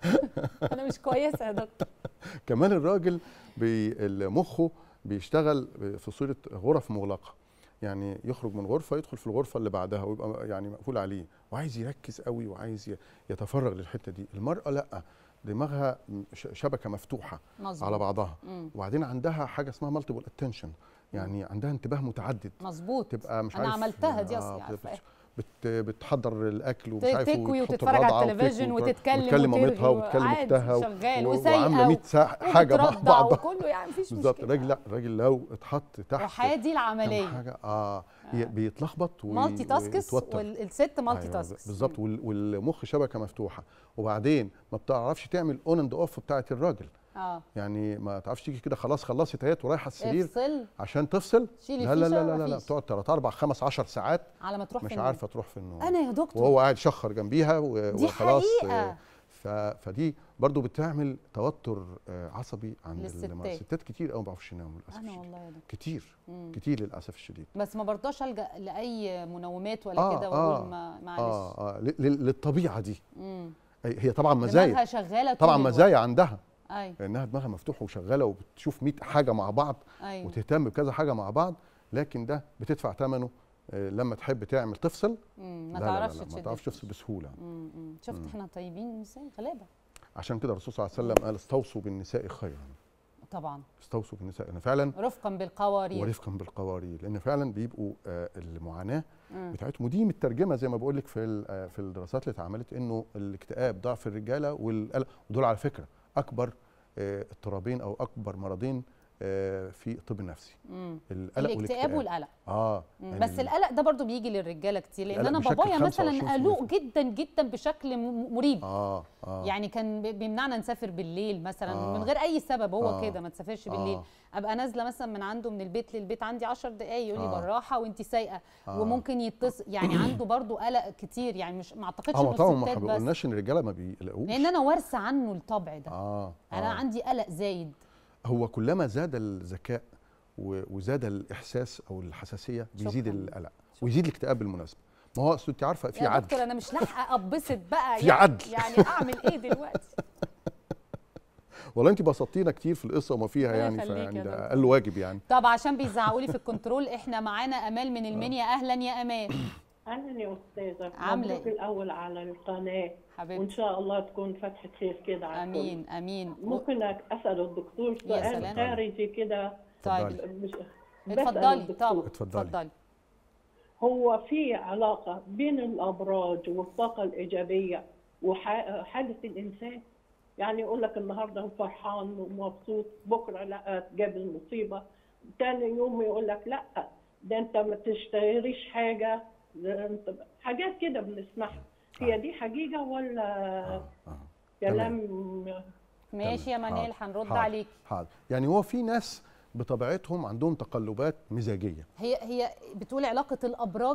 انا مش كويسه يا دكتور كمان الراجل بي مخه بيشتغل في صوره غرف مغلقه يعني يخرج من غرفه يدخل في الغرفه اللي بعدها ويبقى يعني مقفول عليه وعايز يركز قوي وعايز ي- يتفرغ للحته دي المراه لا دماغها ش- شبكه مفتوحه مظبوط. على بعضها مم. وبعدين عندها حاجه اسمها مالتيبل اتنشن يعني عندها انتباه متعدد مظبوط تبقى مش أنا عارف عملتها دي آه، أصلي بت- عارفاها. بت بتحضر الاكل ومش ت- عارف تكوي وتحط وتتفرج على الرضعة التلفزيون وتكوي وتتكلم وتكلم وترغي مامتها وتكلم وعادي اختها و- شغال و- وسايقة وعامله 100 ساعه حاجه مع وبترضع بعضها وكله يعني مفيش بالظبط مشكلة. الراجل لا الراجل لو اتحط تحت وحادي العمليه كم حاجه اه, ي- بيتلخبط وي- مالتي تاسكس ويتوتر. والست مالتي أيوة، تاسكس بالظبط وال- والمخ شبكه مفتوحه وبعدين ما بتعرفش تعمل اون اند اوف بتاعت الراجل اه يعني ما تعرفش تيجي كده خلاص خلصت اهيت ورايحه السرير افصل عشان تفصل شيلي لا لا الفيشة لا لا, لا مفيش. بتقعد 3 4 5 10 ساعات على ما تروح مش في النوم. عارفه تروح في النوم انا يا دكتور وهو قاعد شخر جنبيها و- دي وخلاص حقيقة. آه، ف... فدي برضو بتعمل توتر آه، عصبي عند للستات. الم- الستات كتير قوي ما بيعرفوش يناموا للاسف انا الشديد والله يا دكتور كتير مم. كتير للاسف الشديد بس ما برضاش الجا لاي منومات ولا كده واقول ما معلش اه اه ل- ل- للطبيعه دي مم. هي هي طبعا دماغها مزايا شغاله طول طبعا الوقت. مزايا عندها ايوه لانها دماغها مفتوحه وشغاله وبتشوف 100 حاجه مع بعض أيوة. وتهتم بكذا حاجه مع بعض لكن ده بتدفع ثمنه آه، لما تحب تعمل تفصل مم، ما لا لا لا تعرفش لا ما تشد تعرفش تفصل بسهوله مم، مم. شفت مم. احنا طيبين ازاي غلابه عشان كده الرسول صلى الله عليه وسلم قال استوصوا بالنساء خيرا طبعا استوصوا بالنساء انا فعلا رفقا بالقوارير ورفقا بالقوارير لان فعلا بيبقوا آه، المعاناه مم. بتاعتهم ودي مترجمه زي ما بقول لك في ال- آه، في الدراسات اللي اتعملت انه الاكتئاب ضعف الرجاله والقلق ودول على فكره اكبر آه، اضطرابين او اكبر مرضين آه، في الطب النفسي مم. القلق الاكتئاب والقلق اه مم. يعني بس القلق ده برضو بيجي للرجاله كتير لان القلق انا بشكل بابايا مثلا 25% قلق جدا جدا بشكل م- مريب اه اه يعني كان بي- بيمنعنا نسافر بالليل مثلا آه. من غير اي سبب هو آه. كده ما تسافرش بالليل آه. ابقى نازله مثلا من عنده من البيت للبيت عندي 10 دقايق يقول لي آه. بالراحه وانت سايقه آه. وممكن يتصل يعني عنده برضو قلق كتير يعني مش ما اعتقدش اه انه ما طبعا ما الستات احنا بس قلناش ان الرجاله ما بيقلقوش لان انا وارثه عنه الطبع ده اه انا آه. عندي قلق زايد هو كلما زاد الذكاء و- وزاد الاحساس او الحساسيه بيزيد شكراً. القلق ويزيد الاكتئاب بالمناسبه ما هو اصل انت عارفه في يا عدل دكتور انا مش لاحقه اتبسط بقى في يعني عدل. يعني اعمل ايه دلوقتي والله انت بسطتينا كتير في القصه وما فيها ربنا يعني يخليك فيعني يا ده دكتور. اقل واجب يعني طب عشان بيزعقوا لي في الكنترول احنا معانا امال من المنيا اهلا يا امال اهلا يا استاذه عاملة مبروك إيه؟ الاول على القناه حبيبتي. وان شاء الله تكون فتحه خير كده على الكل. امين امين ممكن اسال الدكتور يا سؤال سلام. خارجي كده طيب مش بسأل اتفضلي الدكتور. طب اتفضلي. اتفضلي هو في علاقه بين الابراج والطاقه الايجابيه وحاله الانسان يعني يقول لك النهارده هو فرحان ومبسوط بكره لا جاب المصيبه تاني يوم يقول لك لا ده انت ما تشتريش حاجه ده انت حاجات كده بنسمعها هي دي حقيقه ولا كلام ماشي يا منال حاضر. هنرد حاضر. عليك حاضر يعني هو في ناس بطبيعتهم عندهم تقلبات مزاجيه هي هي بتقول علاقه الابراج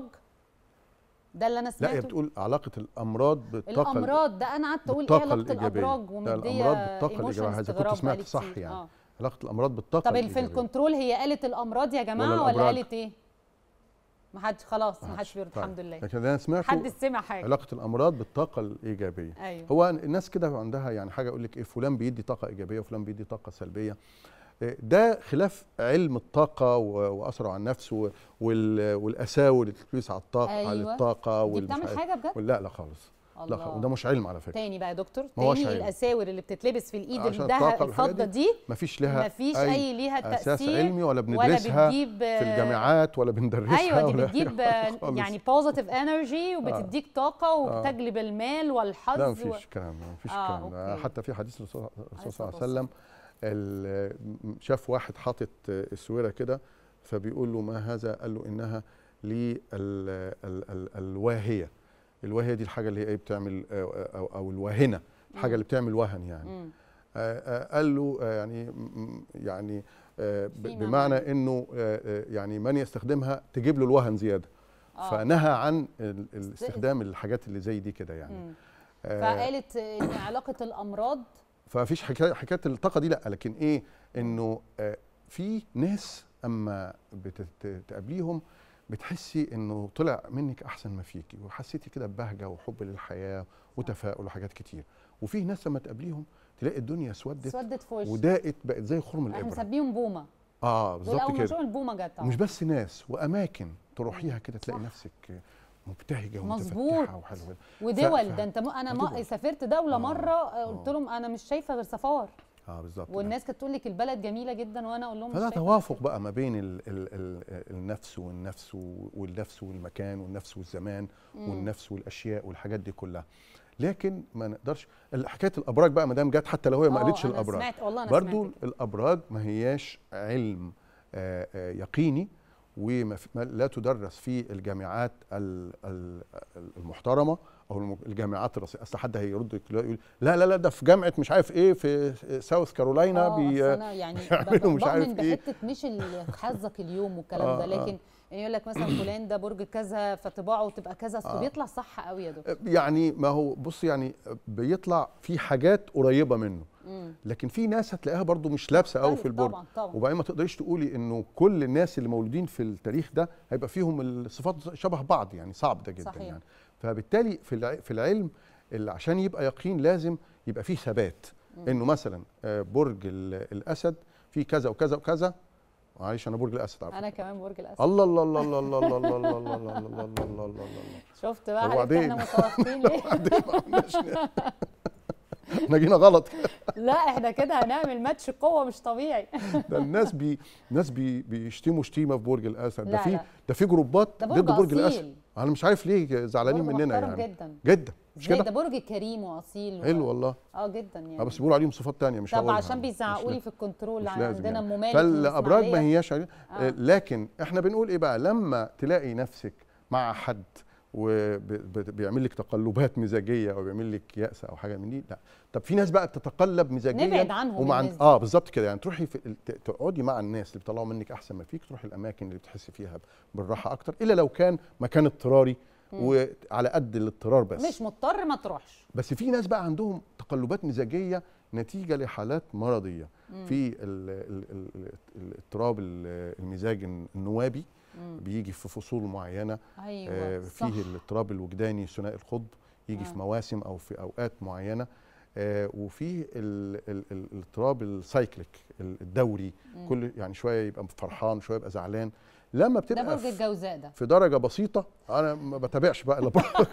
ده اللي انا لا سمعته هي بتقول علاقه الامراض بالطاقه ال- الامراض ده انا قعدت اقول ايه بالطاقة علاقه الإيجابية. الابراج لا، ومديه الأمراض بالطاقة ايموشن الإيجابية. إذا كنت استغراب سمعت بقالي صح كتير. يعني. آه. علاقه الامراض بالطاقه طب في الإيجابية. الكنترول هي قالت الامراض يا جماعه ولا ولا, الأبراج؟ قالت ايه ما حدش خلاص ما حدش بيرد طيب. الحمد لله لكن انا سمعت حد سمع حاجه علاقه الامراض بالطاقه الايجابيه أيوة. هو الناس كده عندها يعني حاجه يقول لك ايه فلان بيدي طاقه ايجابيه وفلان بيدي طاقه سلبيه إيه، ده خلاف علم الطاقه و- واثره على النفس و- وال- والاساور اللي بتقيس على الطاقه على أيوة. الطاقه دي والمش بتعمل عارف- حاجة بجد؟ لا لا خالص لا الله. خالص. وده مش علم على فكره تاني بقى يا دكتور ما هوش تاني علم. الاساور اللي بتتلبس في الايد عشان الذهب الطاقة والحاجات الفضه دي مفيش لها مفيش اي ليها اساس تاثير علمي ولا بندرسها بتجيب في الجامعات ولا بندرسها ايوه دي ولا بتجيب أي حاجة خالص. يعني بوزيتيف انرجي وبتديك طاقه وبتجلب المال والحظ لا و- مفيش الكلام ده مفيش آه، الكلام ده أوكي. حتى في حديث الرسول الرسول صلى الله الصلاة عليه وسلم ال- شاف واحد حاطط السويره كده فبيقول له ما هذا قال له انها للواهيه الواهيه دي الحاجه اللي هي ايه بتعمل او, أو, أو الواهنه الحاجه مم. اللي بتعمل وهن يعني مم. آه، آه، قال له آه، يعني م- يعني آه، ب- فيما بمعنى معنى. انه آه، آه، يعني من يستخدمها تجيب له الوهن زياده آه. فنهى عن ال- الاستخدام الحاجات اللي زي دي كده يعني مم. آه، فقالت ان علاقه الامراض فمفيش حكايه حكايه الطاقه دي لا لكن ايه انه آه، في ناس اما بتقابليهم بتحسي انه طلع منك احسن ما فيكي وحسيتي كده ببهجه وحب للحياه وتفاؤل وحاجات كتير وفي ناس لما تقابليهم تلاقي الدنيا اسودت اسودت في وشك. وضاقت بقت زي خرم احنا الابره مسميهم بومه اه دول بالظبط اول ما كده نشوف البومه جت ومش بس ناس واماكن تروحيها كده تلاقي نفسك مبتهجه مظبوط ومتفتحه وحلوه ودول ف- ده انت م... انا ودول. ما سافرت دوله مره آه، قلت لهم انا مش شايفه غير صفار اه بالظبط والناس كانت تقول لك البلد جميله جدا وانا اقول لهم مش فده شايفة توافق بقى ما بين ال ال ال النفس والنفس و- والنفس والمكان والنفس والزمان مم. والنفس والاشياء والحاجات دي كلها لكن ما نقدرش ال- حكايه الابراج بقى ما دام جت حتى لو هي ما آه، قالتش أنا الابراج سمعت- والله أنا برضو سمعت الابراج ما هياش علم آه، آه، يقيني وما في- ما- لا تدرس في الجامعات ال- ال- المحترمه او الم- الجامعات الرسميه اصل حد هيرد يقول لا لا لا ده في جامعه مش عارف ايه في ساوث كارولاينا اه بي أصل انا يعني بيعملوا مش عارف بؤمن ايه بحته مش اللي حظك اليوم والكلام آه، ده آه. لكن يعني يقول لك مثلا فلان ده برج كذا فطباعه تبقى كذا اصل آه. بيطلع صح قوي يا دكتور يعني ما هو بص يعني بيطلع في حاجات قريبه منه مم. لكن في ناس هتلاقيها برضو مش لابسه قوي مختلف في البرج طبعاً، طبعاً. وبعدين ما تقدريش تقولي انه كل الناس اللي مولودين في التاريخ ده هيبقى فيهم الصفات شبه بعض يعني صعب ده جدا صحيح. يعني فبالتالي في الع- في العلم اللي عشان يبقى يقين لازم يبقى فيه ثبات مم. انه مثلا آه، برج ال- الاسد فيه كذا وكذا وكذا معلش انا برج الاسد عارف انا كمان برج الاسد الله الله الله الله الله الله الله الله الله الله الله الله الله الله الله شفت بقى عرفت وبعدين؟ احنا متوافقين ليه احنا جينا غلط لا احنا كده هنعمل ماتش قوه مش طبيعي ده الناس بي ناس بي بيشتموا شتيمه في برج الاسد ده لا، في لا. ده في جروبات ده برج ضد برج أصيل. الاسد انا مش عارف ليه زعلانين برج مننا محترم يعني جدا. جدا مش ازاي كده ده برج كريم واصيل و- حلو والله اه جدا يعني اه بس بيقولوا عليهم صفات تانية مش طب هقولها. عشان مش بيزعقوا لي لا- في الكنترول مش عن- لازم عندنا يعني. ام مالك فالابراج ما الإسماعيلية. هياش عليه آه. آه. لكن احنا بنقول ايه بقى لما تلاقي نفسك مع حد وبيعمل لك تقلبات مزاجيه او بيعمل لك يأس او حاجه من دي لا طب في ناس بقى بتتقلب مزاجيا نبعد عنهم ومع الناس دي. اه بالظبط كده يعني تروحي في ال- ت- تقعدي مع الناس اللي بيطلعوا منك احسن ما فيك تروحي الاماكن اللي بتحسي فيها بالراحه اكتر الا لو كان مكان اضطراري مم. وعلى قد الاضطرار بس مش مضطر ما تروحش بس في ناس بقى عندهم تقلبات مزاجيه نتيجه لحالات مرضيه مم. في ال- ال- ال- ال- الاضطراب ال- المزاج النوابي مم. بيجي في فصول معينه أيوة، آه، صح. فيه الاضطراب الوجداني ثنائي القطب يجي آه. في مواسم او في اوقات معينه آه، وفيه ال- ال- ال- الاضطراب السايكليك الدوري مم. كل يعني شويه يبقى فرحان شويه يبقى زعلان لما ده بتبقى برج في- الجوزاء ده في درجه بسيطه انا ما بتابعش بقى الا برج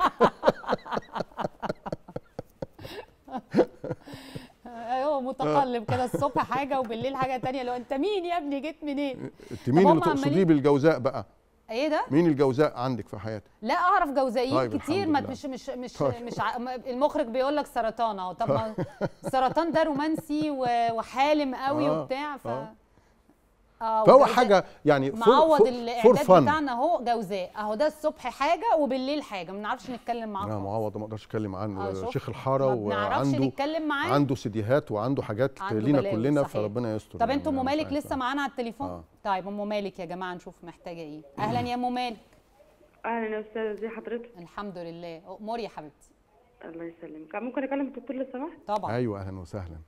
هو متقلب كده الصبح حاجه وبالليل حاجه تانية لو انت مين يا ابني جيت منين انت مين هم اللي تقصديه عمالين- بالجوزاء بقى ايه ده مين الجوزاء عندك في حياتك لا اعرف جوزائيين طيب، كتير الحمد ما لله. مش مش مش طيب. مش ع... ما- المخرج بيقول لك سرطان اهو طب ما السرطان ده رومانسي و- وحالم قوي آه، وبتاع ف آه. اه فهو وجوزاء- حاجه يعني معوض الاعداد فن بتاعنا اهو جوزاء اهو ده الصبح حاجه وبالليل حاجه ما بنعرفش نتكلم معاه لا خالص. معوض ما اقدرش اتكلم عنه آه، ده شوف. شيخ الحاره ما بنعرفش وعنده نتكلم معاه. عنده سيديهات وعنده حاجات عنده لينا بلاوي، كلنا صحيح. فربنا يستر طب يعني انتوا ام أنا مش مالك عارف. لسه معانا على التليفون آه. طيب ام مالك يا جماعه نشوف محتاجه ايه اهلا يا ام مالك اهلا يا استاذه ازي حضرتك الحمد لله اموري يا حبيبتي الله يسلمك ممكن اكلم الدكتور لو سمحت طبعا ايوه اهلا وسهلا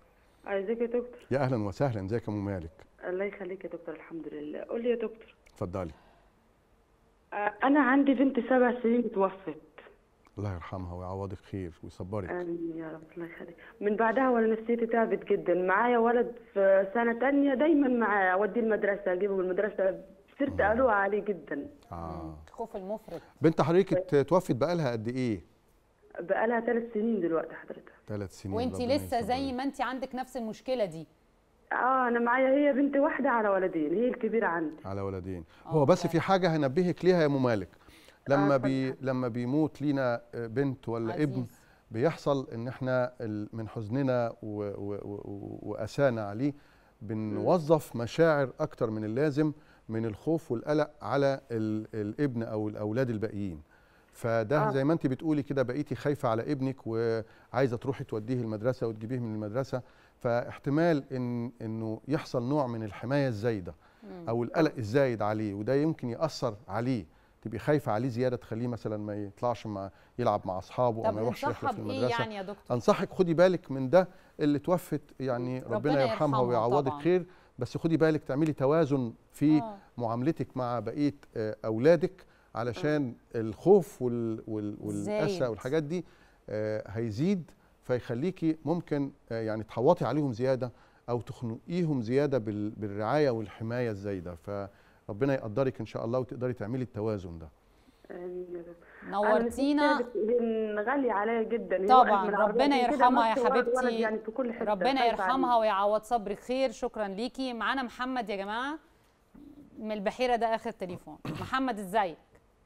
ازيك يا دكتور يا اهلا وسهلا ازيك يا ام مالك الله يخليك يا دكتور الحمد لله قول لي يا دكتور اتفضلي آه، انا عندي بنت سبع سنين توفت الله يرحمها ويعوضك خير ويصبرك امين يا رب الله يخليك من بعدها وانا نفسيتي تعبت جدا معايا ولد في سنه تانية دايما معايا اوديه المدرسه اجيبه من المدرسه صرت قلوع عليه جدا اه خوف المفرط بنت حضرتك ات- توفت بقالها قد ايه بقالها ثلاث سنين دلوقتي حضرتك ثلاث سنين وانت ربنا لسه يصبرك. زي ما انت عندك نفس المشكله دي اه انا معايا هي بنت واحده على ولدين هي الكبيره عندي على ولدين هو بس في حاجه هنبهك ليها يا ام مالك لما آه، بي لما بيموت لينا بنت ولا عزيز. ابن بيحصل ان احنا ال- من حزننا و- و- و- واسانا عليه بنوظف مشاعر اكتر من اللازم من الخوف والقلق على ال- الابن او الاولاد الباقيين فده آه. زي ما انت بتقولي كده بقيتي خايفه على ابنك وعايزه تروحي توديه المدرسه وتجيبيه من المدرسه فاحتمال ان انه يحصل نوع من الحمايه الزايده مم. او القلق الزايد عليه وده يمكن ياثر عليه تبقي خايفه عليه زياده تخليه مثلا ما يطلعش مع يلعب مع اصحابه او طب ما يروحش انصحها رحله في بإيه المدرسه يعني يا دكتور؟ انصحك خدي بالك من ده اللي توفت يعني ربنا, ربنا يرحمها يرحمها ويعوضك طبعاً. خير بس خدي بالك تعملي توازن في آه. معاملتك مع بقيه آه، اولادك علشان الخوف وال وال والاسى زايد. والحاجات دي آه، هيزيد فيخليكي ممكن آه، يعني تحوطي عليهم زياده او تخنقيهم زياده بال- بالرعايه والحمايه الزايده فربنا يقدرك ان شاء الله وتقدري تعملي التوازن ده امين يا رب نورتينا. أنا نفسيتي غالية عليا جدا هي طبعا واحد من ربنا العربيات كده يرحمها يا نص ولد ولد حبيبتي يعني في كل حتة ربنا خايفة يرحمها عليه. ويعوض صبرك خير شكرا ليكي معانا محمد يا جماعه من البحيره ده اخر تليفون محمد ازيك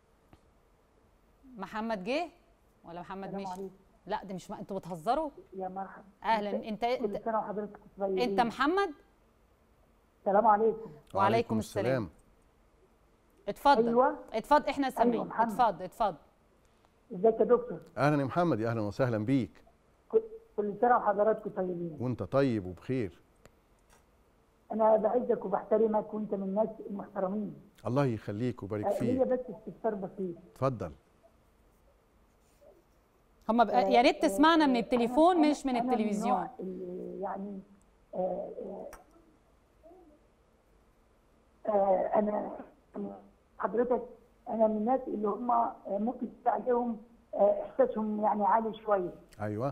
محمد جه ولا محمد السلام مش عليكم. لا ده مش م... انتوا بتهزروا يا مرحبا اهلا انت كل سنه وحضرتك طيبين انت محمد السلام عليكم وعليكم السلام اتفضل أيوة. اتفضل احنا سامعين محمد. اتفضل اتفضل ازيك يا دكتور اهلا يا محمد يا اهلا وسهلا بيك كل سنه وحضراتكم طيبين وانت طيب وبخير انا بعزك وبحترمك وانت من الناس المحترمين الله يخليك ويبارك آه، فيك ليا بس استفسار بسيط اتفضل هم بقى يا ريت تسمعنا من التليفون مش من أنا التلفزيون النوع اللي يعني آه، آه، آه، انا حضرتك انا من الناس اللي هم آه، ممكن يبقى عليهم آه، احساسهم يعني عالي شويه ايوه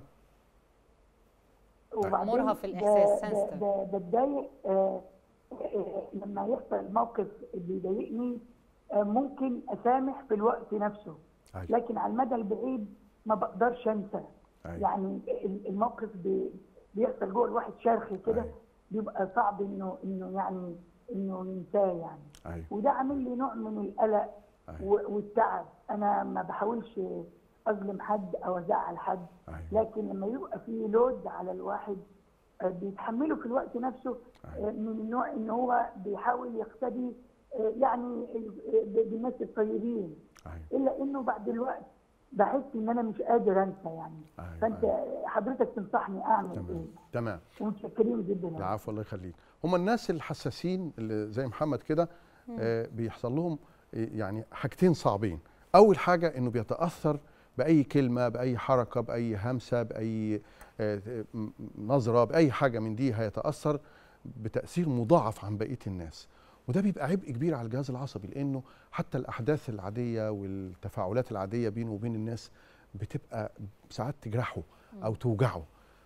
وبعدين مرهف ب- الإحساس، ب- sensitive. ب- بتضايق آه، آه، لما يحصل موقف بيضايقني آه، ممكن اسامح في الوقت نفسه أيوة. لكن على المدى البعيد ما بقدرش انسى أيوة. يعني ال- الموقف بي- بيحصل جوه الواحد شرخ كده أيوة. بيبقى صعب انه انه يعني انه ينساه يعني ايوه وده عامل لي نوع من القلق أيوة. و- والتعب انا ما بحاولش اظلم حد او ازعل حد أيوة. لكن لما يبقى في لود على الواحد آه، بيتحمله في الوقت نفسه آه، من النوع ان هو بيحاول يقتدي آه، يعني آه، ب- بالناس الطيبين الا انه بعد الوقت بحس ان انا مش قادر انسى يعني أيوة. فانت حضرتك تنصحني اعمل تمام ايه تمام ومتشكرين جدا يعني. العفو الله يخليك هم الناس الحساسين اللي زي محمد كده مم. آه بيحصل لهم آه، يعني حاجتين صعبين اول حاجه انه بيتاثر باي كلمه باي حركه باي همسه باي آه، م- نظره باي حاجه من دي هيتاثر بتاثير مضاعف عن بقيه الناس وده بيبقى عبء كبير على الجهاز العصبي لانه حتى الاحداث العاديه والتفاعلات العاديه بينه وبين الناس بتبقى ساعات تجرحه او توجعه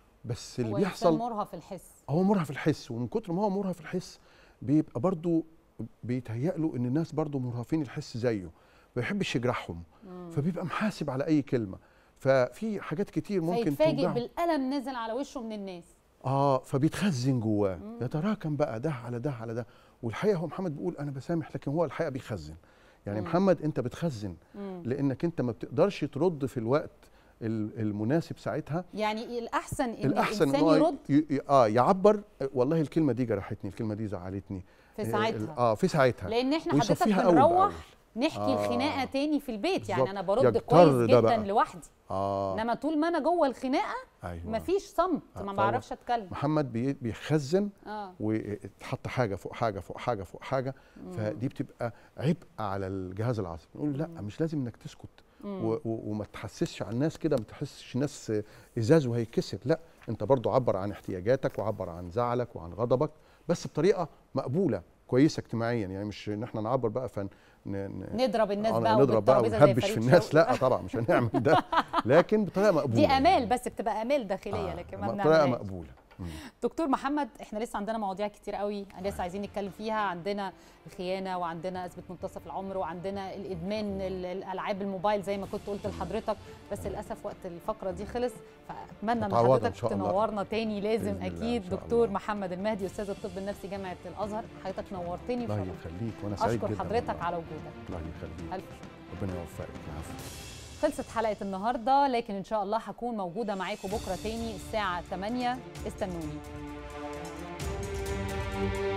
بس اللي هو بيحصل إنسان مرهف الحس هو مرهف الحس ومن كتر ما هو مرهف الحس بيبقى برضو بيتهيأ له ان الناس برضو مرهفين الحس زيه ما بيحبش يجرحهم مم. فبيبقى محاسب على اي كلمه ففي حاجات كتير ممكن فيتفاجئ توجعه بالالم نزل على وشه من الناس اه فبيتخزن جواه يتراكم بقى ده على ده على ده والحقيقه هو محمد بيقول انا بسامح لكن هو الحقيقه بيخزن يعني مم. محمد انت بتخزن مم. لانك انت ما بتقدرش ترد في الوقت ال- المناسب ساعتها يعني الاحسن ان الاحسن الانسان ان هو يرد ي- ي- اه يعبر والله الكلمه دي جرحتني الكلمه دي زعلتني في آه، ساعتها. اه في ساعتها لان احنا حضرتك ويصفيها أول بنروح بأول. نحكي آه. الخناقه تاني في البيت يعني بالظبط. انا برد يجتر كويس ده جدا بقى. لوحدي اه انما طول ما انا جوه الخناقه ايوه مفيش صمت آه، ما فهو بعرفش اتكلم محمد بي- بيخزن اه وتحط حاجه فوق حاجه فوق حاجه فوق حاجه مم. فدي بتبقى عبء على الجهاز العصبي نقول له لا مش لازم انك تسكت مم. و- و- وما تحسسش على الناس كده ما تحسش الناس ازاز وهيتكسر لا انت برضو عبر عن احتياجاتك وعبر عن زعلك وعن غضبك بس بطريقه مقبوله كويسه اجتماعيا يعني مش ان احنا نعبر بقى فن ن- ن- نضرب الناس آه، بقى نضرب بقى وبالترابيزة زي ونهبش في فريد الناس شوقي. لا طبعا مش هنعمل ده لكن بطريقه مقبوله دي امال بس بتبقى امال داخليه لكن ما بطريقه بنعملهاش مقبوله مم. دكتور محمد احنا لسه عندنا مواضيع كتير قوي لسه عايزين نتكلم فيها عندنا الخيانه وعندنا ازمه منتصف العمر وعندنا الادمان ال- الالعاب الموبايل زي ما كنت قلت لحضرتك بس للاسف وقت الفقره دي خلص فاتمنى ان متعوضة إن حضرتك شاء الله. تنورنا تاني لازم بإذن الله اكيد إن شاء دكتور محمد المهدي استاذ الطب النفسي جامعه الازهر حضرتك نورتني الله وشرفتني. يخليك وانا سعيد اشكر جدا حضرتك والله. على وجودك الله يخليك الف شكر ربنا يوفقك العفو خلصت حلقه النهارده لكن ان شاء الله هكون موجوده معاكم بكره تاني الساعه 8 استنوني